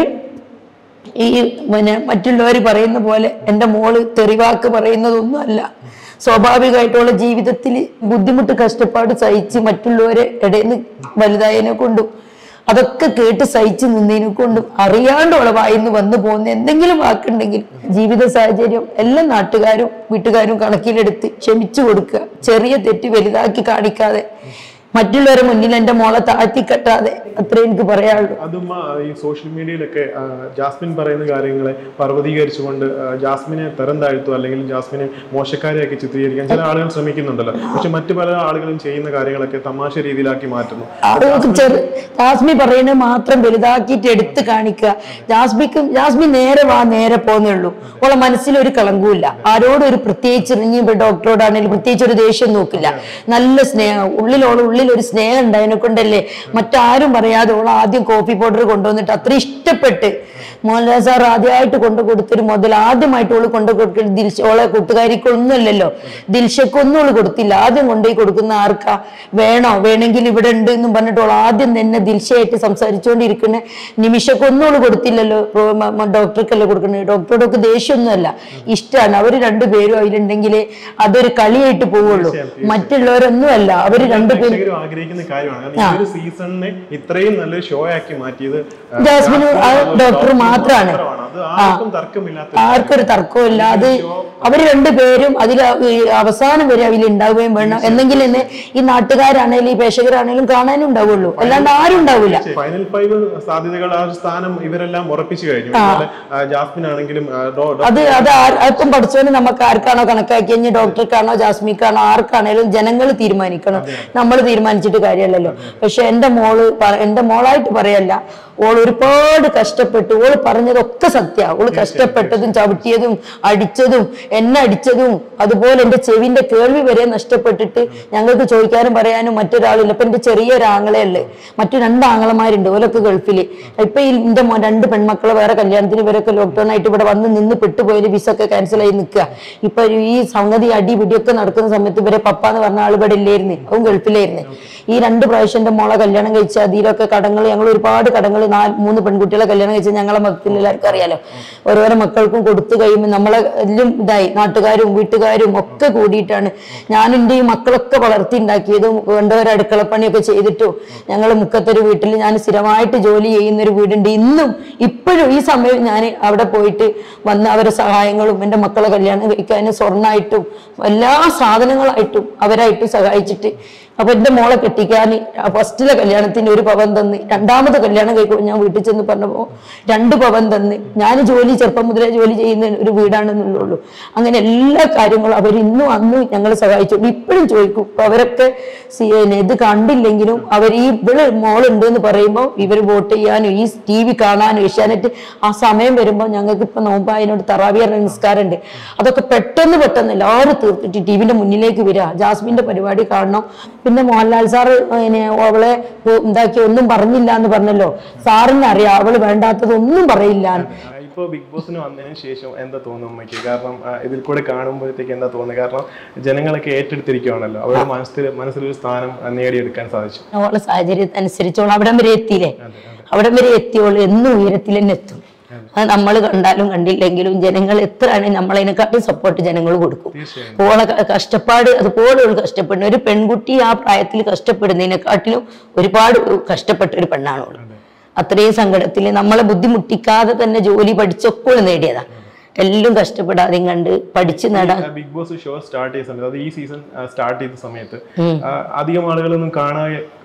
ഈ പിന്നെ മറ്റുള്ളവർ പറയുന്ന പോലെ എൻ്റെ മോള് തെറിവാക്ക് പറയുന്നതൊന്നും അല്ല സ്വാഭാവികമായിട്ടുള്ള ജീവിതത്തിൽ ബുദ്ധിമുട്ട് കഷ്ടപ്പാട് സഹിച്ച് മറ്റുള്ളവരെ ഇടയിൽ നിന്ന് വലുതായതിനെ കൊണ്ടും അതൊക്കെ കേട്ട് സഹിച്ച് നിന്നതിനെ കൊണ്ടും അറിയാണ്ട് ഉളവായിന്ന് വന്നു പോകുന്ന എന്തെങ്കിലും വാക്കുണ്ടെങ്കിൽ ജീവിത സാഹചര്യം എല്ലാ നാട്ടുകാരും വീട്ടുകാരും കണക്കിലെടുത്ത് ക്ഷമിച്ചു കൊടുക്കുക ചെറിയ തെറ്റ് വലുതാക്കി കാണിക്കാതെ മറ്റുള്ളവരുടെ മുന്നിൽ എൻ്റെ മോളെ താഴ്ത്തിക്കെട്ടാതെ അത്രേ എനിക്ക് പറയാനുള്ളൂ അതും ആ, ഈ സോഷ്യൽ മീഡിയയിലൊക്കെ ആ, ജാസ്മിൻ പറയുന്ന കാര്യങ്ങളെ പർവ്വതീകരിച്ചുകൊണ്ട് ആ, ജാസ്മിനെ തരം താഴ്ത്തുക അല്ലെങ്കിൽ ജാസ്മിനെ മോശക്കാരെയൊക്കെ ചിത്രീകരിക്കാൻ ചില ആളുകൾ ശ്രമിക്കുന്നുണ്ടല്ലോ പക്ഷെ മറ്റു പല ആളുകളും ചെയ്യുന്ന കാര്യങ്ങളൊക്കെ തമാശ രീതിയിലാക്കി മാറ്റുന്നു ആളുകൾക്ക് ചെറു ജാസ്മി പറയുന്നത് മാത്രം വലുതാക്കിയിട്ട് എടുത്ത് കാണിക്കുക ജാസ്മിക്ക് ജാസ്മി നേരെ വാ നേരെ പോന്നേ ഉള്ളൂ ഓളെ മനസ്സിൽ ഒരു കളങ്കവുമില്ല ആരോടും ഒരു പ്രത്യേകിച്ച് ഇനി ഇപ്പൊ ഡോക്ടറോടാണെങ്കിലും പ്രത്യേകിച്ച് ഒരു ദേഷ്യം നോക്കില്ല നല്ല സ്നേഹം ഉള്ളിലോളെ ഉള്ളിൽ ഒരു സ്നേഹം ഉണ്ടായതിനെ കൊണ്ടല്ലേ മറ്റാരും പറയാതെ ഓൾ ആദ്യം കോഫി പൗഡർ കൊണ്ടുവന്നിട്ട് അത്ര ഇഷ്ടപ്പെട്ട് മോഹൻലാൽ സാർ ആദ്യമായിട്ട് കൊണ്ടു കൊടുത്തൊരു മുതൽ ആദ്യമായിട്ട് ഓള് കൊണ്ടു കൊടുക്കൽ ദിൽഷ ഓളെ കൂട്ടുകാരിക്കൊന്നുമല്ലല്ലോ ദിൽഷക്കൊന്നും ഓള് കൊടുത്തില്ല ആദ്യം കൊണ്ടുപോയി കൊടുക്കുന്ന ആർക്കാ വേണോ വേണമെങ്കിൽ ഇവിടെ ഉണ്ട് എന്നും പറഞ്ഞിട്ട് ഓൾ ആദ്യം തന്നെ ദിൽഷയായിട്ട് സംസാരിച്ചുകൊണ്ടിരിക്കുന്ന നിമിഷക്കൊന്നും ഓള് കൊടുത്തില്ലല്ലോ റോ- മ- മ- ഡോക്ടർക്കല്ലേ കൊടുക്കുന്നത് ഡോക്ടറോടൊക്കെ ദേഷ്യമൊന്നുമല്ല ഇഷ്ടമാണ് അവര് രണ്ടുപേരും അതിലുണ്ടെങ്കിൽ അതൊരു കളിയായിട്ട് പോവുള്ളൂ മറ്റുള്ളവരൊന്നുമല്ല അവര് രണ്ടുപേരും പ്രേക്ഷകരും ആഗ്രഹിക്കുന്ന കാര്യമാണ് കാരണം ഈ ഒരു സീസണിനെ ഇത്രയും നല്ലൊരു ഷോ ആക്കി മാറ്റിയത് ആ, ജാസ്മിന് ആ ഡോക്ടർ മാത്രമാണ് അത് ആർക്കും തർക്കമില്ലാത്ത ആർക്കൊരു തർക്കമില്ല അത് അവര് രണ്ടുപേരും അതിൽ അവസാനം വരെ അതിൽ ഉണ്ടാവുകയും വേണം എന്നെങ്കിൽ തന്നെ ഈ നാട്ടുകാരാണേലും ഈ പേശകരാണേലും കാണാനും ഉണ്ടാവുള്ളൂ അല്ലാണ്ട് ആരും ഉണ്ടാവില്ല ഫൈനൽ ഫൈവ് സാധ്യതകൾ ആ ഒരു സ്ഥാനം ഇവരെല്ലാം ഉറപ്പിച്ചു കഴിഞ്ഞു അതുപോലെ, ആ, ജാസ്മിൻ ആണെങ്കിലും ആ, ഡോ- ഡോ- അത് അത് ആർ- ഇപ്പം പഠിച്ചവന് നമുക്ക് ആർക്കാണോ കണക്കാക്കി കഴിഞ്ഞ് ഡോക്ടർക്കാണോ ജാസ്മിക്കാണോ ആർക്കാണേലും ജനങ്ങൾ തീരുമാനിക്കണം നമ്മൾ തീരുമാനിച്ചിട്ട് കാര്യമല്ലല്ലോ പക്ഷെ എന്റെ മോള് പ- എന്റെ മോളായിട്ട് പറയല്ല ഓൾ ഒരുപാട് കഷ്ടപ്പെട്ടു ഓൾ പറഞ്ഞതൊക്കെ സത്യ ഓള് കഷ്ടപ്പെട്ടതും ചവിട്ടിയതും അടിച്ചതും എന്നെ അടിച്ചതും അതുപോലെ എന്റെ ചെവിന്റെ കേൾവി വരെ നഷ്ടപ്പെട്ടിട്ട് ഞങ്ങൾക്ക് ചോദിക്കാനും പറയാനും മറ്റൊരാളില്ല ഇപ്പൊ എന്റെ ചെറിയൊരു ആങ്ങളെ ഉള്ളു മറ്റു രണ്ട് ആങ്ങളമാരുണ്ട് ഓലൊക്കെ ഗൾഫില് ഇപ്പൊ ഈ എന്റെ മോൻ രണ്ട് പെൺമക്കളെ വേറെ കല്യാണത്തിന് ഇവരൊക്കെ ലോക്ക്ഡൌൺ ആയിട്ട് ഇവിടെ വന്ന് നിന്ന് പെട്ടുപോയതിന് വിസ ഒക്കെ ക്യാൻസൽ ആയി നിൽക്കുക ഇപ്പൊ ഈ സംഗതി അടി പിടിയൊക്കെ നടക്കുന്ന സമയത്ത് ഇവരെ പപ്പ എന്ന് പറഞ്ഞ ആൾ ഇവിടെ ഇല്ലായിരുന്നു അവൻ ഗൾഫിലായിരുന്നു ഈ രണ്ട് പ്രാവശ്യം എന്റെ മോളെ കല്യാണം കഴിച്ച അതിലൊക്കെ കടങ്ങൾ ഞങ്ങൾ ഒരുപാട് കടങ്ങൾ നാല് മൂന്ന് പെൺകുട്ടികളെ കല്യാണം കഴിച്ച ഞങ്ങളെ മക്കളിൽ എല്ലാവർക്കും അറിയാലോ ഓരോരോ മക്കൾക്കും കൊടുത്തു കഴിയുമ്പോൾ നമ്മളെ എല്ലാം ഇതായി നാട്ടുകാരും വീട്ടുകാരും ഒക്കെ കൂടിയിട്ടാണ് ഞാൻ എൻ്റെ ഈ മക്കളൊക്കെ വളർത്തി ഉണ്ടാക്കിയതും കൊണ്ടവരെ അടുക്കളപ്പണിയൊക്കെ ചെയ്തിട്ടും ഞങ്ങൾ മുക്കത്തൊരു വീട്ടിൽ ഞാൻ സ്ഥിരമായിട്ട് ജോലി ചെയ്യുന്ന ഒരു വീടുണ്ട് ഇന്നും ഇപ്പോഴും ഈ സമയം ഞാൻ അവിടെ പോയിട്ട് വന്ന അവരെ സഹായങ്ങളും എൻ്റെ മക്കളെ കല്യാണം കഴിക്കാനും സ്വർണ്ണമായിട്ടും എല്ലാ സാധനങ്ങളായിട്ടും അവരായിട്ട് സഹായിച്ചിട്ട് അപ്പൊ എന്റെ മോളെ കെട്ടിക്കാൻ ഫസ്റ്റിലെ കല്യാണത്തിന് ഒരു പവൻ തന്ന് രണ്ടാമത് കല്യാണം കഴിക്കുമ്പോൾ ഞാൻ വീട്ടിൽ ചെന്ന് പറഞ്ഞപ്പോ രണ്ട് പവൻ തന്ന് ഞാൻ ജോലി ചെറുപ്പം മുതലേ ജോലി ചെയ്യുന്ന ഒരു വീടാണെന്നുള്ളൂ അങ്ങനെ എല്ലാ കാര്യങ്ങളും അവർ ഇന്നും അന്നും ഞങ്ങൾ സഹായിച്ചു ഇപ്പോഴും ചോദിക്കും അപ്പൊ അവരൊക്കെ സി- പിന്നെ ഇത് കണ്ടില്ലെങ്കിലും അവർ ഈ ഇവിടെ മോളുണ്ട് എന്ന് പറയുമ്പോൾ ഇവർ വോട്ട് ചെയ്യാനും ഈ ടി വി കാണാനും ഏഷ്യാനെറ്റ് ആ സമയം വരുമ്പോൾ ഞങ്ങൾക്ക് ഇപ്പൊ നോമ്പായതിനോട് തറാവിയ നിസ്കാരം ഉണ്ട് അതൊക്കെ പെട്ടെന്ന് പെട്ടെന്ന് എല്ലാവരും തീർത്തിട്ട് ടി വിന്റെ മുന്നിലേക്ക് വരിക ജാസ്മിന്റെ പരിപാടി കാണണം പിന്നെ മോഹൻലാൽ സാറ് പിന്നെ അവളെ എന്താക്കി ഒന്നും പറഞ്ഞില്ല എന്ന് പറഞ്ഞല്ലോ സാറിന് അറിയാം അവള് വേണ്ടാത്തതൊന്നും പറയില്ല ഇപ്പോൾ ബിഗ് ബോസിന് വന്നതിന് ശേഷം എന്താ തോന്നുന്നു അമ്മയ്ക്ക് കാരണം ആ, ഇതിൽ കൂടെ കാണുമ്പോഴത്തേക്ക് എന്താ തോന്നുന്നത് കാരണം ജനങ്ങളൊക്കെ ഏറ്റെടുത്തിരിക്കുകയാണല്ലോ അവരുടെ മനസ്സിൽ മനസ്സിലൊരു സ്ഥാനം ആ, നേടിയെടുക്കാൻ സാധിച്ചു അവളെ സാഹചര്യത്തിനനുസരിച്ചോളം അവിടം വരെ എത്തിയില്ലേ അവിടം വരെ എത്തിയോളൂ എന്നും ഉയരത്തിൽ തന്നെ എത്തും അത് നമ്മൾ കണ്ടാലും കണ്ടില്ലെങ്കിലും ജനങ്ങൾ എത്രയാണ് നമ്മളതിനെക്കാട്ടും സപ്പോർട്ട് ജനങ്ങൾ കൊടുക്കും തീർച്ചയായും ഓളെ ക- കഷ്ടപ്പാട് അതുപോലെ ഒരു കഷ്ടപ്പെടുന്ന ഒരു പെൺകുട്ടി ആ പ്രായത്തിൽ കഷ്ടപ്പെടുന്നതിനെക്കാട്ടിലും ഒരുപാട് കഷ്ടപ്പെട്ട ഒരു പെണ്ണാണ് ഓള് അത്രയും സങ്കടത്തിൽ നമ്മളെ ബുദ്ധിമുട്ടിക്കാതെ തന്നെ ജോലി പഠിച്ചൊക്കെ ഓള് നേടിയതാ എല്ലാം കഷ്ടപ്പെടാതെയും കണ്ട് പഠിച്ച് നേടാൻ ബിഗ് ബോസ് ഷോ സ്റ്റാർട്ട് ചെയ്ത സമയത്ത് അത് ഈ സീസൺ സ്റ്റാർട്ട് ചെയ്ത സമയത്ത് ആ, അധികം ആളുകളൊന്നും കാണാതെ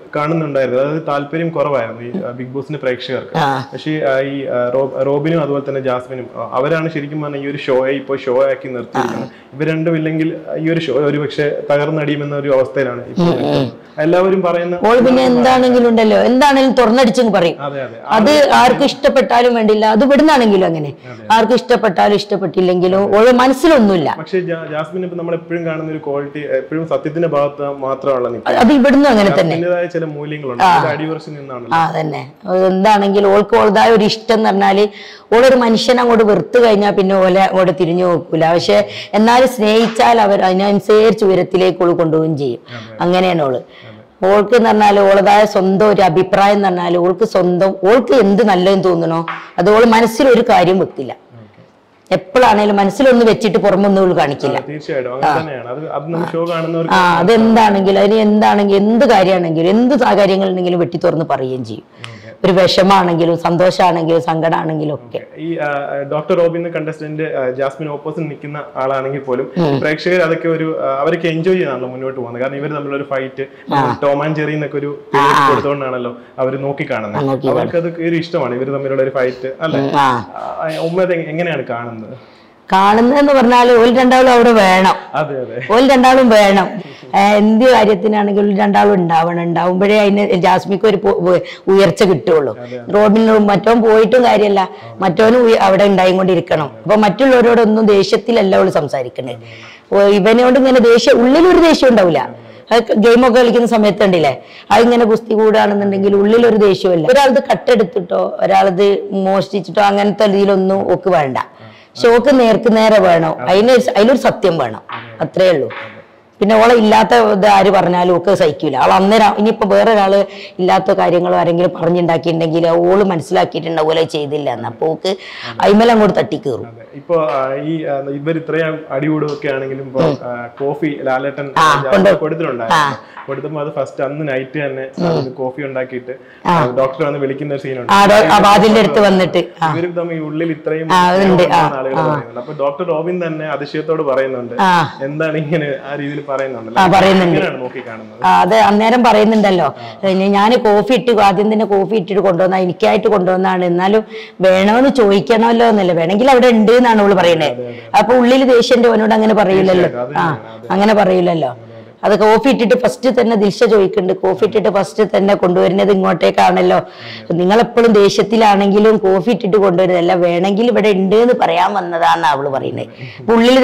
കാണുന്നുണ്ടായിരുന്നു അതായത് താല്പര്യം കുറവായിരുന്നു ഈ ആ, ബിഗ് ബോസിന്റെ പ്രേക്ഷകർക്ക് ആ. പക്ഷേ ആ, ഈ ആ, റോ- റോബിനും അതുപോലെ തന്നെ ജാസ്മിനും ആ, അവരാണ് ശരിക്കും പറഞ്ഞാൽ ഈ ഒരു ഷോയെ ഇപ്പോൾ ഷോ ആക്കി നിർത്തിയിരിക്കുന്നത് ഇവർ രണ്ടും ഇല്ലെങ്കിൽ ഈ ഒരു ഷോ ഒരു പക്ഷേ തകർന്നടിയുമെന്ന ഒരു അവസ്ഥയിലാണ് ഇപ്പോൾ നിൽക്കുന്നത്. എല്ലാവരും പറയുന്ന ഓള് പിന്നെ എന്താണെങ്കിലും ഉണ്ടല്ലോ എന്താണെങ്കിലും തുറന്നടിച്ചെങ്കിൽ പറയും അതെ അതെ അത് ആർക്കും ഇഷ്ടപ്പെട്ടാലും വേണ്ടില്ല അത് ഇവിടുന്നാണെങ്കിലും അങ്ങനെ ആർക്കും ഇഷ്ടപ്പെട്ടാലും ഇഷ്ടപ്പെട്ടില്ലെങ്കിലും ഓള് മനസ്സിലൊന്നുമില്ല പക്ഷേ ജാ- ജാസ്മിൻ ഇപ്പൊ നമ്മൾ എപ്പോഴും കാണുന്ന ഒരു ക്വാളിറ്റി എപ്പോഴും സത്യത്തിന്റെ ഭാഗത്ത് മാത്രമുള്ള നിൽക്കുന്നത് അത് ഇവിടുന്നും അങ്ങനെ തന്നെ അതിൻ്റെതായ ചില മൂല്യങ്ങളുണ്ട് അത് അടിയുറച്ച് നിന്നാണല്ലോ ആ തന്നെ അത് എന്താണെങ്കിലും ഓൾക്ക് ഓളതായ ഒരു ഇഷ്ടം എന്ന് പറഞ്ഞാല് ഓളൊരു മനുഷ്യനെ അങ്ങോട്ട് വെറുത്ത് കഴിഞ്ഞാൽ പിന്നെ ഓലെ അങ്ങോട്ട് തിരിഞ്ഞു നോക്കൂല പക്ഷെ എന്നാലും സ്നേഹിച്ചാൽ അവർ അതിനനുസരിച്ച് ഉയരത്തിലേക്ക് ഓള് കൊണ്ടുപോവുകയും ചെയ്യും അങ്ങനെയാണ് ഓള് ഓൾക്ക് എന്ന് പറഞ്ഞാൽ ഓളതായ സ്വന്തം ഒരു അഭിപ്രായം എന്ന് പറഞ്ഞാൽ ഓൾക്ക് സ്വന്തം ഓൾക്ക് എന്ത് നല്ലതെന്ന് തോന്നണോ അത് ഓള് മനസ്സിൽ ഒരു കാര്യം വെക്കില്ല എപ്പോഴാണേലും മനസ്സിലൊന്ന് വെച്ചിട്ട് പുറമൊന്നും ഓള് കാണിക്കില്ല തീർച്ചയായിട്ടും അങ്ങനെ തന്നെയാണ് അത് അത് നമ്മൾ ഷോ കാണുന്നവർക്ക് ആ അതെന്താണെങ്കിലും അതിന് എന്താണെങ്കിലും എന്ത് കാര്യമാണെങ്കിലും എന്ത് കാര്യങ്ങളുണ്ടെങ്കിലും വെട്ടി തുറന്ന് പറയുകയും ചെയ്യും ഒരു വിഷമാണെങ്കിലും സന്തോഷമാണെങ്കിലും സങ്കടമാണെങ്കിലും ഒക്കെ ഈ ആ, doctor Robin contestant Jasmine opposite നിൽക്കുന്ന ആളാണെങ്കിൽ പോലും പ്രേക്ഷകർ അതൊക്കെ ഒരു ആ, അവരൊക്കെ എൻജോയ് ചെയ്താണല്ലോ മുന്നോട്ട് പോകുന്നത് കാരണം ഇവർ തമ്മിലൊരു ഫൈറ്റ് ടോം ആൻഡ് ജെറി എന്നൊക്കെ ഒരു പേര് കൊടുത്തുകൊണ്ടാണല്ലോ അവർ നോക്കി കാണുന്നത് നോക്കി അവർക്ക് അത് ഒരു ഇഷ്ടമാണ് ഇവർ തമ്മിലുള്ള ഒരു ഫൈറ്റ് അല്ലെ ആ ഉമ്മ അത് എങ്ങനെയാണ് കാണുന്നത് കാണുന്നതെന്ന് പറഞ്ഞാൽ ഒരു രണ്ടാളും അവിടെ വേണം അതെ അതെ ഓല് രണ്ടാളും വേണം ഏ, എന്ത് കാര്യത്തിനാണെങ്കിലും രണ്ടാളും ഉണ്ടാവണം ഉണ്ടാവുമ്പോഴേ അതിന് ജാസ്മിക്ക് ഒരു പോ- ഉ- ഉയർച്ച കിട്ടുള്ളൂ റോബിനും മറ്റോൻ പോയിട്ടും കാര്യമല്ല മറ്റോനും ഉയ- അവിടെ ഉണ്ടായിക്കൊണ്ടിരിക്കണം അപ്പൊ മറ്റുള്ളവരോടൊന്നും ദേഷ്യത്തിലല്ല അവള് സംസാരിക്കണേ ഓ, ഇവനോട് ഇങ്ങനെ ദേഷ്യം ഉള്ളിലൊരു ദേഷ്യം ഉണ്ടാവില്ല ഗെയിമൊക്കെ കളിക്കുന്ന സമയത്ത് ഉണ്ടില്ലേ അതിങ്ങനെ കുസ്തി കൂടുകയാണെന്നുണ്ടെങ്കിൽ ഉള്ളിലൊരു ദേഷ്യമില്ല ഒരാളത് കട്ടെടുത്തിട്ടോ ഒരാളത് മോഷ്ടിച്ചിട്ടോ അങ്ങനത്തെ രീതിയിലൊന്നും ഒക്കെ വേണ്ട ഷോക്ക് നേർക്ക് നേരെ വേണം അതിന് അതിലൊരു സത്യം വേണം അത്രേ ഉള്ളൂ പിന്നെ ഓളെ ഇല്ലാത്ത ഇത് ആര് പറഞ്ഞാലും ഒക്കെ സഹിക്കൂല അവൾ അന്നേരം ഇനിയിപ്പോ വേറെ ഒരാള് ഇല്ലാത്ത കാര്യങ്ങളോ ആരെങ്കിലും പറഞ്ഞുണ്ടാക്കിയിട്ടുണ്ടെങ്കിൽ ഓള് മനസ്സിലാക്കിയിട്ടുണ്ടാവും ഓലെ ചെയ്തില്ല എന്ന് അപ്പൊ ഓക്ക് അയിമല അങ്ങോട്ട് തട്ടിക്കേറും അതെ. ഇപ്പൊ ആ, ഈ ആ, ഇവർ ഇത്രയും അടികൂടുകയൊക്കെ ആണെങ്കിലും ഇപ്പൊ ആ, കോഫി ലാലേട്ടൻ കൊടുത്തിട്ടുണ്ടായിരുന്നു കൊടുത്തപ്പോ അത് ഫസ്റ്റ് അന്ന് നൈറ്റ് തന്നെ അത് കോഫി ഉണ്ടാക്കിയിട്ട് ഡോക്ടർ വന്ന് വിളിക്കുന്ന ഒരു സീനുണ്ട് ആ ഡോ- ആ വാതിലിന്റെ അടുത്ത് വന്നിട്ട് ആ ഇവരും തമ്മിൽ ഉള്ളിൽ ഇത്രയും ഉണ്ട്. ആ, ആളുകൾ പറയുന്നുണ്ട് അപ്പൊ ഡോക്ടർ റോബിൻ തന്നെ അതിശയത്തോട് പറയുന്നുണ്ട് ആ എന്താണ് ഇങ്ങനെ ആ രീതിയിൽ പറയുന്നുണ്ടല്ലോ ആ പറയുന്നുണ്ട് എങ്ങനെയാണ് നോക്കി കാണുന്നത് ആ, അത് അന്നേരം പറയുന്നുണ്ടല്ലോ ഞാൻ കോഫി ഇട്ട് ആദ്യം തന്നെ കോഫി ഇട്ടിട്ട് കൊണ്ടുവന്ന എനിക്കായിട്ട് കൊണ്ടുവന്നാണ് എന്നാലും വേണമെന്ന് ചോദിക്കണമല്ലോ എന്നല്ല വേണമെങ്കിൽ അവിടെ ഉണ്ട് എന്നാണ് അവള് പറയുന്നത് അപ്പൊ ഉള്ളിൽ ദേഷ്യന്റെ അവനോട് അങ്ങനെ പറയില്ലല്ലോ ആ അങ്ങനെ പറയില്ലല്ലോ അത് കോഫി ഇട്ടിട്ട് ഫസ്റ്റ് തന്നെ ദിൽഷ ചോദിക്കുന്നുണ്ട് കോഫി ഇട്ടിട്ട് ഫസ്റ്റ് തന്നെ കൊണ്ടുവരുന്നത് ഇങ്ങോട്ടേക്കാണല്ലോ നിങ്ങളെപ്പോഴും ദേഷ്യത്തിലാണെങ്കിലും കോഫി ഇട്ടിട്ട് കൊണ്ടുവരുന്നതല്ല വേണമെങ്കിൽ ഇവിടെ ഉണ്ട് എന്ന് പറയാൻ വന്നതാന്ന് അവള് പറയുന്നത് അപ്പൊ ഉള്ളിൽ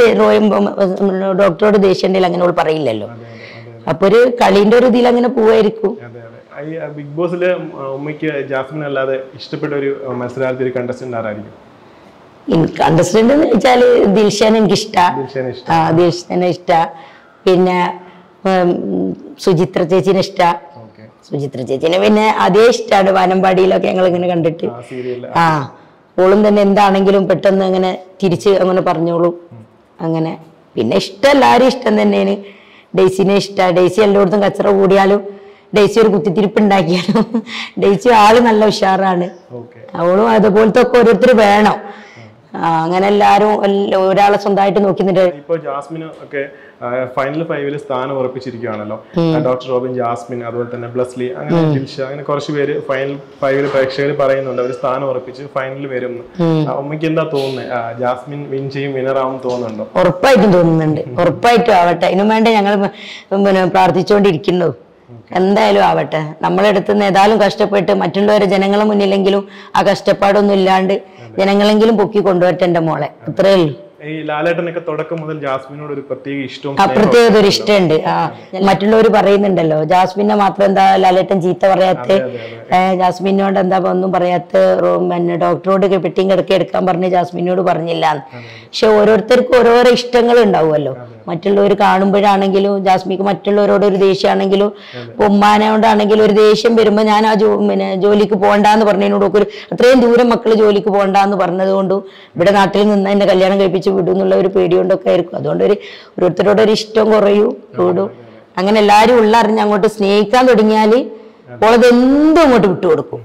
ഡോക്ടറോട് ദേഷ്യം ഉണ്ടെങ്കിൽ അങ്ങനെ അവള് പറയില്ലല്ലോ അപ്പൊ ഒരു കളീന്റെ ഒരു ഇതിൽ അങ്ങനെ പോവായിരിക്കും അതെ അതെ ഈ ആ, ബിഗ് ബോസില് ഉമ്മയ്ക്ക് ജാസ്മിൻ അല്ലാതെ ഇഷ്ടപ്പെട്ട ഒരു ആ, മത്സരാർത്ഥി ഒരു കണ്ടസ്റ്റന്റ് ആരായിരിക്കും എനിക്ക് അണ്ടർസ്റ്റാൻഡ് എന്ന് വെച്ചാല് ദിൽഷാൻ എനിക്ക് ഇഷ്ടാ ദിൽഷേനെ ഇഷ്ടം ആ ദിൽഷാനെ ഇഷ്ടാ പിന്നെ ഉം, സുചിത്ര ചേച്ചിനെ ഇഷ്ടാ ഓക്കെ സുചിത്ര ചേച്ചിനെ പിന്നെ അതേ ഇഷ്ടമാണ് വാനമ്പാടിയിലൊക്കെ ഞങ്ങൾ ഇങ്ങനെ കണ്ടിട്ട് ആ സീരിയല് ആ ഓളും തന്നെ എന്താണെങ്കിലും പെട്ടെന്ന് അങ്ങനെ തിരിച്ച് അങ്ങനെ പറഞ്ഞോളും അങ്ങനെ പിന്നെ ഇഷ്ടം എല്ലാവരും ഇഷ്ടം തന്നെയാണ് ഡെയ്സിനെ ഇഷ്ട ഡെയ്സി എല്ലായിടത്തും കച്ചറ കൂടിയാലും ഡെയ്സി ഒരു കുത്തിത്തിരിപ്പ് ഉണ്ടാക്കിയാലും ഡെയ്സി ആള് നല്ല ഉഷാറാണ് ഓക്കെ അവളും അതുപോലത്തെ ഒക്കെ ഓരോരുത്തർ വേണം ആ, അങ്ങനെ എല്ലാരും എല്ല- ഒരാളെ സ്വന്തമായിട്ട് നോക്കുന്നുണ്ട് ഇപ്പൊ ജാസ്മിന് ഒക്കെ ഫൈനൽ ഫൈവില് സ്ഥാനം ഉറപ്പിച്ചിരിക്കുകയാണല്ലോ ഡോക്ടർ റോബിൻ ജാസ്മിൻ അതുപോലെ തന്നെ ബ്ലസ്ലി അങ്ങനെ ദിൽഷ അങ്ങനെ കുറച്ച് പേര് ഫൈനൽ ഫൈവില് പ്രേക്ഷകർ പറയുന്നുണ്ട് അവർ സ്ഥാനം ഉറപ്പിച്ച് ഫൈനലിൽ വരും ഉമ്മയ്ക്ക് എന്താ തോന്നുന്നത് ആ, ജാസ്മിൻ വിൻ ചെയ്യും വിനറാവും തോന്നുന്നുണ്ടോ ഉറപ്പായിട്ടും തോന്നുന്നുണ്ട് ഉറപ്പായിട്ടും ആവട്ടെ അതിനും വേണ്ട ഞങ്ങൾ പിന്നെ പ്രാർത്ഥിച്ചുകൊണ്ടിരിക്കുന്നു എന്തായാലും ആവട്ടെ നമ്മളെടുത്ത് നിന്ന് ഏതായാലും കഷ്ടപ്പെട്ട് മറ്റുള്ളവരെ ജനങ്ങളെ മുന്നിലെങ്കിലും ആ കഷ്ടപ്പാടൊന്നും ഇല്ലാണ്ട് ജനങ്ങളെങ്കിലും പൊക്കി കൊണ്ടുവരട്ടെ എന്റെ മോളെ അത്രേ ഉള്ളൂ ഈ ലാലേട്ടനൊക്കെ തുടക്കം മുതൽ ജാസ്മിനോട് ഒരു പ്രത്യേക ഇഷ്ടവും ആ പ്രത്യേകത ഒരു ഇഷ്ടമുണ്ട് ആ മറ്റുള്ളവർ പറയുന്നുണ്ടല്ലോ ജാസ്മിനെ മാത്രം എന്താ ലാലേട്ടൻ ചീത്ത പറയാത്ത ജാസ്മിനോട് എന്താ ഒന്നും പറയാത്ത റോ- പിന്നെ ഡോക്ടറോട് പെട്ടിയും കിടക്കി എടുക്കാൻ പറഞ്ഞ് ജാസ്മിനോട് പറഞ്ഞില്ല പക്ഷെ ഓരോരുത്തർക്കും ഓരോരോ ഇഷ്ടങ്ങൾ ഉണ്ടാവുമല്ലോ മറ്റുള്ളവർ കാണുമ്പോഴാണെങ്കിലും ജാസ്മിക്ക് മറ്റുള്ളവരോട് ഒരു ദേഷ്യമാണെങ്കിലും ഇപ്പൊ ഉമ്മാനെ കൊണ്ടാണെങ്കിലും ഒരു ദേഷ്യം വരുമ്പോ ഞാൻ ആ ജോ പിന്നെ ജോലിക്ക് പോകണ്ടെന്ന് പറഞ്ഞതിനോട് ഒക്കെ ഒരു അത്രയും ദൂരം മക്കള് ജോലിക്ക് പോകണ്ടെന്ന് പറഞ്ഞത് കൊണ്ടും ഇവിടെ നാട്ടിൽ നിന്ന് എന്നെ കല്യാണം കഴിപ്പിച്ച് വിടും എന്നുള്ള ഒരു പേടി കൊണ്ടൊക്കെ ആയിരിക്കും അതുകൊണ്ട് ഒരു ഓരോരുത്തരോട് ഒരു ഇഷ്ടം കുറയും കൂടും അങ്ങനെ എല്ലാരും ഉള്ളറിഞ്ഞ് അങ്ങോട്ട് സ്നേഹിക്കാൻ തുടങ്ങിയാല് ഓളത് എന്തും അങ്ങോട്ട് വിട്ടുകൊടുക്കും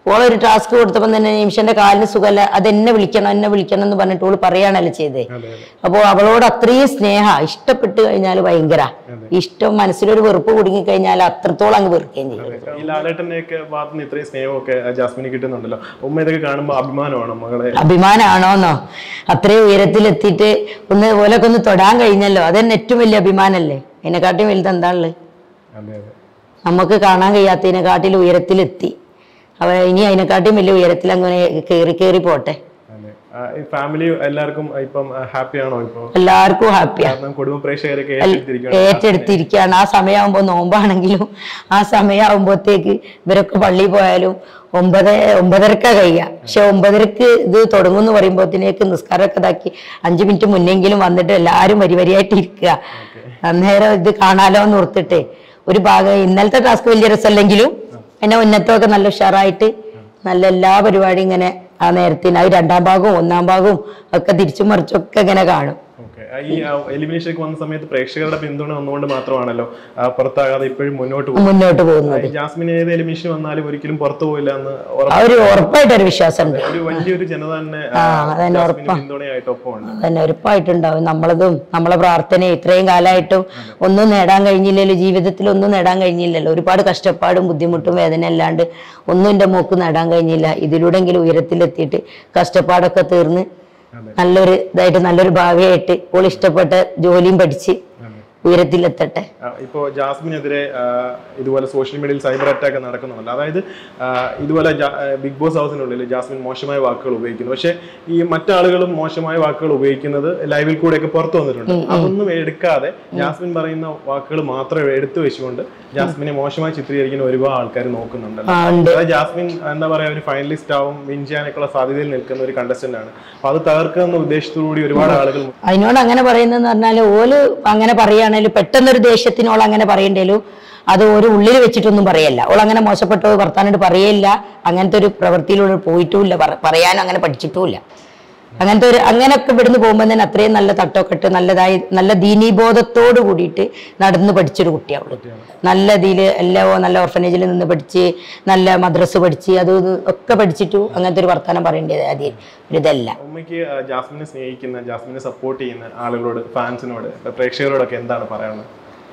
ഓളൊരു ടാസ്ക് കൊടുത്തപ്പോൾ തന്നെ നിമിഷന്റെ കാലിന് സുഖമല്ല അത് എന്നെ വിളിക്കണം എന്നെ വിളിക്കണം എന്ന് പറഞ്ഞിട്ട് ഓള് പറയാണല്ലോ ചെയ്തേ അതെ അതെ അപ്പോൾ അവളോട് അത്രയും സ്നേഹ ഇഷ്ടപ്പെട്ട് കഴിഞ്ഞാൽ ഭയങ്കര ഇഷ്ടം മനസ്സിലൊരു വെറുപ്പ് കുടുങ്ങി കഴിഞ്ഞാൽ അത്രത്തോളം അങ്ങ് വെറുക്കുകയും ചെയ്യും അതെ. ഈ ലാലേട്ടന്റെ ഒക്കെ ഭാഗത്ത് നിന്ന് ഇത്രയും സ്നേഹമൊക്കെ ജാസ്മിന് കിട്ടുന്നുണ്ടല്ലോ ഉമ്മ ഇതൊക്കെ കാണുമ്പോൾ അഭിമാനമാണ് മകളെ അഭിമാനാണോന്നോ അത്രയും ഉയരത്തിലെത്തിയിട്ട് ഒന്ന് ഓലൊക്കെ ഒന്ന് തൊടാൻ കഴിഞ്ഞല്ലോ അതന്നെ ഏറ്റവും വലിയ അഭിമാനല്ലേ അതിനെക്കാട്ടിയും വലുത് എന്താണുള്ളത് അതെ അതെ നമുക്ക് കാണാൻ കഴിയാത്തതിനെക്കാട്ടിൽ ഉയരത്തിലെത്തി അവ ഇനി അതിനെക്കാട്ടിയും വലിയ ഉയരത്തിൽ അങ്ങനെ കയറി കയറി പോട്ടെ അതെ ആ, ഈ ഫാമിലി എല്ലാവർക്കും ഇപ്പം ഹാപ്പി ആണോ ഇപ്പൊ എല്ലാവർക്കും ഹാപ്പിയാ കാരണം കുടുംബ പ്രേക്ഷകരൊക്കെ ഏറ്റെടുത്തിരിക്കുകയാണ് ഏറ്റെടുത്തിരിക്കുകയാണ് ആ സമയമാകുമ്പോൾ നോമ്പാണെങ്കിലും ആ സമയമാകുമ്പോഴത്തേക്ക് ഇവരൊക്കെ പള്ളിയിൽ പോയാലും ഒമ്പത് ഒമ്പതരക്ക കഴിയുക പക്ഷെ ഒമ്പതരക്ക് ഇത് തുടങ്ങും എന്ന് പറയുമ്പോഴത്തേക്ക് നിസ്കാരമൊക്കെ ഇതാക്കി അഞ്ചു മിനിറ്റ് മുന്നെങ്കിലും വന്നിട്ട് എല്ലാവരും വരി വരിയായിട്ട് ഇരിക്കുക അന്നേരം ഇത് കാണാലോ എന്ന് ഓർത്തിട്ട് ഒരു ഭാഗം ഇന്നലത്തെ ടാസ്ക് വലിയ രസമല്ലെങ്കിലും എന്നെ ഉന്നത്തമൊക്കെ നല്ല ഉഷാറായിട്ട് നല്ല എല്ലാ പരിപാടിയും ഇങ്ങനെ ആ നേരത്തിന് അത് രണ്ടാം ഭാഗവും ഒന്നാം ഭാഗവും ഒക്കെ തിരിച്ചും മറിച്ചൊക്കെ ഇങ്ങനെ കാണും ഓക്കെ ഈ എലിമിനേഷനൊക്കെ വന്ന സമയത്ത് പ്രേക്ഷകരുടെ പിന്തുണ വന്നുകൊണ്ട് മാത്രമാണല്ലോ ആ, പുറത്താകാതെ ഇപ്പോഴും മുന്നോട്ട് പോകും മുന്നോട്ട് പോകുന്നത് ജാസ്മിൻ ഏത് എലിമിനേഷൻ വന്നാലും ഒരിക്കലും പുറത്തു പോയില്ല എന്ന് ആ ഒരു ഉറപ്പായിട്ടൊരു വിശ്വാസമുണ്ട് ഒരു വലിയൊരു ജനത തന്നെ ആ, അതന്നെ ജാസ്മിന് പിന്തുണയായിട്ട് ഒപ്പമുണ്ട് അതന്നെ ഉറപ്പായിട്ടുണ്ടാവും നമ്മളതും നമ്മളെ പ്രാർത്ഥന ഇത്രയും കാലമായിട്ടും ഒന്നും നേടാൻ കഴിഞ്ഞില്ലല്ലോ ജീവിതത്തിൽ ഒന്നും നേടാൻ കഴിഞ്ഞില്ലല്ലോ ഒരുപാട് കഷ്ടപ്പാടും ബുദ്ധിമുട്ടും വേദന അല്ലാണ്ട് ഒന്നും എൻ്റെ മോക്ക് നേടാൻ കഴിഞ്ഞില്ല ഇതിലൂടെങ്കിലും ഉയരത്തിലെത്തിയിട്ട് കഷ്ടപ്പാടൊക്കെ തീർന്ന് നല്ലൊരു ഇതായിട്ട് നല്ലൊരു ഭാവിയായിട്ട് ഇപ്പോൾ ഇഷ്ടപ്പെട്ട ജോലിയും പഠിച്ച് ഉയരത്തിലെത്തട്ടെ ആ, ഇപ്പോ ജാസ്മിനെതിരെ ആ, ഇതുപോലെ സോഷ്യൽ മീഡിയയിൽ സൈബർ അറ്റാക്ക് നടക്കുന്നുണ്ടല്ലോ അതായത് ആ, ഇതുപോലെ ജാ- ആ, ബിഗ് ബോസ് ഹൗസിനുള്ളിൽ ജാസ്മിൻ മോശമായ വാക്കുകൾ ഉപയോഗിക്കുന്നു പക്ഷെ ഈ മറ്റാളുകളും മോശമായ വാക്കുകൾ ഉപയോഗിക്കുന്നത് ലൈവിൽ കൂടെയൊക്കെ പുറത്തു വന്നിട്ടുണ്ട് അതൊന്നും എടുക്കാതെ ജാസ്മിൻ പറയുന്ന വാക്കുകൾ മാത്രം എടുത്തു വെച്ചുകൊണ്ട് ജാസ്മിനെ മോശമായി ചിത്രീകരിക്കുന്ന ഒരുപാട് ആൾക്കാർ നോക്കുന്നുണ്ടല്ലോ ആ ഉണ്ട് അതായത് ജാസ്മിൻ എന്താ പറയാ ഒരു ഫൈനലിസ്റ്റ് ആവും വിൻ ചെയ്യാനൊക്കെയുള്ള സാധ്യതയിൽ നിൽക്കുന്ന ഒരു കണ്ടസ്റ്റന്റ് ആണ് അപ്പൊ അത് തകർക്കുന്ന ഉദ്ദേശത്തോടുകൂടി ഒരുപാട് ആളുകൾ അതിനോട് അങ്ങനെ പറയുന്നതെന്ന് പറഞ്ഞാൽ ഓല് അങ്ങനെ പറയുകയാണെങ്കിൽ പെട്ടെന്നൊരു ദേഷ്യത്തിനോൾ അങ്ങനെ പറയണ്ടേലും അത് ഒരു ഉള്ളിൽ വെച്ചിട്ടൊന്നും പറയല്ല ഓൾ അങ്ങനെ മോശപ്പെട്ട വർത്താനായിട്ട് പറയല്ല അങ്ങനത്തെ ഒരു പ്രവൃത്തിയിലൂടെ പോയിട്ടുമില്ല പറ- പറയാനും അങ്ങനെ പഠിച്ചിട്ടുമില്ല അങ്ങനത്തെ ഒരു അങ്ങനെയൊക്കെ ഇവിടുന്ന് പോകുമ്പോൾ തന്നെ അത്രയും നല്ല തട്ടൊക്കെ ഇട്ട് നല്ലതായി നല്ല ദീനീബോധത്തോട് കൂടിയിട്ട് നടന്ന് പഠിച്ചൊരു കുട്ടിയാവുള്ളൂ നല്ല ഇതിൽ എല്ലാ നല്ല ഓർഫനേജിൽ നിന്ന് പഠിച്ച് നല്ല മദ്രസ് പഠിച്ച് അത് ഇത് ഒക്കെ പഠിച്ചിട്ടു അങ്ങനത്തെ ഒരു വർത്തമാനം പറയേണ്ടത് ആദ്യം ഒരു ഇതല്ല ഉമ്മയ്ക്ക് ആ, ജാസ്മിനെ സ്നേഹിക്കുന്ന ജാസ്മിനെ സപ്പോർട്ട് ചെയ്യുന്ന ആളുകളോട് ഫാൻസിനോട് പ്രേക്ഷകരോടൊക്കെ എന്താണ് പറയാനുള്ളത്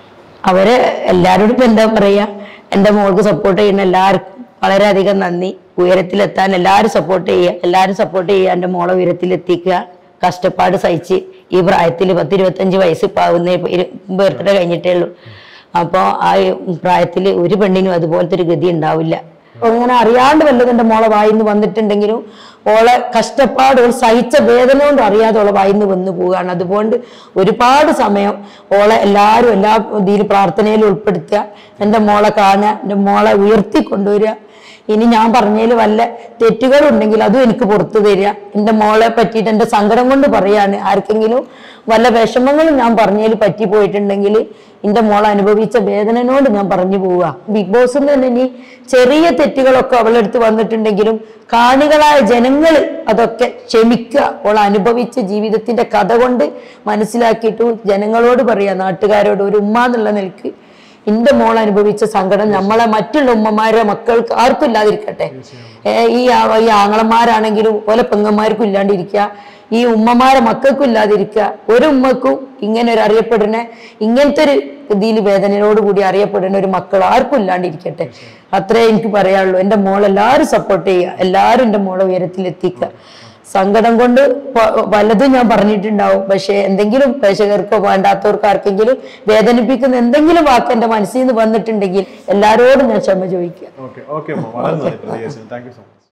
അവര് എല്ലാവരോടും ഇപ്പൊ എന്താ പറയാ എന്റെ മോൾക്ക് സപ്പോർട്ട് ചെയ്യുന്ന എല്ലാവർക്കും വളരെയധികം നന്ദി ഉയരത്തിലെത്താൻ എല്ലാവരും സപ്പോർട്ട് ചെയ്യുക എല്ലാവരും സപ്പോർട്ട് ചെയ്യുക എന്റെ മോളെ ഉയരത്തിലെത്തിക്കുക കഷ്ടപ്പാട് സഹിച്ച് ഈ പ്രായത്തിൽ പത്ത് ഇരുപത്തഞ്ച് വയസ്സ് പാവുന്ന ബർത്ത്ഡേ കഴിഞ്ഞിട്ടേ ഉള്ളൂ അപ്പോൾ ആ പ്രായത്തിൽ ഒരു പെണ്ണിനും അതുപോലത്തെ ഒരു ഗതി ഉണ്ടാവില്ല അങ്ങനെ അറിയാണ്ട് വല്ലതും എൻ്റെ മോളെ വായിന്ന് വന്നിട്ടുണ്ടെങ്കിലും ഓളെ കഷ്ടപ്പാട് ഓൾ സഹിച്ച വേദന കൊണ്ട് അറിയാതെ ഓളെ വായിന്ന് വന്നു പോവുകയാണ് അതുകൊണ്ട് ഒരുപാട് സമയം ഓളെ എല്ലാവരും എല്ലാ ഇതിൽ പ്രാർത്ഥനയിൽ ഉൾപ്പെടുത്തുക എൻ്റെ മോളെ കാണുക എൻ്റെ മോളെ ഉയർത്തി കൊണ്ടുവരിക ഇനി ഞാൻ പറഞ്ഞതിൽ വല്ല തെറ്റുകളുണ്ടെങ്കിൽ അതും എനിക്ക് പുറത്തു തരിക എൻ്റെ മോളെ പറ്റിയിട്ട് എൻ്റെ സങ്കടം കൊണ്ട് പറയാണ് ആർക്കെങ്കിലും വല്ല വിഷമങ്ങളും ഞാൻ പറഞ്ഞതിൽ പറ്റി പോയിട്ടുണ്ടെങ്കിൽ എൻ്റെ മോൾ അനുഭവിച്ച വേദനയോട് ഞാൻ പറഞ്ഞു പോവുക ബിഗ് ബോസിൽ തന്നെ ഇനി ചെറിയ തെറ്റുകളൊക്കെ അവളെടുത്ത് വന്നിട്ടുണ്ടെങ്കിലും കാണികളായ ജനങ്ങൾ അതൊക്കെ ക്ഷമിക്കുക അവൾ അനുഭവിച്ച ജീവിതത്തിന്റെ കഥ കൊണ്ട് മനസ്സിലാക്കിയിട്ടു ജനങ്ങളോട് പറയാ നാട്ടുകാരോട് ഒരു ഉമ്മ എന്നുള്ള നിലക്ക് എന്റെ മോൾ അനുഭവിച്ച സങ്കടം നമ്മളെ മറ്റുള്ള ഉമ്മമാരുടെ മക്കൾക്ക് ആർക്കും ഇല്ലാതിരിക്കട്ടെ ഏ, ഈ ആ- ഈ ആങ്ങളന്മാരാണെങ്കിലും ഓലെ പെങ്ങന്മാർക്കും ഇല്ലാണ്ടിരിക്കുക ഈ ഉമ്മമാരെ മക്കൾക്കും ഇല്ലാതിരിക്കുക ഒരു ഉമ്മക്കും ഇങ്ങനെ ഒരു അറിയപ്പെടുന്ന ഇങ്ങനത്തെ ഒരു ഇതിൽ വേദനയോട് കൂടി അറിയപ്പെടുന്ന ഒരു മക്കൾ ആർക്കും ഇല്ലാണ്ടിരിക്കട്ടെ അത്രേ എനിക്ക് പറയാനുള്ളൂ എൻ്റെ മോൾ എല്ലാവരും സപ്പോർട്ട് ചെയ്യുക എല്ലാവരും എൻ്റെ മോളെ ഉയരത്തിലെത്തിക്കുക സങ്കടം കൊണ്ട് പ- പലതും ഞാൻ പറഞ്ഞിട്ടുണ്ടാവും പക്ഷെ എന്തെങ്കിലും പ്രേക്ഷകർക്കോ വേണ്ടാത്തവർക്കോ ആർക്കെങ്കിലും വേദനിപ്പിക്കുന്ന എന്തെങ്കിലും വാക്ക് എൻ്റെ മനസ്സിൽ നിന്ന് വന്നിട്ടുണ്ടെങ്കിൽ എല്ലാവരോടും ഞാൻ ക്ഷമ ചോദിക്കുക ഓക്കെ ഓക്കെ വളരെ നന്ദി പ്രതികരിച്ചത് താങ്ക് യു സോ മച്ച്